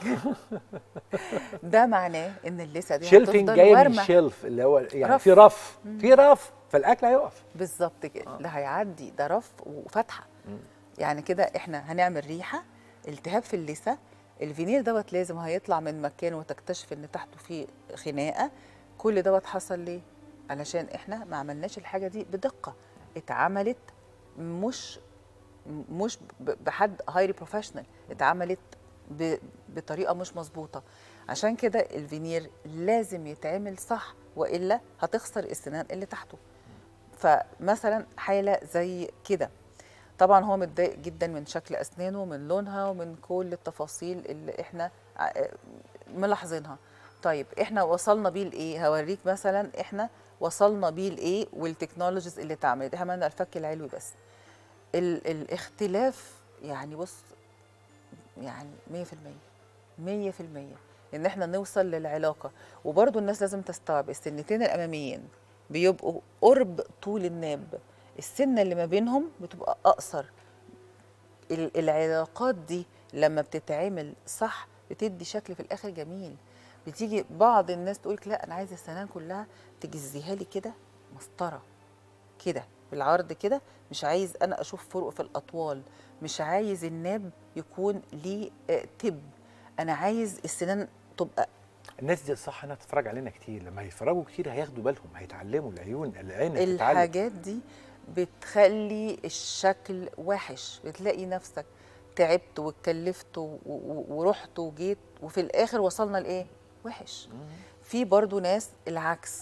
ده معناه ان اللثه دي شيلفنج هتفضل جاي من وارمه الشيلف اللي هو يعني رف. في رف في رف فالاكل هيقف بالظبط كده ده هيعدي ده رف وفتحه يعني كده احنا هنعمل ريحه التهاب في اللثه الفينير دوت لازم هيطلع من مكانه وتكتشف ان تحته فيه خناقه كل دوت حصل ليه علشان احنا ما عملناش الحاجه دي بدقه اتعملت مش مش ب- بحد هايلي بروفيشنال اتعملت ب- بطريقه مش مظبوطه عشان كده الفينير لازم يتعمل صح والا هتخسر السنان اللي تحته فمثلا حاله زي كده طبعا هو متضايق جدا من شكل اسنانه ومن لونها ومن كل التفاصيل اللي احنا ع- ملاحظينها طيب احنا وصلنا بيه لايه هوريك مثلا احنا وصلنا بيه لايه والتكنولوجيز اللي اتعملت احنا عملنا الفك العلوي بس ال الاختلاف يعني بص يعني 100% 100% ان احنا نوصل للعلاقه وبرضو الناس لازم تستوعب السنتين الاماميين بيبقوا قرب طول الناب السنه اللي ما بينهم بتبقى اقصر ال- العلاقات دي لما بتتعمل صح بتدي شكل في الاخر جميل بتيجي بعض الناس تقول لا انا عايزه السنان كلها تجزيها لي كده مسطره كده بالعرض كده مش عايز انا اشوف فروق في الاطوال مش عايز الناب يكون ليه آه، تب انا عايز السنان تبقى الناس دي صح انها تتفرج علينا كتير لما يتفرجوا كتير هياخدوا بالهم هيتعلموا العيون العين هتتعلم الحاجات دي بتخلي الشكل وحش بتلاقي نفسك تعبت واتكلفت و- و- ورحت وجيت وفي الاخر وصلنا لايه وحش في برضو ناس العكس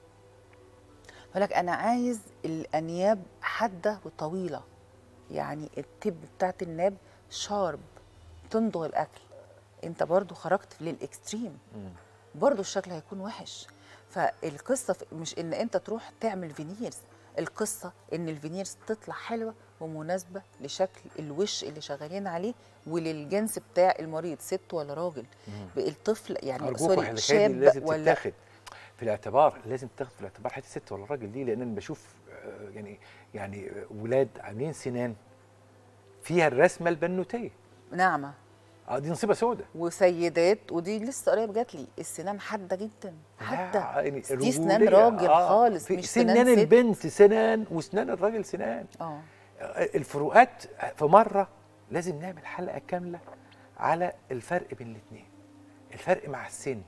يقول لك انا عايز الانياب حاده وطويله يعني التب بتاعت الناب شارب تمضغ الاكل انت برضو خرجت للاكستريم برضو الشكل هيكون وحش فالقصه في- مش ان انت تروح تعمل فينيرز القصه ان الفينيرز تطلع حلوه ومناسبه لشكل الوش اللي شغالين عليه وللجنس بتاع المريض ست ولا راجل الطفل يعني ارجوك سوري الحكايه دي شاب لازم ولا تتاخد في الاعتبار لازم تاخد في الاعتبار حته ست ولا راجل دي لان انا بشوف آه، يعني يعني آه، ولاد عاملين سنان فيها الرسمه البنوتيه ناعمه اه دي نصيبه سودة وسيدات ودي لسه قريب جات لي السنان حاده جدا حاده لا، يعني دي سنان رجولية. راجل آه، خالص في مش سنان سنان ست. البنت سنان وسنان الراجل سنان اه الفروقات في مره لازم نعمل حلقه كامله على الفرق بين الاثنين الفرق مع السن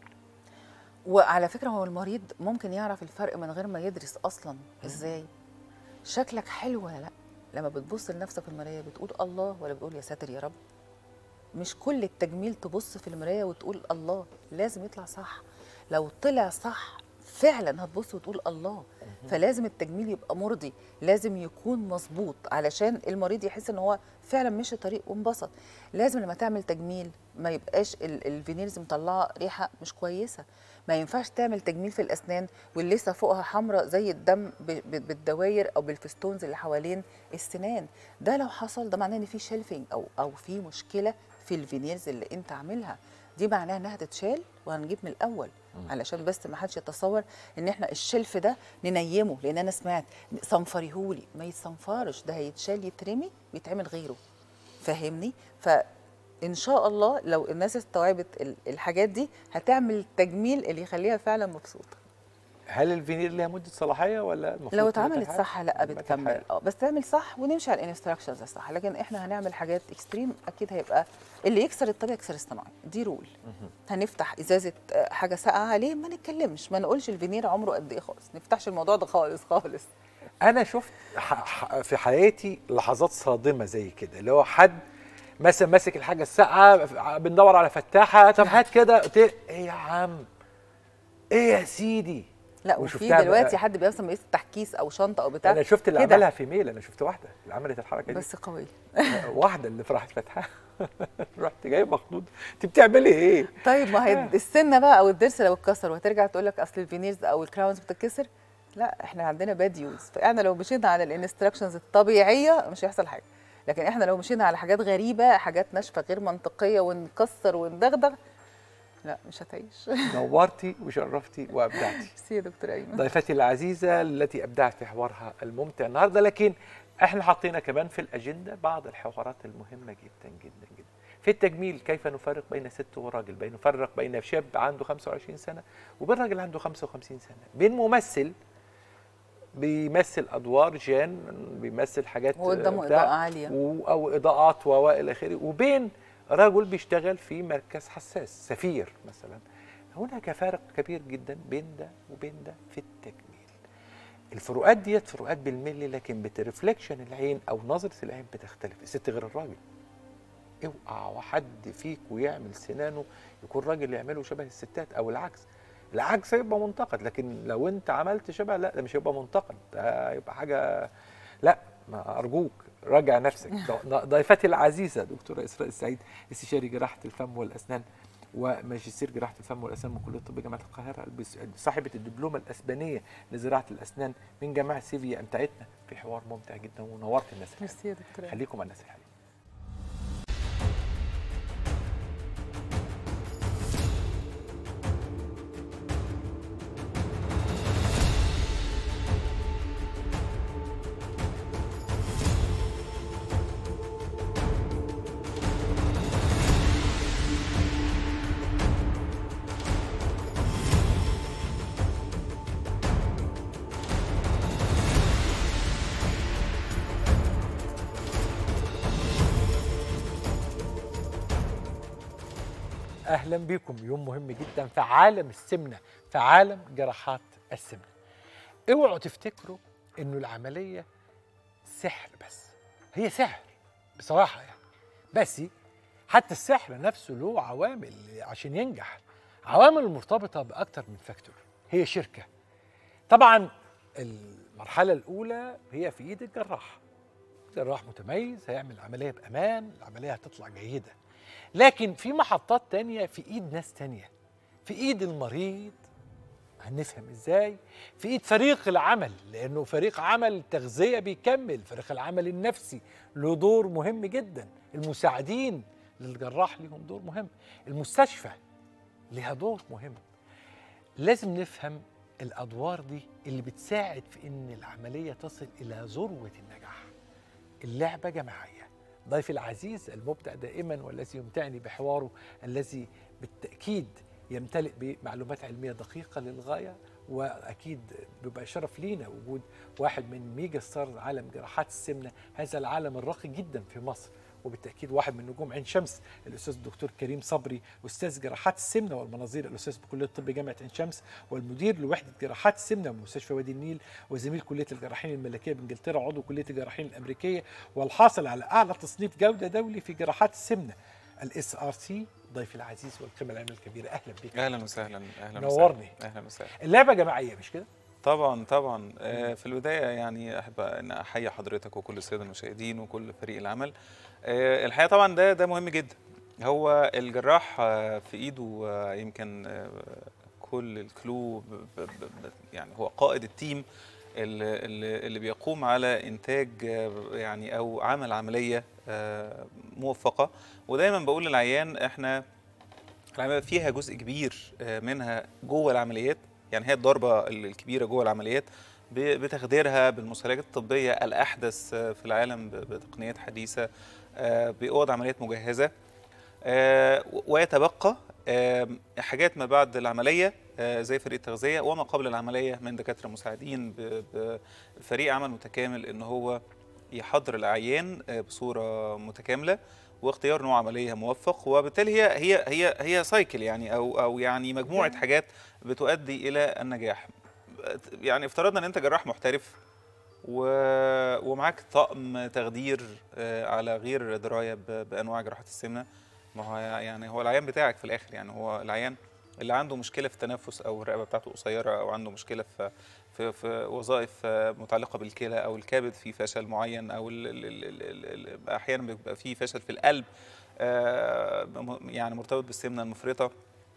وعلى فكره هو المريض ممكن يعرف الفرق من غير ما يدرس اصلا ازاي شكلك حلو ولا لا لما بتبص لنفسك في المرايه بتقول الله ولا بتقول يا ساتر يا رب مش كل التجميل تبص في المرايه وتقول الله لازم يطلع صح لو طلع صح فعلا هتبص وتقول الله فلازم التجميل يبقى مرضي لازم يكون مظبوط علشان المريض يحس ان هو فعلا مشي طريق وانبسط لازم لما تعمل تجميل ما يبقاش ال- الفينيرز مطلعه ريحه مش كويسه ما ينفعش تعمل تجميل في الاسنان واللثه فوقها حمراء زي الدم ب- ب- بالدواير او بالفستونز اللي حوالين السنان ده لو حصل ده معناه ان في شيلفينج او او في مشكله في الفينيرز اللي انت عاملها دي معناها انها تتشال وهنجيب من الاول علشان بس ما حدش يتصور ان احنا الشلف ده ننيمه لان انا سمعت صنفريهولي ما يتصنفرش ده هيتشال يترمي ويتعمل غيره فاهمني فان شاء الله لو الناس استوعبت ال- الحاجات دي هتعمل تجميل اللي يخليها فعلا مبسوطه هل الفينير ليها مده صلاحيه ولا المفروض لو تبقى اتعملت تلحق؟ صح لا تبقى بتكمل تلحق. اه بس تعمل صح ونمشي على الانستراكشنز الصح لكن احنا هنعمل حاجات اكستريم اكيد هيبقى اللي يكسر الطبيعي يكسر الصناعي دي رول هنفتح ازازه آه، حاجه ساقعه عليه ما نتكلمش ما نقولش الفينير عمره قد ايه خالص نفتحش الموضوع ده خالص خالص انا شفت ح- ح- في حياتي لحظات صادمه زي كده اللي هو حد مثلا ماسك الحاجه الساقعه بندور على فتاحه طب هات كده قلت له، ايه يا عم ايه يا سيدي لا وفي وشفتها بقى- دلوقتي حد بيرسم بيفتح كيس او شنطه او بتاع انا شفت اللي كده. عملها في ميل انا شفت واحده اللي عملت الحركه دي بس قوي واحده اللي راحت فاتحه رحت جاي مخضوض انت بتعملي ايه طيب ما هي السنه بقى او الضرس لو اتكسر وهترجع تقول لك اصل الفينيرز او الكراونز بتتكسر لا احنا عندنا باد يوز فاحنا لو مشينا على الانستراكشنز الطبيعيه مش هيحصل حاجه لكن احنا لو مشينا على حاجات غريبه حاجات ناشفه غير منطقيه ونكسر وندغدغ لا مش هتعيش نورتي وشرفتي وابدعتي ميرسي يا دكتور ايمن ضيفتي العزيزة التي أبدعت في حوارها الممتع النهاردة لكن احنا حاطين كمان في الأجندة بعض الحوارات المهمة جدا جدا جدا في التجميل كيف نفرق بين ست وراجل بين نفرق بين شاب عنده 25 سنة وبين راجل عنده 55 سنة بين ممثل بيمثل ادوار جان بيمثل حاجات وقدامه بتاع، إضاءة عالية. و- او اضاءات والى اخره وبين رجل بيشتغل في مركز حساس سفير مثلا هناك فارق كبير جدا بين ده وبين ده في التجميل الفروقات ديت فروقات بالملي لكن بترفلكشن العين او نظره العين بتختلف الست غير الراجل اوعى حد فيك ويعمل سنانه يكون راجل يعمله شبه الستات او العكس العكس هيبقى منتقد لكن لو انت عملت شبه لا ده مش هيبقى منتقد ده هيبقى حاجه لا ما ارجوك راجع نفسك ض- ضيفتي العزيزه دكتوره اسراء السعيد استشاري جراحه الفم والاسنان وماجستير جراحه الفم والاسنان من كليه الطب جامعه القاهره البس- صاحبه الدبلومه الاسبانيه لزراعه الاسنان من جامعه سيفيا امتعتنا في حوار ممتع جدا ونورت الناس الحلوة. ميرسي يا دكتور أيمن. خليكم مع الناس الحلوه اهلا بكم يوم مهم جدا في عالم السمنه في عالم جراحات السمنه اوعوا تفتكروا انه العمليه سحر بس هي سحر بصراحه يعني بس حتى السحر نفسه له عوامل عشان ينجح عوامل مرتبطه باكتر من فاكتور هي شركه طبعا المرحله الاولى هي في ايد الجراح جراح متميز هيعمل العمليه بامان العمليه هتطلع جيده لكن في محطات تانية في ايد ناس تانية في ايد المريض هنفهم ازاي في ايد فريق العمل لانه فريق عمل تغذيه بيكمل فريق العمل النفسي له دور مهم جدا المساعدين للجراح ليهم دور مهم المستشفى لها دور مهم لازم نفهم الادوار دي اللي بتساعد في ان العمليه تصل الى ذروه النجاح اللعبه جماعيه ضيفي العزيز المبدع دائما والذي يمتعني بحواره الذي بالتاكيد يمتلئ بمعلومات علميه دقيقه للغايه واكيد بيبقى شرف لينا وجود واحد من ميجا ستارز عالم جراحات السمنه هذا العالم الراقي جدا في مصر وبالتاكيد واحد من نجوم عين شمس الاستاذ الدكتور كريم صبري استاذ جراحات السمنه والمناظير الاستاذ بكليه الطب جامعه عين شمس والمدير لوحده جراحات السمنه بمستشفى وادي النيل وزميل كليه الجراحين الملكيه بانجلترا وعضو كليه الجراحين الامريكيه والحاصل على اعلى تصنيف جوده دولي في جراحات السمنه الاس ار سي ضيفي العزيز والقيمه العلميه الكبيره اهلا بك اهلا وسهلا اهلا نورني. وسهلا اهلا وسهلا اللعبه جماعيه مش كده طبعا طبعا آه، في البدايه يعني احب ان احيي حضرتك وكل الساده المشاهدين وكل فريق العمل آه، الحقيقه طبعا ده ده مهم جدا هو الجراح آه، في ايده آه، يمكن آه، كل الكلو ب- ب- ب- يعني هو قائد التيم اللي, اللي اللي بيقوم على انتاج آه، يعني او عمل عمليه آه، موفقه ودايما بقول للعيان احنا العمليه فيها جزء كبير آه، منها جوه العمليات يعني هي الضربه الكبيره جوه العمليات ب- بتخديرها بالمسالات الطبيه الاحدث آه، في العالم ب- بتقنيات حديثه آه، باوض عمليات مجهزه آه، و- ويتبقى آه، حاجات ما بعد العمليه آه، زي فريق التغذيه وما قبل العمليه من دكاتره مساعدين ب- بفريق عمل متكامل ان هو يحضر العيان آه، بصوره متكامله واختيار نوع عمليه موفق وبالتالي هي هي هي هي سايكل يعني او او يعني مجموعه حاجات بتؤدي الى النجاح يعني افترضنا ان انت جراح محترف و... ومعاك طقم تخدير آه، على غير درايه ب... بانواع جراحات السمنه ما هو يعني هو العيان بتاعك في الاخر يعني هو العيان اللي عنده مشكله في التنفس او الرقبه بتاعته قصيره او عنده مشكله في في, في وظائف آه، متعلقه بالكلى او الكبد في فشل معين او ال ال ال ال ال احيانا بيبقى في فشل في القلب آه، م- يعني مرتبط بالسمنه المفرطه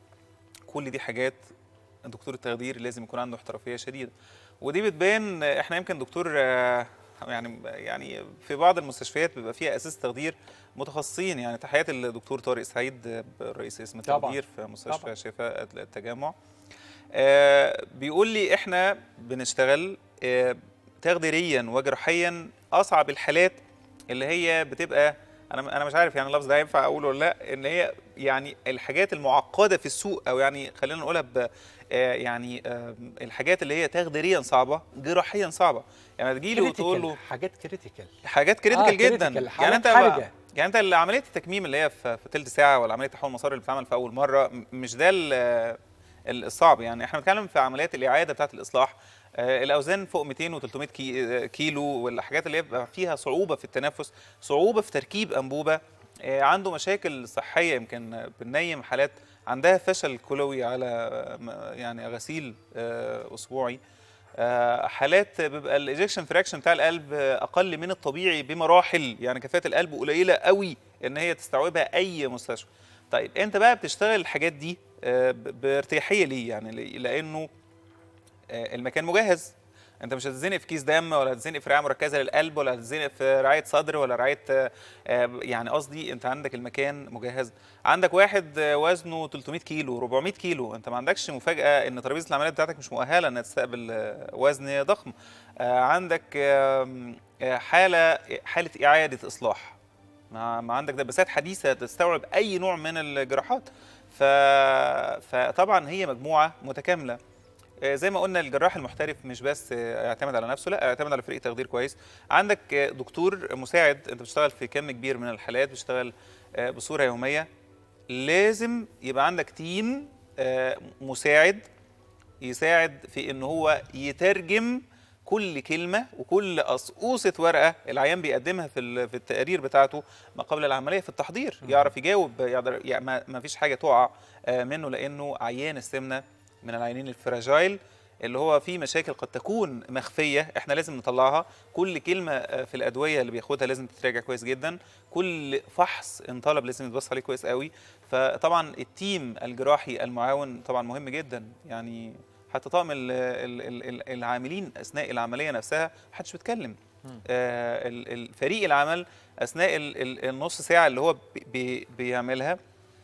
كل دي حاجات دكتور التخدير لازم يكون عنده احترافيه شديده ودي بتبان احنا يمكن دكتور آه، يعني يعني في بعض المستشفيات بيبقى فيها اساس تخدير متخصصين يعني تحياتي للدكتور طارق سعيد آه، رئيس قسم طبعاً. التخدير في مستشفى طبعاً. شفاء التجمع آه، بيقول لي احنا بنشتغل آه، تخديريا وجراحيا اصعب الحالات اللي هي بتبقى انا انا مش عارف يعني اللفظ ده ينفع اقوله ولا لا ان هي يعني الحاجات المعقده في السوق او يعني خلينا نقولها ب آه، يعني آه، الحاجات اللي هي تخديريا صعبه جراحيا صعبه يعني تجي له وتقول له حاجات كريتيكال حاجات كريتيكال آه، جدا critical، يعني حالات انت حرجة. يعني انت عمليه التكميم اللي هي في, في ثلث ساعه ولا عمليه تحول مسار اللي بتتعمل في اول مره م- مش ده ال- ال- الصعب يعني احنا بنتكلم في عمليات الاعاده بتاعه الاصلاح آه، الاوزان فوق 200 و300 كي- آه، كيلو والحاجات اللي هي بيبقى فيها صعوبه في التنفس صعوبه في تركيب انبوبه آه، عنده مشاكل صحيه يمكن بننيم حالات عندها فشل كلوي على آه، م- يعني غسيل آه، اسبوعي آه، حالات بيبقى الايجكشن فراكشن بتاع القلب آه، اقل من الطبيعي بمراحل يعني كفاءه القلب قليله قوي ان هي تستوعبها اي مستشفى طيب انت بقى بتشتغل الحاجات دي آه، ب- بارتياحيه ليه يعني ليه؟ لانه آه، المكان مجهز انت مش هتتزنق في كيس دم ولا هتتزنق في رعايه مركزه للقلب ولا هتتزنق في رعايه صدر ولا رعايه آه، آه، يعني قصدي انت عندك المكان مجهز عندك واحد آه، وزنه 300 كيلو 400 كيلو انت ما عندكش مفاجاه ان ترابيزه العمليات بتاعتك مش مؤهله انها تستقبل آه، وزن ضخم آه، عندك آم، آه، حاله حاله اعاده اصلاح ما ما عندك دباسات حديثه تستوعب اي نوع من الجراحات ف... فطبعا هي مجموعه متكامله آه، زي ما قلنا الجراح المحترف مش بس آه، يعتمد على نفسه لا يعتمد على فريق تخدير كويس عندك آه، دكتور مساعد انت بتشتغل في كم كبير من الحالات بتشتغل آه، بصوره يوميه لازم يبقى عندك تيم آه، مساعد يساعد في ان هو يترجم كل كلمه وكل قصقوصه ورقه العيان بيقدمها في ال- في التقارير بتاعته ما قبل العمليه في التحضير يعرف يجاوب يقدر يعني ما- ما فيش حاجه تقع آه، منه لانه عيان السمنه من العيانين الفراجايل اللي هو فيه مشاكل قد تكون مخفيه احنا لازم نطلعها كل كلمه آه، في الادويه اللي بياخدها لازم تتراجع كويس جدا كل فحص انطلب لازم يتبص عليه كويس قوي فطبعا التيم الجراحي المعاون طبعا مهم جدا يعني حتى طاقم ال- ال- ال- ال- العاملين اثناء العمليه نفسها محدش بيتكلم آه، ال- ال- فريق العمل اثناء ال- ال- النص ساعه اللي هو بي- بي- بيعملها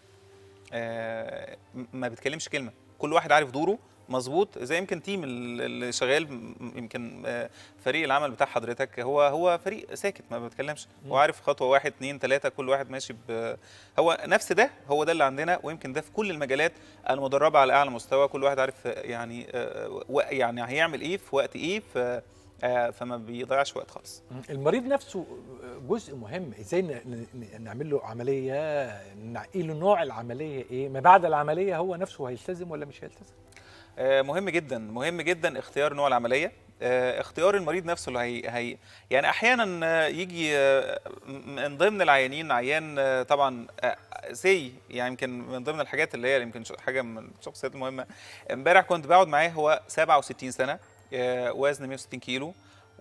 آه، م- ما بيتكلمش كلمه كل واحد عارف دوره مظبوط زي يمكن تيم ال- اللي شغال م- يمكن آه، فريق العمل بتاع حضرتك هو هو فريق ساكت ما بيتكلمش هو عارف خطوه واحد اتنين تلاته كل واحد ماشي ب هو نفس ده هو ده اللي عندنا ويمكن ده في كل المجالات المدربه على اعلى مستوى كل واحد عارف آه، يعني آه، و- يعني هيعمل ايه في وقت ايه ف آه، فما بيضيعش وقت خالص المريض نفسه جزء مهم ازاي ن- ن- نعمل له عمليه نعقي له نوع العمليه ايه ما بعد العمليه هو نفسه هيلتزم ولا مش هيلتزم آه، مهم جدا مهم جدا اختيار نوع العمليه آه، اختيار المريض نفسه اللي هي, هي يعني احيانا آه، يجي آه، م- من ضمن العيانين عيان آه، طبعا سي يعني يمكن من ضمن الحاجات اللي هي يمكن ش- حاجه من الشخصيات المهمه امبارح كنت بقعد معاه هو 67 سنه آه، وزن 160 كيلو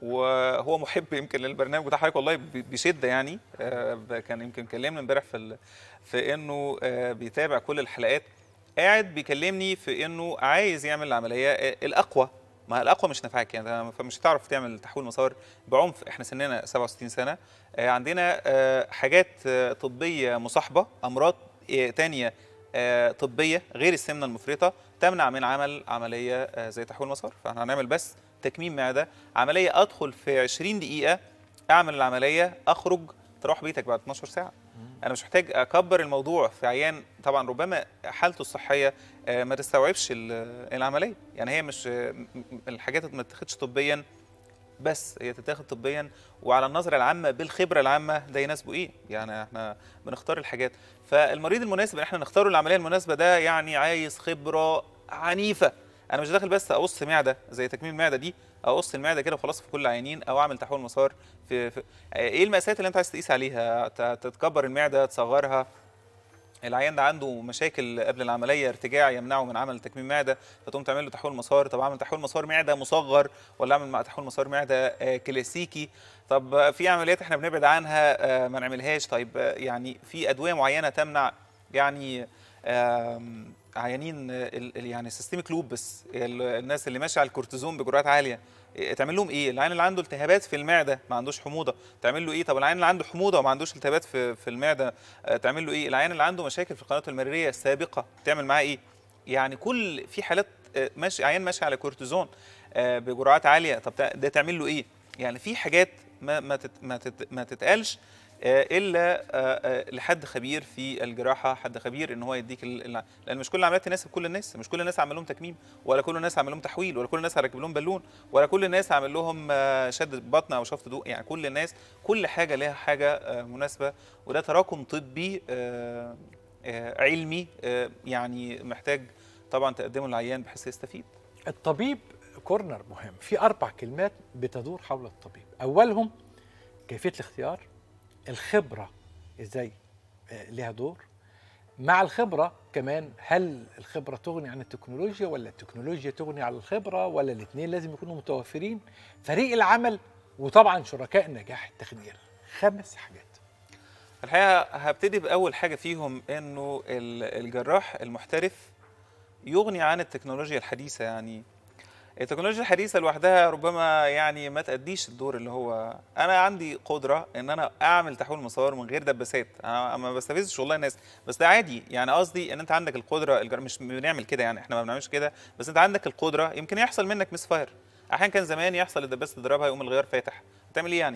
وهو محب يمكن للبرنامج بتاع حضرتك والله ب- بشده يعني آه، ب- كان يمكن كلمني امبارح في ال- في انه آه، بيتابع كل الحلقات قاعد بيكلمني في انه عايز يعمل العمليه آه، الاقوى ما الاقوى مش نافعك يعني ده فمش هتعرف تعمل تحويل مسار بعنف احنا سننا 67 سنه آه، عندنا آه، حاجات آه، طبيه مصاحبه امراض آه، تانية آه، طبيه غير السمنه المفرطه تمنع من عمل عمليه آه، زي تحويل مسار فاحنا هنعمل بس تكميم معده عمليه ادخل في 20 دقيقه اعمل العمليه اخرج تروح بيتك بعد 12 ساعه انا مش محتاج اكبر الموضوع في عيان طبعا ربما حالته الصحيه آه، ما تستوعبش ال- العمليه يعني هي مش آه، م- م- الحاجات ما تتاخدش طبيا بس هي تتاخد طبيا وعلى النظره العامه بالخبره العامه ده يناسبه ايه يعني احنا بنختار الحاجات فالمريض المناسب اللي احنا نختاره العمليه المناسبه ده يعني عايز خبره عنيفه انا مش داخل بس اقص معده زي تكميم المعده دي اقص المعده كده وخلاص في كل العيانين او اعمل تحويل مسار في, في ايه المقاسات اللي انت عايز تقيس عليها ت- تتكبر المعده تصغرها العيان ده عنده مشاكل قبل العمليه ارتجاع يمنعه من عمل تكميم معده فتقوم تعمل له تحويل مسار طب اعمل تحويل مسار معده مصغر ولا اعمل مع تحويل مسار معده آه، كلاسيكي طب آه، في عمليات احنا بنبعد عنها آه، ما نعملهاش طيب آه، يعني في ادويه معينه تمنع يعني آم، عيانين آه، ال- ال- يعني سيستميك لوبس الناس اللي ماشيه على الكورتيزون بجرعات عاليه إيه، تعمل لهم ايه العيان اللي عنده التهابات في المعده ما عندوش حموضه تعمل له ايه طب العيان اللي عنده حموضه وما عندوش التهابات في في المعده آه، تعمل له ايه العيان اللي عنده مشاكل في القناه المراريه السابقه تعمل معاه ايه يعني كل في حالات آه، ماشي عيان ماشي على كورتيزون آه، بجرعات عاليه طب تع- ده تعمل له ايه يعني في حاجات ما ما تت ما, تت ما تتقالش آه، الا آه، آه، لحد خبير في الجراحه حد خبير ان هو يديك ال- ال- لان مش كل العمليات تناسب كل الناس مش كل الناس عمل لهم تكميم ولا كل الناس عمل لهم تحويل ولا كل الناس هركب لهم بالون ولا كل الناس عمل لهم آه، شد بطن او شفط ضوء يعني كل الناس كل حاجه لها حاجه آه، مناسبه وده تراكم طبي آه، آه، علمي آه، يعني محتاج طبعا تقدمه للعيان بحيث يستفيد الطبيب كورنر مهم في اربع كلمات بتدور حول الطبيب اولهم كيفيه الاختيار الخبره ازاي آه، لها دور مع الخبره كمان هل الخبره تغني عن التكنولوجيا ولا التكنولوجيا تغني عن الخبره ولا الاثنين لازم يكونوا متوفرين فريق العمل وطبعا شركاء النجاح التخدير خمس حاجات الحقيقه هبتدي باول حاجه فيهم انه ال- الجراح المحترف يغني عن التكنولوجيا الحديثه يعني التكنولوجيا الحديثه لوحدها ربما يعني ما تأديش الدور اللي هو انا عندي قدره ان انا اعمل تحويل مسار من غير دباسات انا ما بستفزش والله الناس بس ده عادي يعني قصدي ان انت عندك القدره الجر... مش بنعمل كده يعني احنا ما بنعملش كده بس انت عندك القدره يمكن يحصل منك مس فاير احيانا كان زمان يحصل الدباسه تضربها يقوم الغيار فاتح هتعمل ايه يعني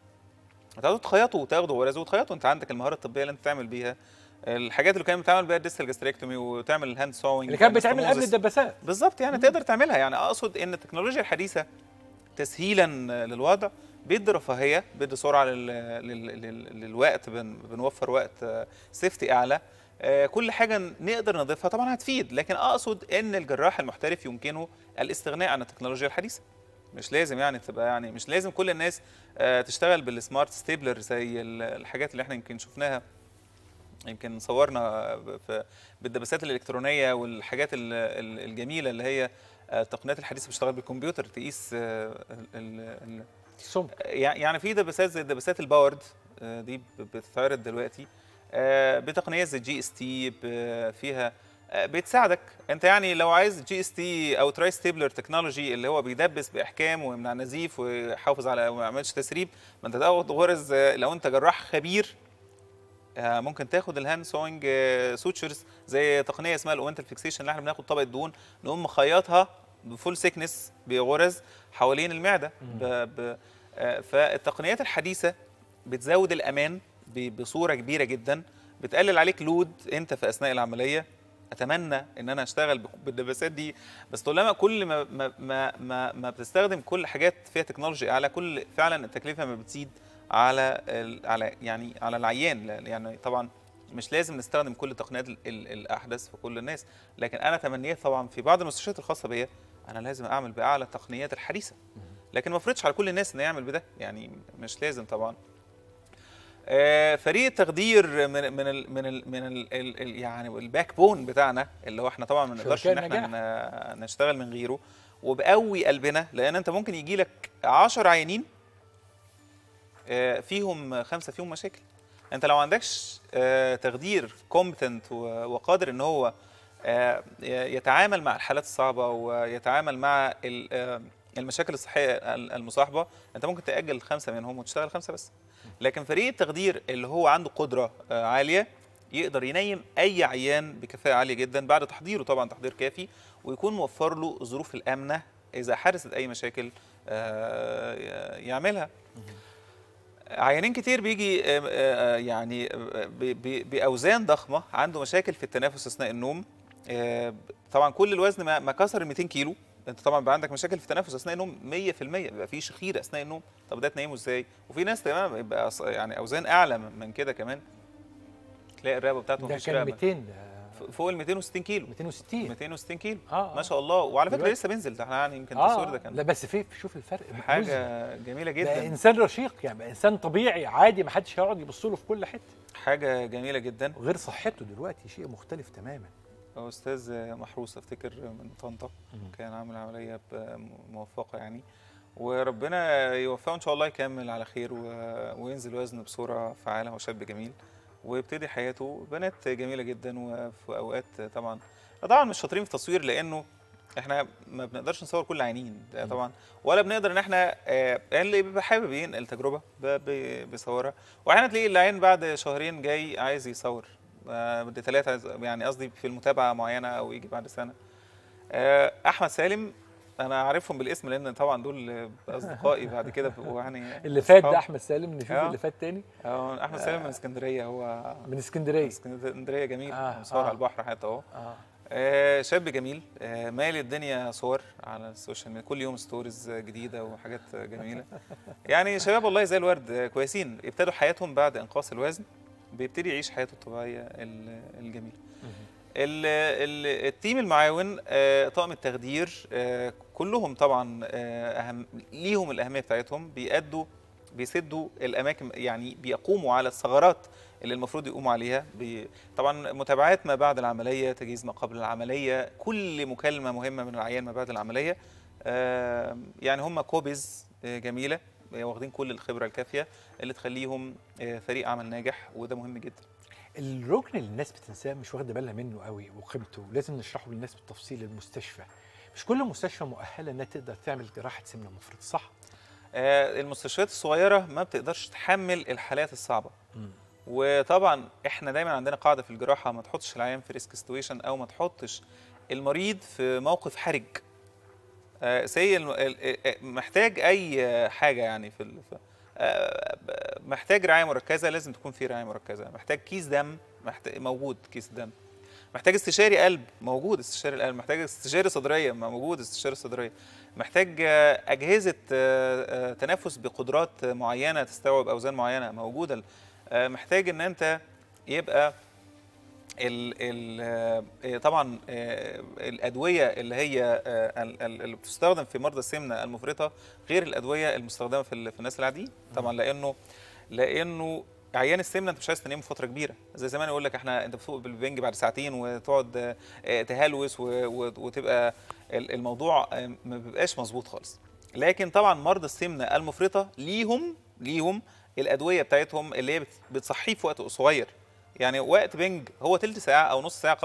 هتقعدوا تخيطوا وتاخدوا ورزوا وتخيطوا انت عندك المهاره الطبيه اللي انت تعمل بيها الحاجات اللي كانت بتعمل بيها الديستال جاستريكتومي وتعمل الهاند سوينج اللي كانت بتعمل قبل الدباسات بالظبط يعني تقدر تعملها يعني اقصد ان التكنولوجيا الحديثه تسهيلا للوضع بيدي رفاهيه بيدي سرعه لل... لل... لل... للوقت بن... بنوفر وقت سيفتي اعلى آه، كل حاجه نقدر نضيفها طبعا هتفيد لكن اقصد ان الجراح المحترف يمكنه الاستغناء عن التكنولوجيا الحديثه مش لازم يعني تبقى يعني مش لازم كل الناس آه، تشتغل بالسمارت ستيبلر زي ال- الحاجات اللي احنا يمكن شفناها يمكن صورنا في بالدباسات الالكترونيه والحاجات ال- ال- الجميله اللي هي آه، التقنيات الحديثه بتشتغل بالكمبيوتر تقيس آه، ال- ال- السمك يع- يعني في دباسات زي الدباسات الباورد آه، دي ب- بتتعرض دلوقتي آه، بتقنيات زي جي اس تي فيها آه، بتساعدك انت يعني لو عايز جي اس تي او تراي ستيبلر تكنولوجي اللي هو بيدبس باحكام ويمنع نزيف ويحافظ على وما يعملش تسريب ما انت تاخد غرز آه، لو انت جراح خبير آه، ممكن تاخد الهاند سوينج سوتشرز زي تقنيه اسمها الاوينتال فيكسيشن اللي احنا بناخد طبقه دهون نقوم مخيطها بفول سيكنس بغرز حوالين المعده ب... ب... آه، فالتقنيات الحديثه بتزود الامان ب... بصوره كبيره جدا بتقلل عليك لود انت في اثناء العمليه اتمنى ان انا اشتغل بك- بالدباسات دي بس طالما كل ما ما ما ما, ما بتستخدم كل حاجات فيها تكنولوجي اعلى كل فعلا التكلفه ما بتزيد على ال- على يعني على العيان لا- يعني طبعا مش لازم نستخدم كل التقنيات ال- ال- الاحدث في كل الناس لكن انا تمنيت طبعا في بعض المستشفيات الخاصه بيا انا لازم اعمل باعلى التقنيات الحديثه لكن ما افرضش على كل الناس انه يعمل بده يعني مش لازم طبعا آه، فريق التقدير من من ال من ال من ال ال ال يعني الباك بون بتاعنا اللي هو احنا طبعا ما نقدرش ان شركاء احنا ن- نشتغل من غيره وبقوي قلبنا لان انت ممكن يجي لك 10 عيانين آه، فيهم خمسه فيهم مشاكل انت لو ما عندكش آه، تخدير كومبتنت وقادر ان هو آه، ي- يتعامل مع الحالات الصعبه ويتعامل مع ال- آه، المشاكل الصحيه ال- المصاحبه انت ممكن تاجل خمسه منهم وتشتغل خمسه بس لكن فريق التخدير اللي هو عنده قدره آه، عاليه يقدر ينيم اي عيان بكفاءه عاليه جدا بعد تحضيره طبعا تحضير كافي ويكون موفر له الظروف الامنه اذا حدثت اي مشاكل آه، يعملها عيانين كتير بيجي آه، آه، يعني آه، ب- ب- باوزان ضخمه عنده مشاكل في التنفس اثناء النوم آه، طبعا كل الوزن ما ما كسر ال 200 كيلو انت طبعا بيبقى عندك مشاكل في التنفس اثناء النوم 100% بيبقى في شخير اثناء النوم طب ده تنيمه ازاي وفي ناس تمام بيبقى أص- يعني اوزان اعلى من من كده كمان تلاقي الرقبه بتاعته ده مفيش كان رقبة. 200 آه، ف- فوق ال 260 كيلو 260 260 كيلو اه ما شاء الله وعلى فكره دلوقتي. لسه بينزل ده احنا يعني يمكن التصوير ده لا كان بس في شوف الفرق مذهل. حاجه جميله بقى جدا انسان رشيق يعني بقى انسان طبيعي عادي ما حدش هيقعد يبص له في كل حته حاجه جميله جدا غير صحته دلوقتي شيء مختلف تماما هو استاذ محروس افتكر من طنطا كان عامل عمليه ب- موفقه يعني وربنا يوفقه ان شاء الله يكمل على خير و- وينزل وزنه بصوره فعاله هو شاب جميل ويبتدي حياته بنات جميله جدا وفي اوقات طبعا طبعا مش شاطرين في التصوير لانه احنا ما بنقدرش نصور كل عينين ده طبعا ولا بنقدر ان احنا آه، اللي بيبقى حابب ينقل تجربه ب- ب- بيصورها واحيانا تلاقي العين بعد شهرين جاي عايز يصور آه، بدي ثلاثه يعني قصدي في المتابعه معينه او يجي بعد سنه آه، احمد سالم انا عارفهم بالاسم لان طبعا دول اصدقائي بعد كده بيبقوا يعني اللي فات أصحاب. ده احمد سالم نشوف آه. اللي فات تاني اه احمد سالم من اسكندريه هو من من اسكندريه اسكندريه جميل آه، مصور آه. على البحر حتى اهو اه آه، شاب جميل آه، مالي الدنيا صور على السوشيال ميديا كل يوم ستوريز جديده وحاجات جميله يعني شباب والله زي الورد آه، كويسين ابتدوا حياتهم بعد انقاص الوزن بيبتدي يعيش حياته الطبيعيه ال- الجميله ال- ال- التيم المعاون آه، طاقم التخدير آه، كلهم طبعا آه، اهم ليهم الاهميه بتاعتهم بيأدوا بيسدوا الاماكن يعني بيقوموا على الثغرات اللي المفروض يقوموا عليها بي طبعا متابعات ما بعد العمليه تجهيز ما قبل العمليه كل مكالمه مهمه من العيان ما بعد العمليه آه، يعني هم كوبيز آه، جميله آه، واخدين كل الخبره الكافيه اللي تخليهم آه، فريق عمل ناجح وده مهم جدا الركن اللي الناس بتنساه مش واخده بالها منه قوي وقيمته لازم نشرحه للناس بالتفصيل المستشفى مش كل مستشفى مؤهله انها تقدر تعمل جراحه سمنه مفرط صح آه، المستشفيات الصغيره ما بتقدرش تحمل الحالات الصعبه وطبعا احنا دايما عندنا قاعده في الجراحه ما تحطش العيان في ريسك سيتويشن او ما تحطش المريض في موقف حرج آه، سي الم- ال- آه، محتاج اي حاجه يعني في ال- في- آه، ب- محتاج رعايه مركزه لازم تكون في رعايه مركزه محتاج كيس دم محتاج موجود كيس دم محتاج استشاري قلب موجود استشاري القلب محتاج استشاري صدريه موجود استشاري صدريه محتاج آه، اجهزه آه، آه، تنفس بقدرات معينه تستوعب اوزان معينه موجوده آه، محتاج ان انت يبقى ال ال آه، طبعا آه، الادويه اللي هي آه، ال- ال- اللي بتستخدم في مرضى السمنه المفرطه غير الادويه المستخدمه في ال- في الناس العاديين طبعا لانه لانه عيان السمنه انت مش عايز تنامه فتره كبيره زي زمان يقول لك احنا انت بتفوق بالبنج بعد ساعتين وتقعد آه، تهلوس و- و- وتبقى ال- الموضوع آه، ما بيبقاش مظبوط خالص لكن طبعا مرضى السمنه المفرطه ليهم ليهم الادويه بتاعتهم اللي هي بت- بتصحيه في وقت صغير يعني وقت بنج هو تلت ساعه او نص ساعه خلاص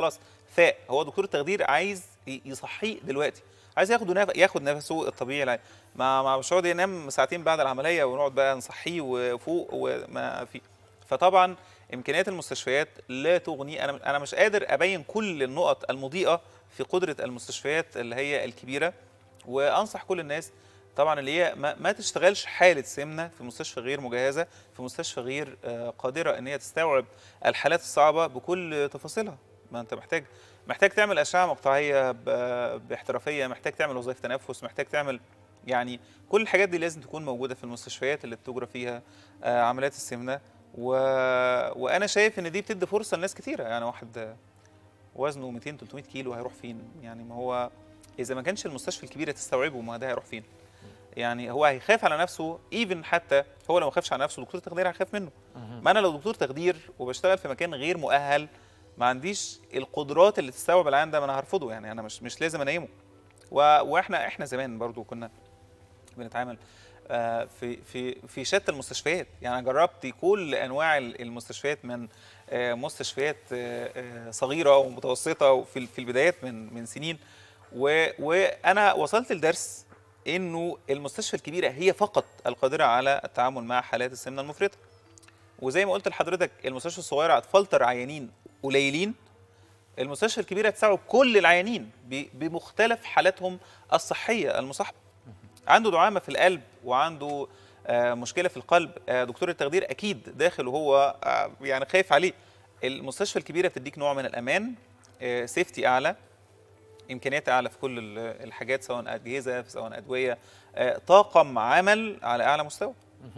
فاق هو دكتور التخدير عايز ي- يصحيه دلوقتي عايز ياخد نف... ياخد نفسه الطبيعي العادي. ما ما مش هيقعد ينام ساعتين بعد العمليه ونقعد بقى نصحيه وفوق وما في فطبعا امكانيات المستشفيات لا تغني انا انا مش قادر ابين كل النقط المضيئه في قدره المستشفيات اللي هي الكبيره وانصح كل الناس طبعا اللي هي ما, ما تشتغلش حاله سمنه في مستشفى غير مجهزه في مستشفى غير آه، قادره ان هي تستوعب الحالات الصعبه بكل تفاصيلها ما انت محتاج محتاج تعمل اشعه مقطعيه ب- باحترافيه محتاج تعمل وظائف تنفس محتاج تعمل يعني كل الحاجات دي لازم تكون موجوده في المستشفيات اللي بتجرى فيها آه، عمليات السمنه و... وانا شايف ان دي بتدي فرصه لناس كتيره يعني واحد آه، وزنه 200 300 كيلو هيروح فين يعني ما هو اذا ما كانش المستشفى الكبيره تستوعبه ما ده هيروح فين يعني هو هيخاف على نفسه ايفن حتى هو لو ما خافش على نفسه دكتور التخدير هيخاف منه ما انا لو دكتور تخدير وبشتغل في مكان غير مؤهل ما عنديش القدرات اللي تستوعب العيان ده ما انا هرفضه يعني انا مش مش لازم انيمه و... واحنا احنا زمان برضو كنا بنتعامل آه، في في في شتى المستشفيات يعني أنا جربت كل انواع ال- المستشفيات من آه، مستشفيات آه، آه، صغيره ومتوسطه وفي في البدايات من من سنين و- وانا وصلت لدرس انه المستشفى الكبيره هي فقط القادره على التعامل مع حالات السمنه المفرطه وزي ما قلت لحضرتك المستشفى الصغيره هتفلتر عيانين قليلين المستشفى الكبيره تستوعب كل العيانين ب- بمختلف حالاتهم الصحيه المصاحبه عنده دعامه في القلب وعنده آه، مشكله في القلب آه، دكتور التخدير اكيد داخل وهو آه، يعني خايف عليه المستشفى الكبيره بتديك نوع من الامان آه، سيفتي اعلى امكانيات اعلى في كل ال- الحاجات سواء اجهزه سواء ادويه آه، طاقم عمل على اعلى مستوى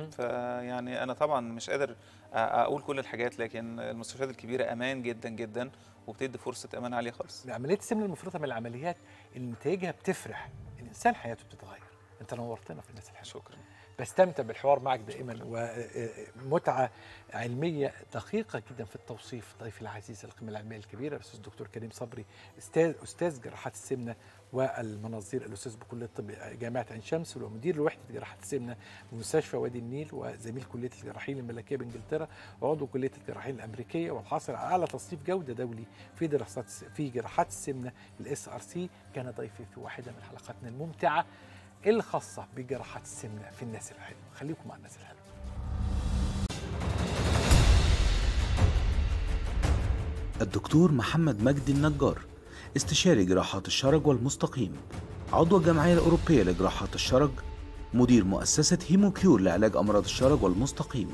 فيعني انا طبعا مش قادر أ- اقول كل الحاجات لكن المستشفيات الكبيره امان جدا جدا وبتدي فرصه امان عاليه خالص عمليه السمنه المفرطه من العمليات اللي نتائجها بتفرح الانسان حياته بتتغير انت نورتنا في الناس الحلوه شكرا بستمتع بالحوار معك دائما ومتعه علميه دقيقه جدا في التوصيف ضيفي العزيز القيمه العلميه الكبيره الاستاذ الدكتور كريم صبري استاذ استاذ جراحات السمنه والمناظير الاستاذ بكليه الطب جامعه عين شمس ومدير وحده جراحه السمنه بمستشفى وادي النيل وزميل كليه الجراحين الملكيه بانجلترا وعضو كليه الجراحين الامريكيه والحاصل على اعلى تصنيف جوده دولي في دراسات في جراحات السمنه الاس ار سي كان ضيفي في واحده من حلقاتنا الممتعه الخاصه بجراحات السمنه في الناس الحلوه خليكم مع الناس الحلوه الدكتور محمد مجدي النجار استشاري جراحات الشرج والمستقيم عضو الجمعية الأوروبية لجراحات الشرج مدير مؤسسة هيموكيور لعلاج أمراض الشرج والمستقيم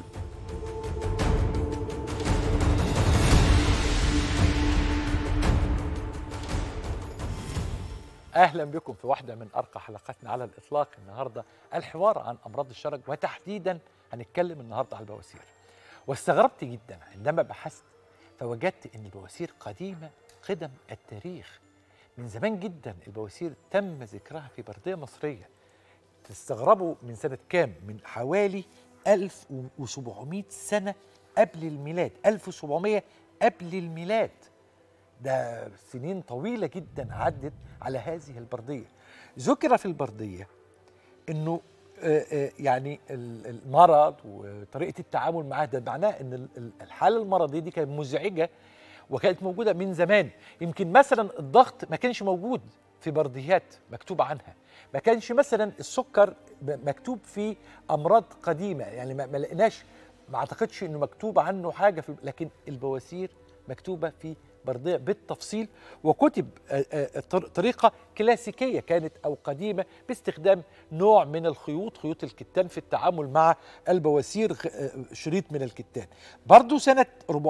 اهلا بكم في واحده من ارقى حلقاتنا على الاطلاق النهارده الحوار عن امراض الشرج وتحديدا هنتكلم النهارده على البواسير واستغربت جدا عندما بحثت فوجدت ان البواسير قديمه قدم التاريخ من زمان جدا البواسير تم ذكرها في برديه مصريه تستغربوا من سنه كام من حوالي 1700 سنه قبل الميلاد 1700 قبل الميلاد ده سنين طويلة جدا عدت على هذه البردية ذكر في البردية انه آه، آه، يعني ال- المرض وطريقة التعامل معاه ده معناه ان ال- ال- الحالة المرضية دي كانت مزعجة وكانت موجودة من زمان يمكن مثلا الضغط ما كانش موجود في برديات مكتوب عنها ما كانش مثلا السكر ب- مكتوب في امراض قديمه يعني ما ما لقيناش ما اعتقدش انه مكتوب عنه حاجه في لكن البواسير مكتوبه في برديه بالتفصيل وكتب آه، آه، طر- طريقه كلاسيكيه كانت او قديمه باستخدام نوع من الخيوط خيوط الكتان في التعامل مع البواسير غ- آه، شريط من الكتان برضو سنه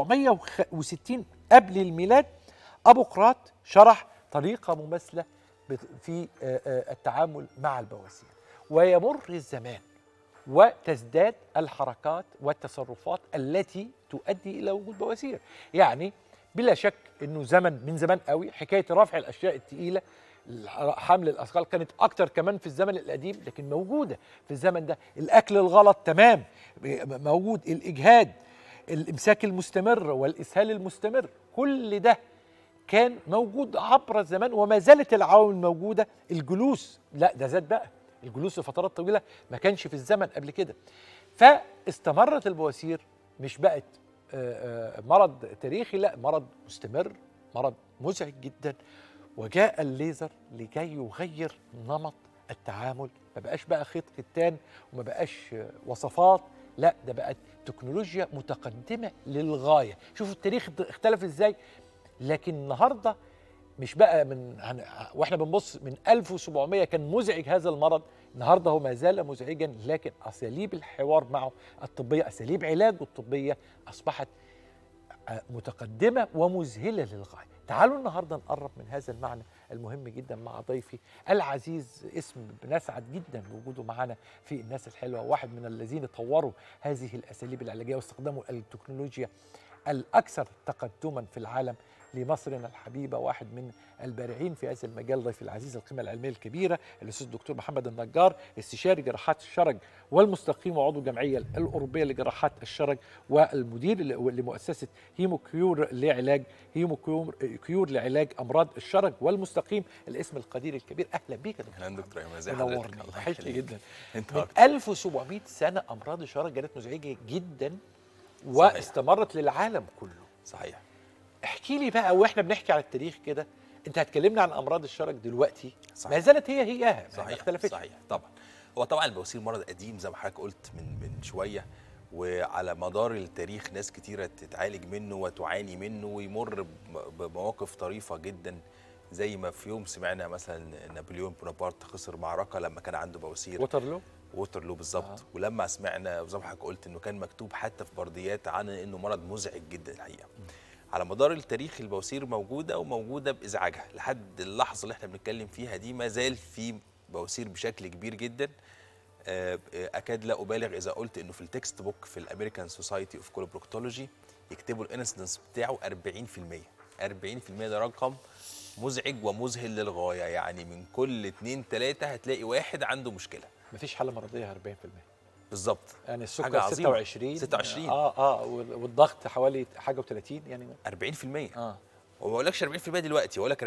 460 قبل الميلاد ابو قراط شرح طريقه مماثله بت- في آه، آه، التعامل مع البواسير ويمر الزمان وتزداد الحركات والتصرفات التي تؤدي الى وجود بواسير يعني بلا شك انه زمن من زمان قوي حكايه رفع الاشياء الثقيله حمل الاثقال كانت اكتر كمان في الزمن القديم لكن موجوده في الزمن ده الاكل الغلط تمام موجود الاجهاد الامساك المستمر والاسهال المستمر كل ده كان موجود عبر الزمان وما زالت العوامل موجوده الجلوس لا ده زاد بقى الجلوس لفترات طويله ما كانش في الزمن قبل كده فاستمرت البواسير مش بقت آه، آه، مرض تاريخي لا مرض مستمر مرض مزعج جدا وجاء الليزر لكي يغير نمط التعامل ما بقاش بقى خيط كتان وما بقاش وصفات لا ده بقت تكنولوجيا متقدمه للغايه شوفوا التاريخ اختلف ازاي لكن النهارده مش بقى من هن- واحنا بنبص من 1700 كان مزعج هذا المرض النهارده هو ما زال مزعجا لكن اساليب الحوار معه الطبيه اساليب علاجه الطبيه اصبحت آه، متقدمه ومذهله للغايه تعالوا النهارده نقرب من هذا المعنى المهم جدا مع ضيفي العزيز اسم بنسعد جدا بوجوده معنا في الناس الحلوه واحد من الذين طوروا هذه الاساليب العلاجيه واستخدموا التكنولوجيا الاكثر تقدما في العالم لمصرنا الحبيبه واحد من البارعين في هذا المجال ضيفي العزيز القيمه العلميه الكبيره الاستاذ الدكتور محمد النجار استشاري جراحات الشرج والمستقيم وعضو الجمعيه الاوروبيه لجراحات الشرج والمدير ل- لمؤسسه هيمو كيور لعلاج هيمو كيور كيور لعلاج امراض الشرج والمستقيم الاسم القدير الكبير اهلا بيك يا دكتور اهلا دكتور ايمن ازي حضرتك منورني الله وحشني يخليك. جدا انت من اكتر 1700 سنه امراض الشرج كانت مزعجه جدا واستمرت للعالم كله صحيح احكي لي بقى واحنا بنحكي على التاريخ كده انت هتكلمنا عن امراض الشرج دلوقتي صحيح. ما زالت هي هياها ما صحيح اختلفتش صحيح طبعا هو طبعا البواسير مرض قديم زي ما حضرتك قلت من من شويه وعلى مدار التاريخ ناس كتيره تتعالج منه وتعاني منه ويمر بم- بمواقف طريفه جدا زي ما في يوم سمعنا مثلا نابليون بونابرت خسر معركه لما كان عنده بواسير ووترلو ووترلو بالظبط آه. ولما سمعنا وزي ما حضرتك قلت انه كان مكتوب حتى في برديات عن انه مرض مزعج جدا الحقيقه على مدار التاريخ البواسير موجوده وموجوده بازعاجها لحد اللحظه اللي احنا بنتكلم فيها دي ما زال في بواسير بشكل كبير جدا آه، آه، اكاد لا ابالغ اذا قلت انه في التكست بوك في الامريكان سوسايتي اوف كولوبروكتولوجي يكتبوا الانسدنس بتاعه 40% 40% ده رقم مزعج ومذهل للغايه يعني من كل اتنين تلاته هتلاقي واحد عنده مشكله مفيش حاله مرضيه 40% بالظبط يعني حاجة السكر عظيمة. 26 26. اه اه وال- والضغط حوالي حاجه و30 يعني 40% اه وما بقولكش 40% دلوقتي بقول لك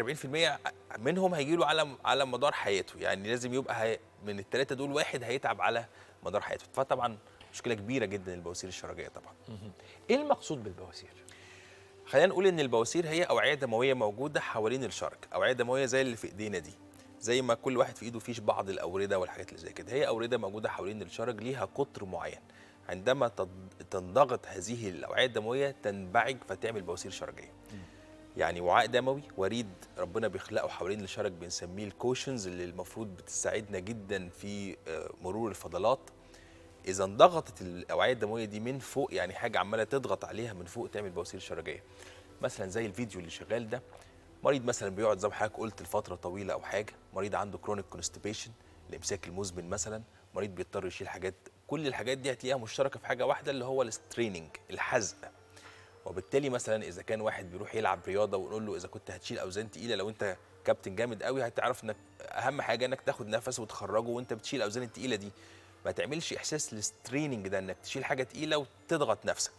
40% منهم هيجي له على على مدار حياته يعني لازم يبقى هي من الثلاثه دول واحد هيتعب على مدار حياته فطبعا مشكله كبيره جدا البواسير الشرجيه طبعا ايه المقصود بالبواسير خلينا نقول ان البواسير هي اوعيه دمويه موجوده حوالين الشرج اوعيه دمويه زي اللي في ايدينا دي زي ما كل واحد في ايده فيه بعض الاورده والحاجات اللي زي كده هي اورده موجوده حوالين الشرج ليها قطر معين عندما تض- تنضغط هذه الاوعيه الدمويه تنبعج فتعمل بواسير شرجيه يعني وعاء دموي وريد ربنا بيخلقه حوالين الشرج بنسميه الكوشنز اللي المفروض بتساعدنا جدا في آه، مرور الفضلات اذا انضغطت الاوعيه الدمويه دي من فوق يعني حاجه عماله تضغط عليها من فوق تعمل بواسير شرجيه مثلا زي الفيديو اللي شغال ده مريض مثلا بيقعد زي ما حضرتك قلت لفتره طويله او حاجه مريض عنده كرونيك كونستيبيشن الامساك المزمن مثلا مريض بيضطر يشيل حاجات كل الحاجات دي هتلاقيها مشتركه في حاجه واحده اللي هو الستريننج الحزق وبالتالي مثلا اذا كان واحد بيروح يلعب رياضه ونقول له اذا كنت هتشيل اوزان تقيله لو انت كابتن جامد قوي هتعرف انك اهم حاجه انك تاخد نفس وتخرجه وانت بتشيل الاوزان التقيله دي ما تعملش احساس الستريننج ده انك تشيل حاجه تقيله وتضغط نفسك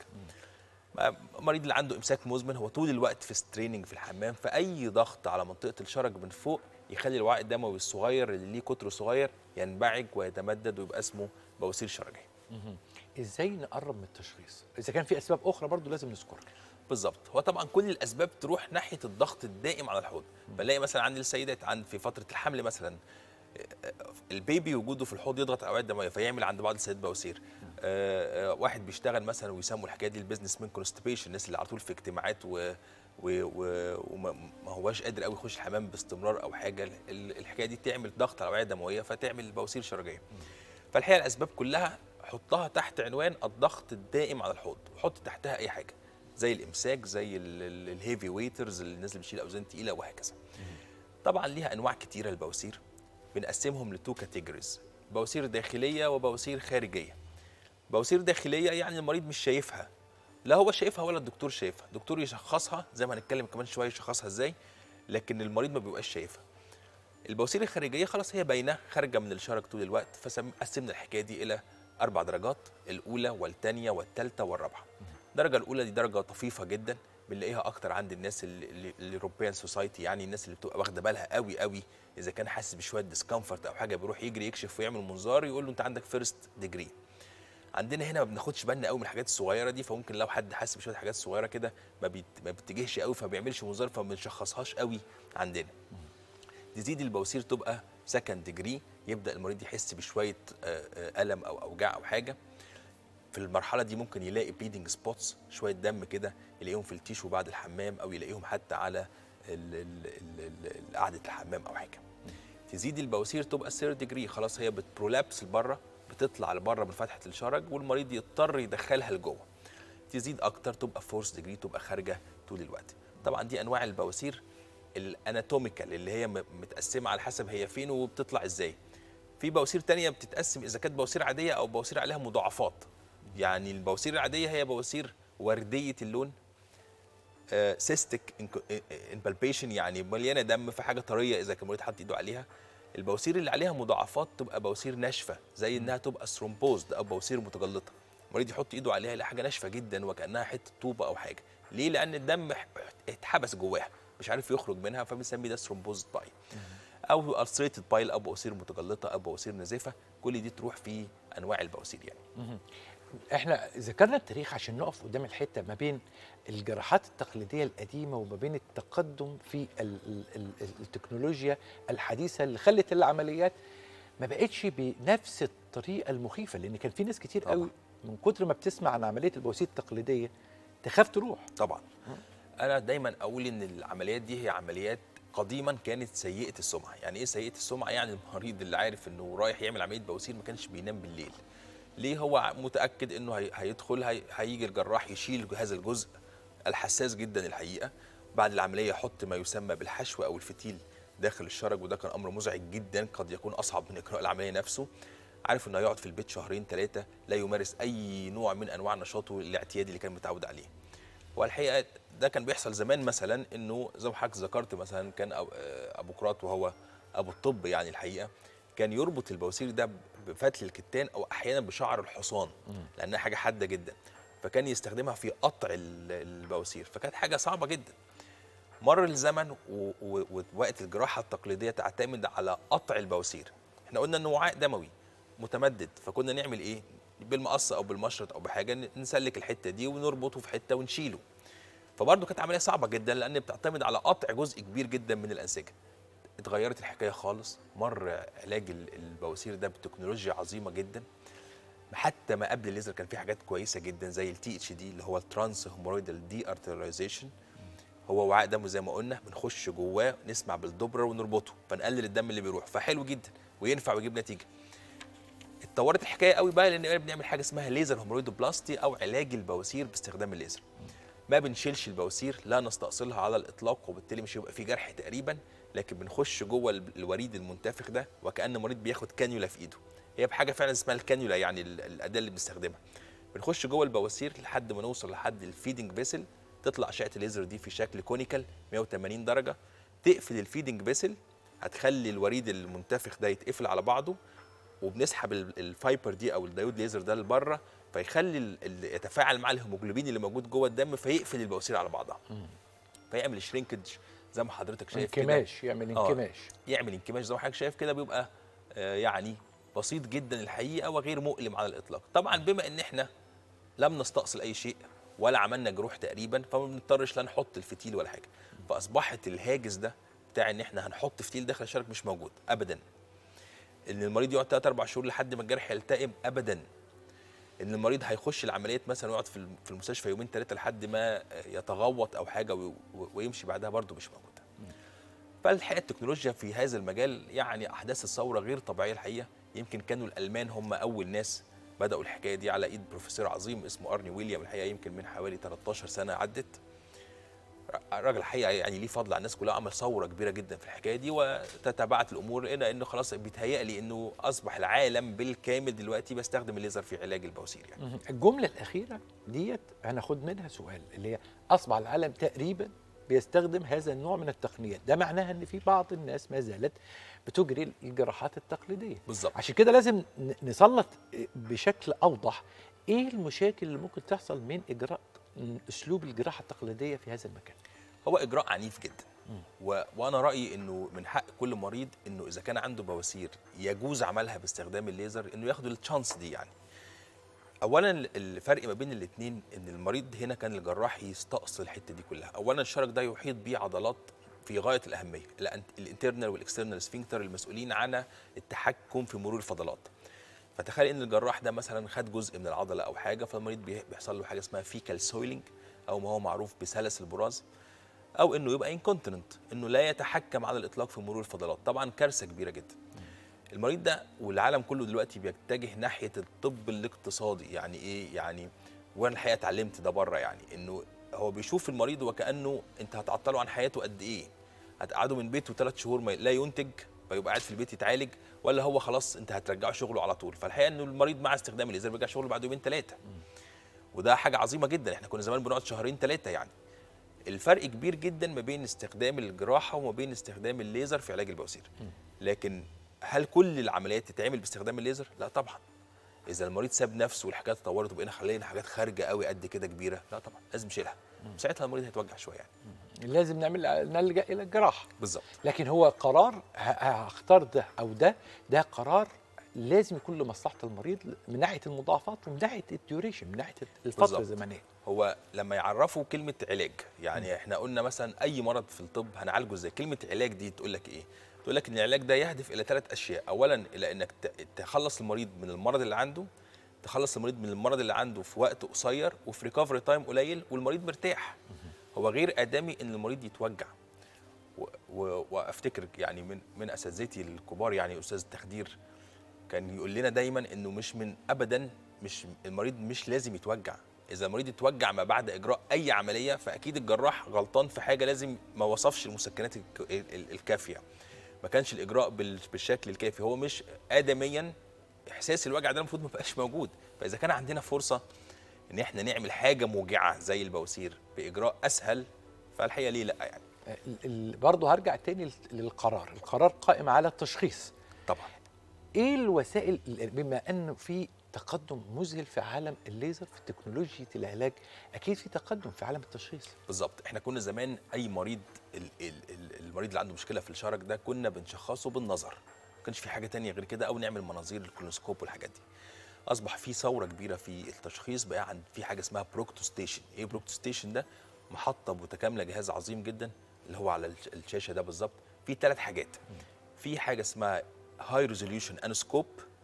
ما- المريض اللي عنده امساك مزمن هو طول الوقت في ستريننج في الحمام فاي ضغط على منطقه الشرج من فوق يخلي الوعاء الدموي الصغير اللي ليه قطر صغير ينبعج ويتمدد ويبقى اسمه بواسير شرجيه ازاي نقرب من التشخيص اذا كان في اسباب اخرى برضو لازم نذكرها بالظبط هو طبعا كل الاسباب تروح ناحيه الضغط الدائم على الحوض بنلاقي مثلا عند السيدات عند في فتره الحمل مثلا آه، البيبي وجوده في الحوض يضغط الاوعيه الدمويه فيعمل عند بعض السيدات بواسير آه، آه، واحد بيشتغل مثلا ويسموا الحكايه دي البيزنس مان كونستيبيشن الناس اللي على طول في اجتماعات و و- و- وما ما هواش قادر قوي يخش الحمام باستمرار او حاجه ال- ال- الحكايه دي تعمل ضغط على الاوعيه الدمويه فتعمل بواسير شرجيه فالحقيقه الاسباب كلها حطها تحت عنوان الضغط الدائم على الحوض وحط تحتها اي حاجه زي الامساك زي الهيفي ويترز الناس اللي بتشيل اوزان تقيله وهكذا طبعا ليها انواع كتيره البواسير بنقسمهم لتو كاتيجوريز بواسير داخليه وبواسير خارجيه بواسير داخليه يعني المريض مش شايفها لا هو شايفها ولا الدكتور شايفها الدكتور يشخصها زي ما هنتكلم كمان شويه يشخصها ازاي لكن المريض ما بيبقاش شايفها البواسير الخارجيه خلاص هي باينه خارجه من الشرج طول الوقت فقسمنا الحكايه دي الى اربع درجات الاولى والثانيه والثالثه والرابعه الدرجه الاولى دي درجه طفيفه جدا بنلاقيها اكتر عند الناس الاوروبيان سوسايتي يعني الناس اللي بتبقى واخده بالها قوي قوي اذا كان حاسس بشويه ديسكمفورت او حاجه بيروح يجري يكشف ويعمل منظار يقول له انت عندك فيرست ديجري عندنا هنا ما بناخدش بالنا قوي من الحاجات الصغيره دي فممكن لو حد حاسس بشويه حاجات صغيره كده ما, بيت... ما بيتجهش قوي فما بيعملش منظار فما بنشخصهاش قوي عندنا تزيد البواسير تبقى سكند ديجري يبدا المريض يحس بشويه آه، آه، الم او اوجاع او حاجه في المرحله دي ممكن يلاقي بليدنج سبوتس شويه دم كده يلاقيهم في التيشو بعد الحمام او يلاقيهم حتى على ال- ال- ال- ال- قعده الحمام او حاجه تزيد البواسير تبقى ثيرد ديجري خلاص هي بتبرولابس لبره بتطلع لبره من فتحه الشرج والمريض يضطر يدخلها لجوه تزيد اكتر تبقى فورس ديجري تبقى خارجه طول الوقت طبعا دي انواع البواسير الاناتوميكال اللي هي م- متقسمه على حسب هي فين وبتطلع ازاي في بواسير تانية بتتقسم اذا كانت بواسير عاديه او بواسير عليها مضاعفات يعني البواسير العاديه هي بواسير ورديه اللون سيستيك امبالبيشن يعني مليانه دم في حاجه طريه اذا كان المريض حط ايده عليها البواسير اللي عليها مضاعفات تبقى بواسير ناشفه زي انها تبقى ثرومبوزد او بواسير متجلطه المريض يحط ايده عليها يلاقي حاجه ناشفه جدا وكانها حته طوبه او حاجه ليه لان الدم ح- اتحبس جواها مش عارف يخرج منها فبنسميه ده ثرومبوزد بايل او ارثريتد بايل او بواسير متجلطه او بواسير نزيفه كل دي تروح في انواع البواسير يعني احنا ذكرنا التاريخ عشان نقف قدام الحته ما بين الجراحات التقليديه القديمه وما بين التقدم في ال ال ال التكنولوجيا الحديثه اللي خلت العمليات ما بقتش بنفس الطريقه المخيفه لان كان في ناس كتير طبعاً. قوي من كتر ما بتسمع عن عمليه البواسير التقليديه تخاف تروح طبعا انا دايما اقول ان العمليات دي هي عمليات قديما كانت سيئه السمعه يعني ايه سيئه السمعه يعني المريض اللي عارف انه رايح يعمل عمليه بواسير ما كانش بينام بالليل ليه هو متاكد انه هي- هيدخل هي- هيجي الجراح يشيل هذا الجزء الحساس جدا الحقيقه بعد العمليه يحط ما يسمى بالحشو او الفتيل داخل الشرج وده كان امر مزعج جدا قد يكون اصعب من اجراء العمليه نفسه عارف انه هيقعد في البيت شهرين ثلاثه لا يمارس اي نوع من انواع نشاطه الاعتيادي اللي كان متعود عليه والحقيقه ده كان بيحصل زمان مثلا انه زي ما حضرتك ذكرت مثلا كان أب- آه، ابو قراط وهو ابو الطب يعني الحقيقه كان يربط البواسير ده بفتل الكتان او احيانا بشعر الحصان لانها حاجه حاده جدا فكان يستخدمها في قطع ال- البواسير فكانت حاجه صعبه جدا مر الزمن و- و- ووقت الجراحه التقليديه تعتمد على قطع البواسير احنا قلنا انه وعاء دموي متمدد فكنا نعمل ايه بالمقص او بالمشرط او بحاجه ن- نسلك الحته دي ونربطه في حته ونشيله فبرضه كانت عمليه صعبه جدا لان بتعتمد على قطع جزء كبير جدا من الانسجه اتغيرت الحكايه خالص مر علاج ال- البواسير ده بتكنولوجيا عظيمه جدا حتى ما قبل الليزر كان في حاجات كويسه جدا زي التي اتش دي اللي هو الترانس هومورويدال دي ارتريزيشن هو وعاء دم زي ما قلنا بنخش جواه نسمع بالدبره ونربطه فنقلل الدم اللي بيروح فحلو جدا وينفع ويجيب نتيجه اتطورت الحكايه قوي بقى لان بنعمل حاجه اسمها ليزر هومورويدوبلاستي او علاج البواسير باستخدام الليزر ما بنشيلش البواسير لا نستأصلها على الاطلاق وبالتالي مش هيبقى في جرح تقريبا لكن بنخش جوه ال- الوريد المنتفخ ده وكأن مريض بياخد كانيولا في ايده هي بحاجه فعلا اسمها الكانيولا يعني ال- الاداه اللي بنستخدمها بنخش جوه البواسير لحد ما نوصل لحد الفيدنج بيسل تطلع اشعه الليزر دي في شكل كونيكال 180 درجه تقفل الفيدنج بيسل هتخلي الوريد المنتفخ ده يتقفل على بعضه وبنسحب ال- الفايبر دي او الدايود ليزر ده لبره فيخلي ال- ال- يتفاعل مع الهيموجلوبين اللي موجود جوه الدم فيقفل البواسير على بعضها فيعمل شرينكج زي ما حضرتك شايف كده انكماش يعمل آه. انكماش يعمل انكماش زي ما حضرتك شايف كده بيبقى آه، يعني بسيط جدا الحقيقه وغير مؤلم على الاطلاق طبعا بما ان احنا لم نستأصل اي شيء ولا عملنا جروح تقريبا فما بنضطرش لا نحط الفتيل ولا حاجه فاصبحت الهاجس ده بتاع ان احنا هنحط فتيل داخل الشرج مش موجود ابدا ان المريض يقعد 3 4 شهور لحد ما الجرح يلتئم ابدا ان المريض هيخش العمليات مثلا ويقعد في الم- في المستشفى يومين ثلاثه لحد ما يتغوط او حاجه وي- ويمشي بعدها برده مش موجوده فالحقيقه التكنولوجيا في هذا المجال يعني احداث الثوره غير طبيعيه الحقيقه يمكن كانوا الالمان هم اول ناس بداوا الحكايه دي على ايد بروفيسور عظيم اسمه ارني ويليام الحقيقه يمكن من حوالي 13 سنه عدت الراجل الحقيقه يعني ليه فضل على الناس كلها عمل ثوره كبيره جدا في الحكايه دي وتتابعت الامور الى انه خلاص بيتهيألي انه اصبح العالم بالكامل دلوقتي بيستخدم الليزر في علاج البواسير يعني مهم. الجمله الاخيره ديت هناخد منها سؤال اللي هي اصبح العالم تقريبا بيستخدم هذا النوع من التقنيات ده معناها ان في بعض الناس ما زالت بتجري الجراحات التقليديه بالظبط عشان كده لازم ن- نسلط بشكل اوضح ايه المشاكل اللي ممكن تحصل من اجراء م، اسلوب الجراحه التقليديه في هذا المكان هو اجراء عنيف جدا و... وانا رايي انه من حق كل مريض انه اذا كان عنده بواسير يجوز عملها باستخدام الليزر انه ياخد التشانس دي يعني اولا الفرق ما بين الاثنين ان المريض هنا كان الجراح يستقصي الحته دي كلها اولا الشرج ده يحيط بيه عضلات في غايه الاهميه الأنت- الانترنال والاكسترنال سفنكتر المسؤولين عن التحكم في مرور الفضلات فتخيل ان الجراح ده مثلا خد جزء من العضله او حاجه فالمريض بي- بيحصل له حاجه اسمها فيكال سويلنج او ما هو معروف بسلس البراز او انه يبقى انكونتيننت انه لا يتحكم على الاطلاق في مرور الفضلات طبعا كارثه كبيره جدا المريض ده والعالم كله دلوقتي بيتجه ناحيه الطب الاقتصادي يعني ايه يعني وانا الحقيقه اتعلمت ده بره يعني انه هو بيشوف المريض وكانه انت هتعطله عن حياته قد ايه هتقعده من بيته ثلاث شهور ما لا ينتج فيبقى قاعد في البيت يتعالج ولا هو خلاص انت هترجعه شغله على طول فالحقيقه انه المريض مع استخدام الليزر بيرجع شغله بعد يومين ثلاثه وده حاجه عظيمه جدا احنا كنا زمان بنقعد شهرين ثلاثه يعني الفرق كبير جدا ما بين استخدام الجراحه وما بين استخدام الليزر في علاج البواسير لكن هل كل العمليات تتعمل باستخدام الليزر لا طبعا اذا المريض ساب نفسه والحكايه تطورت وبقينا خلينا حاجات خارجه قوي قد كده كبيره لا طبعا لازم نشيلها ساعتها المريض هيتوجع شويه يعني لازم نعمل نلجا الى الجراحه بالظبط لكن هو قرار ه- هختار ده او ده ده قرار لازم يكون لمصلحه المريض من ناحيه المضاعفات ومن ناحيه الديوريشن من ناحيه الفتره بالظبط. الزمنيه هو لما يعرفوا كلمه علاج يعني احنا قلنا مثلا اي مرض في الطب هنعالجه ازاي كلمه علاج دي تقول لك ايه تقول لك ان العلاج ده يهدف الى ثلاث اشياء اولا الى انك ت- تخلص المريض من المرض اللي عنده تخلص المريض من المرض اللي عنده في وقت قصير وفي ريكفري تايم قليل والمريض مرتاح هو غير ادمي ان المريض يتوجع و- و- وافتكر يعني من من اساتذتي الكبار يعني استاذ التخدير كان يقول لنا دايما انه مش من ابدا مش المريض مش لازم يتوجع اذا المريض اتوجع ما بعد اجراء اي عمليه فاكيد الجراح غلطان في حاجه لازم ما وصفش المسكنات الك- ال- ال- الكافيه ما كانش الاجراء بال- بالشكل الكافي هو مش ادميا احساس الوجع ده المفروض ما بقاش موجود فاذا كان عندنا فرصه ان احنا نعمل حاجه موجعه زي البواسير باجراء اسهل فالحقيقه ليه لا يعني ال- ال- برضه هرجع تاني لل- للقرار القرار قائم على التشخيص طبعا ايه الوسائل ال- بما انه في تقدم مذهل في عالم الليزر في تكنولوجيا العلاج اكيد في تقدم في عالم التشخيص بالظبط احنا كنا زمان اي مريض ال ال ال المريض اللي عنده مشكله في الشرج ده كنا بنشخصه بالنظر ما كانش في حاجه تانية غير كده او نعمل مناظير الكولونسكوب والحاجات دي اصبح في ثوره كبيره في التشخيص بقى عن في حاجه اسمها بروكتو ستيشن ايه بروكتو ستيشن ده محطه متكامله جهاز عظيم جدا اللي هو على الش- الشاشه ده بالظبط في ثلاث حاجات في حاجه اسمها هاي ريزوليوشن انسكوب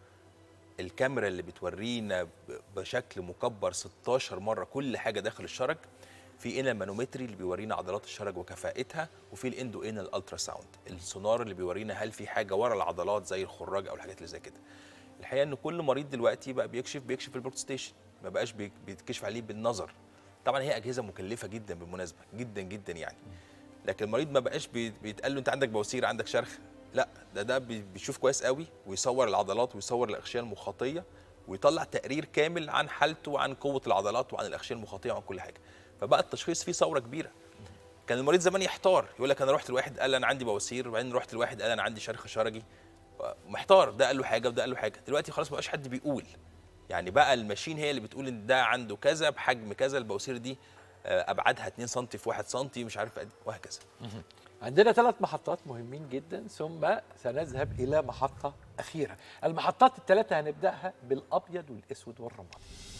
الكاميرا اللي بتورينا ب- بشكل مكبر 16 مره كل حاجه داخل الشرج في انا مانومتري اللي بيورينا عضلات الشرج وكفاءتها وفي الاندو انال الترا ساوند السونار اللي بيورينا هل في حاجه ورا العضلات زي الخراج او الحاجات اللي زي كده الحقيقه ان كل مريض دلوقتي بقى بيكشف بيكشف في البورت ستيشن ما بقاش بي- بيتكشف عليه بالنظر طبعا هي اجهزه مكلفه جدا بالمناسبه جدا جدا يعني لكن المريض ما بقاش بي- بيتقال له انت عندك بواسير عندك شرخ لا ده ده بي- بيشوف كويس قوي ويصور العضلات ويصور الاغشيه المخاطيه ويطلع تقرير كامل عن حالته وعن قوه العضلات وعن الاغشيه المخاطيه وعن كل حاجه فبقى التشخيص فيه ثوره كبيره كان المريض زمان يحتار يقول لك انا رحت لواحد قال انا عندي بواسير وبعدين رحت لواحد قال انا عندي شرخ شرجي محتار ده قال له حاجه وده قال له حاجه دلوقتي خلاص ما بقاش حد بيقول يعني بقى الماشين هي اللي بتقول ان ده عنده كذا بحجم كذا البواسير دي آه، ابعادها 2 سم في 1 سم مش عارف قد وهكذا عندنا ثلاث محطات مهمين جدا ثم سنذهب الى محطه اخيره المحطات الثلاثه هنبداها بالابيض والاسود والرمادي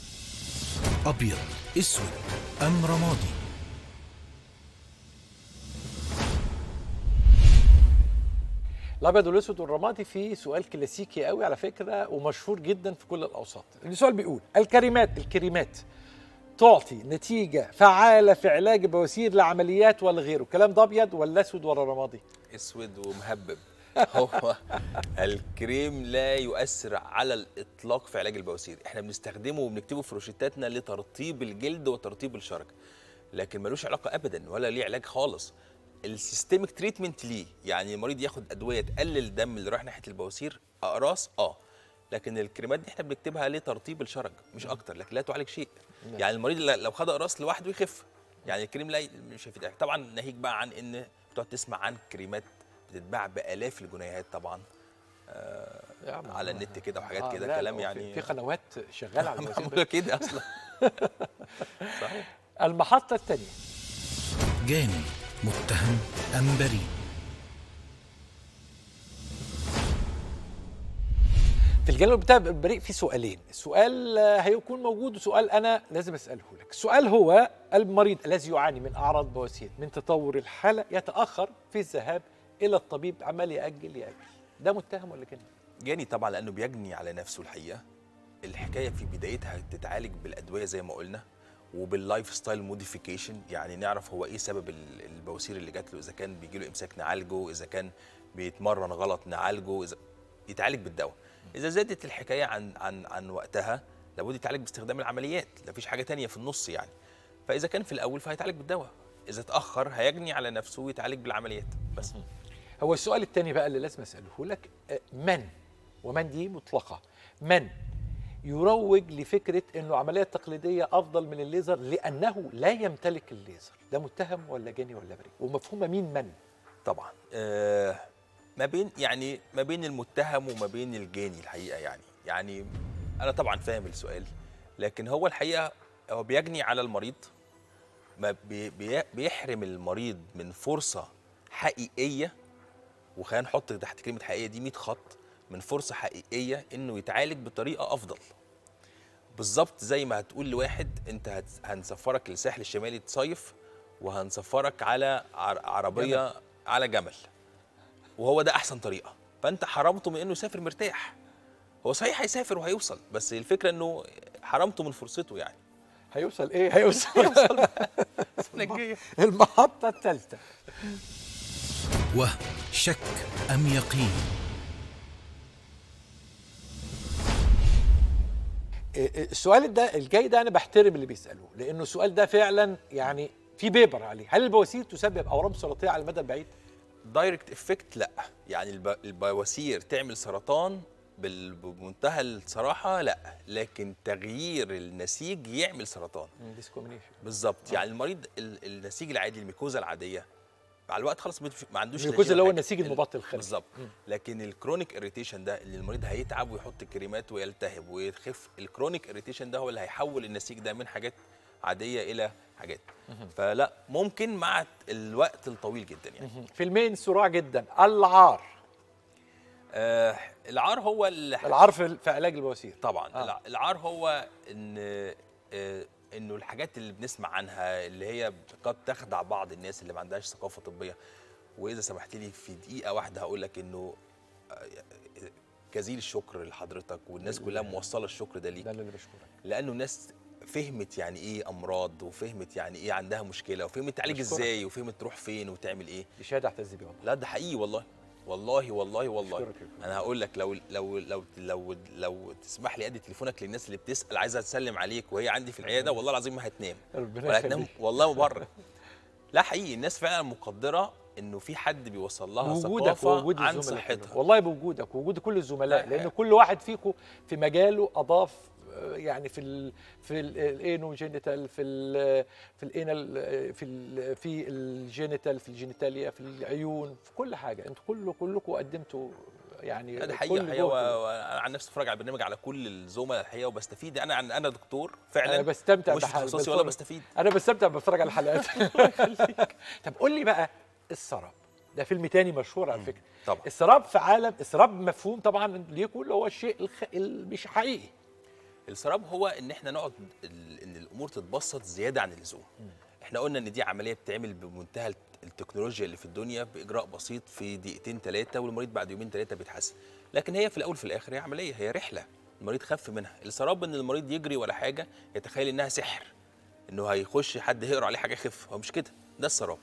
أبيض أسود أم رمادي الابيض والاسود والرمادي في سؤال كلاسيكي قوي على فكره ومشهور جدا في كل الاوساط السؤال بيقول الكريمات الكريمات تعطي نتيجه فعاله في علاج البواسير لعمليات ولا غيره الكلام ده ابيض ولا اسود ولا رمادي اسود ومهبب هو الكريم لا يؤثر على الاطلاق في علاج البواسير احنا بنستخدمه وبنكتبه في روشتاتنا لترطيب الجلد وترطيب الشرج لكن ملوش علاقه ابدا ولا ليه علاج خالص السيستميك تريتمنت ليه يعني المريض ياخد ادويه تقلل الدم اللي رايح ناحيه البواسير اقراص اه لكن الكريمات دي احنا بنكتبها لترطيب الشرج مش اكتر لكن لا تعالج شيء نعم. يعني المريض ل- لو خد اقراص لوحده يخف يعني الكريم لا مش هيفيد طبعا ناهيك بقى عن ان بتقعد تسمع عن كريمات بتتباع بالاف الجنيهات طبعا آه على النت كده وحاجات آه، كده لا، كلام في- يعني في قنوات شغاله على البواسير معموله كده اصلا صحيح المحطه الثانيه جاني متهم أم بريء في الجانب بتاع البريء في سؤالين السؤال آه، هيكون موجود وسؤال انا لازم اساله لك السؤال هو المريض الذي يعاني من اعراض بواسير من تطور الحاله يتاخر في الذهاب الى الطبيب عمال ياجل ياجل ده متهم ولا كده جاني طبعا لانه بيجني على نفسه الحقيقه الحكايه في بدايتها تتعالج بالادويه زي ما قلنا وباللايف ستايل موديفيكيشن يعني نعرف هو ايه سبب ال- البواسير اللي جات له اذا كان بيجي له امساك نعالجه اذا كان بيتمرن غلط نعالجه اذا يتعالج بالدواء اذا زادت الحكايه عن عن عن وقتها لابد يتعالج باستخدام العمليات لا فيش حاجه تانية في النص يعني فاذا كان في الاول فهيتعالج بالدواء اذا اتاخر هيجني على نفسه ويتعالج بالعمليات بس هو السؤال الثاني بقى اللي لازم اساله لك آه، من ومن دي مطلقه من يروج لفكره انه العمليه التقليديه افضل من الليزر لانه لا يمتلك الليزر ده متهم ولا جاني ولا بريء ومفهومه مين من طبعا آه ما بين يعني ما بين المتهم وما بين الجاني الحقيقه يعني يعني انا طبعا فاهم السؤال لكن هو الحقيقه هو بيجني على المريض ما بي بي بيحرم المريض من فرصه حقيقيه وخلينا نحط تحت كلمه حقيقيه دي 100 خط من فرصه حقيقيه انه يتعالج بطريقه افضل بالظبط زي ما هتقول لواحد انت هت- هنسفرك للساحل الشمالي تصيف وهنسفرك على عر- عربيه جمل. على جمل وهو ده احسن طريقه فانت حرمته من انه يسافر مرتاح هو صحيح هيسافر وهيوصل بس الفكره انه حرمته من فرصته يعني هيوصل ايه هيوصل السنه الجايه المحطه الثالثه وهم شك أم يقين السؤال ده الجاي ده انا بحترم اللي بيسالوه لانه السؤال ده فعلا يعني في بيبر عليه هل البواسير تسبب اورام سرطانيه على المدى البعيد دايركت افكت لا يعني الب- البواسير تعمل سرطان بال- بمنتهى الصراحه لا لكن تغيير النسيج يعمل سرطان ديسكومينيشن بالظبط يعني المريض ال- النسيج العادي الميكوزا العاديه مع الوقت خلاص ما ما عندوش الميكوزا نتيجة اللي هو حاجة. النسيج ال- المبطن الخارجي. بالظبط لكن الكرونيك اريتيشن ده اللي المريض هيتعب ويحط كريمات ويلتهب ويخف الكرونيك اريتيشن ده هو اللي هيحول النسيج ده من حاجات عاديه الى حاجات فلا ممكن مع الوقت الطويل جدا يعني فيلمين صراع جدا العار آه العار هو اللي العار في في علاج البواسير طبعا آه. آه. العار هو ان آه انه الحاجات اللي بنسمع عنها اللي هي قد تخدع بعض الناس اللي ما عندهاش ثقافه طبيه واذا سمحت لي في دقيقه واحده هقول لك انه آه، جزيل الشكر لحضرتك والناس كلها موصله الشكر ده ليك ده اللي بشكرك لانه الناس فهمت يعني ايه امراض وفهمت يعني ايه عندها مشكله وفهمت تعالج بشكرك. ازاي وفهمت تروح فين وتعمل ايه دي شهاده اعتز بيها والله لا ده حقيقي والله والله والله والله أشكرك يا انا هقول لك لو لو لو لو لو تسمح لي ادي تليفونك للناس اللي بتسال عايزه تسلم عليك وهي عندي في العياده والله العظيم ما هتنام ربنا ولا هتنام يخليك. والله مبرر لا حقيقي الناس فعلا مقدره انه في حد بيوصل لها بوجودك ثقافه ووجود عن الزملاء صحتها كلهم. والله بوجودك ووجود كل الزملاء لا، لان كل واحد فيكم في مجاله اضاف آه، يعني في ال في الانو جينيتال في ال في الانال في ال في الجينيتال في الجينيتاليا في العيون في كل حاجه انتوا كله كلكم قدمتوا يعني لا، ده كل حقيقه حقيقه جهد. و- وانا عن نفسي بتفرج على البرنامج على كل الزملاء الحقيقه وبستفيد انا عن انا دكتور فعلا انا بستمتع ومش في بحال- تخصصي ولا بتفرج- بستفيد انا بستمتع بتفرج على الحلقات طب قول لي بقى السراب ده فيلم تاني مشهور على فكره طبعا السراب في عالم السراب مفهوم طبعا ليكم اللي هو الشيء الخ... ال- مش حقيقي السراب هو ان احنا نقعد ال- ان الامور تتبسط زياده عن اللزوم احنا قلنا ان دي عمليه بتتعمل بمنتهى الت- التكنولوجيا اللي في الدنيا باجراء بسيط في دقيقتين ثلاثه والمريض بعد يومين ثلاثه بيتحسن لكن هي في الاول في الاخر هي عمليه هي رحله المريض خف منها السراب ان المريض يجري ولا حاجه يتخيل انها سحر انه هيخش حد هيقرا عليه حاجه يخف هو مش كده ده السراب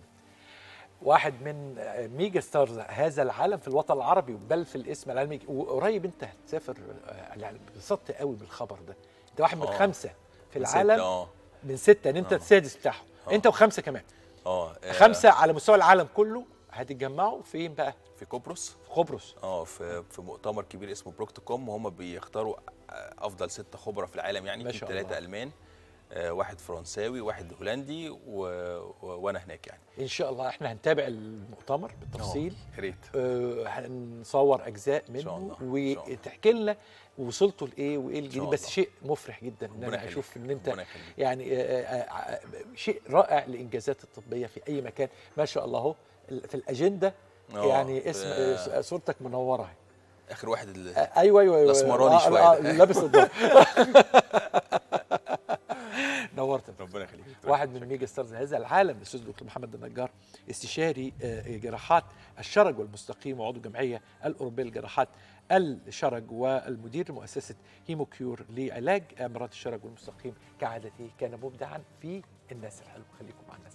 واحد من ميجا ستارز هذا العالم في الوطن العربي بل في الاسم العالمي وقريب انت هتسافر آه، يعني انبسطت قوي بالخبر ده انت واحد من آه. خمسه في من ستة، العالم اه من سته ان انت السادس بتاعهم انت وخمسه كمان اه آه، خمسه على مستوى العالم كله هتتجمعوا فين بقى؟ في قبرص في قبرص اه في في مؤتمر كبير اسمه بروكتوكوم وهم بيختاروا آه، افضل ستة خبراء في العالم يعني ما في شاء ثلاثه الله. المان آه، واحد فرنساوي واحد هولندي و... و... وانا هناك يعني ان شاء الله احنا هنتابع المؤتمر بالتفصيل يا ريت آه، هنصور اجزاء منه شاء الله، إن شاء الله. وتحكي لنا وصلتوا لايه وايه الجديد شاء بس الله. شيء مفرح جدا ان ربنا انا يخليك، اشوف ان انت ربنا يخليك. يعني آه، آه، آه، شيء رائع للانجازات الطبيه في اي مكان ما شاء الله اهو في الاجنده آه، يعني اسم في- آه، صورتك منوره اخر واحد اللي آه، ايوه ايوه ايوه الأسمراني آه، شوية آه، ده. لابس الضوء نورت يا ربنا يخليك دكتور. واحد من ميجا ستارز هذا العالم الاستاذ دكتور محمد النجار استشاري آه، جراحات الشرج والمستقيم وعضو الجمعيه الاوروبيه لجراحات الشرج والمدير لمؤسسه هيموكيور لعلاج امراض الشرج والمستقيم كعادته كان مبدعا في الناس الحلوه خليكم مع الناس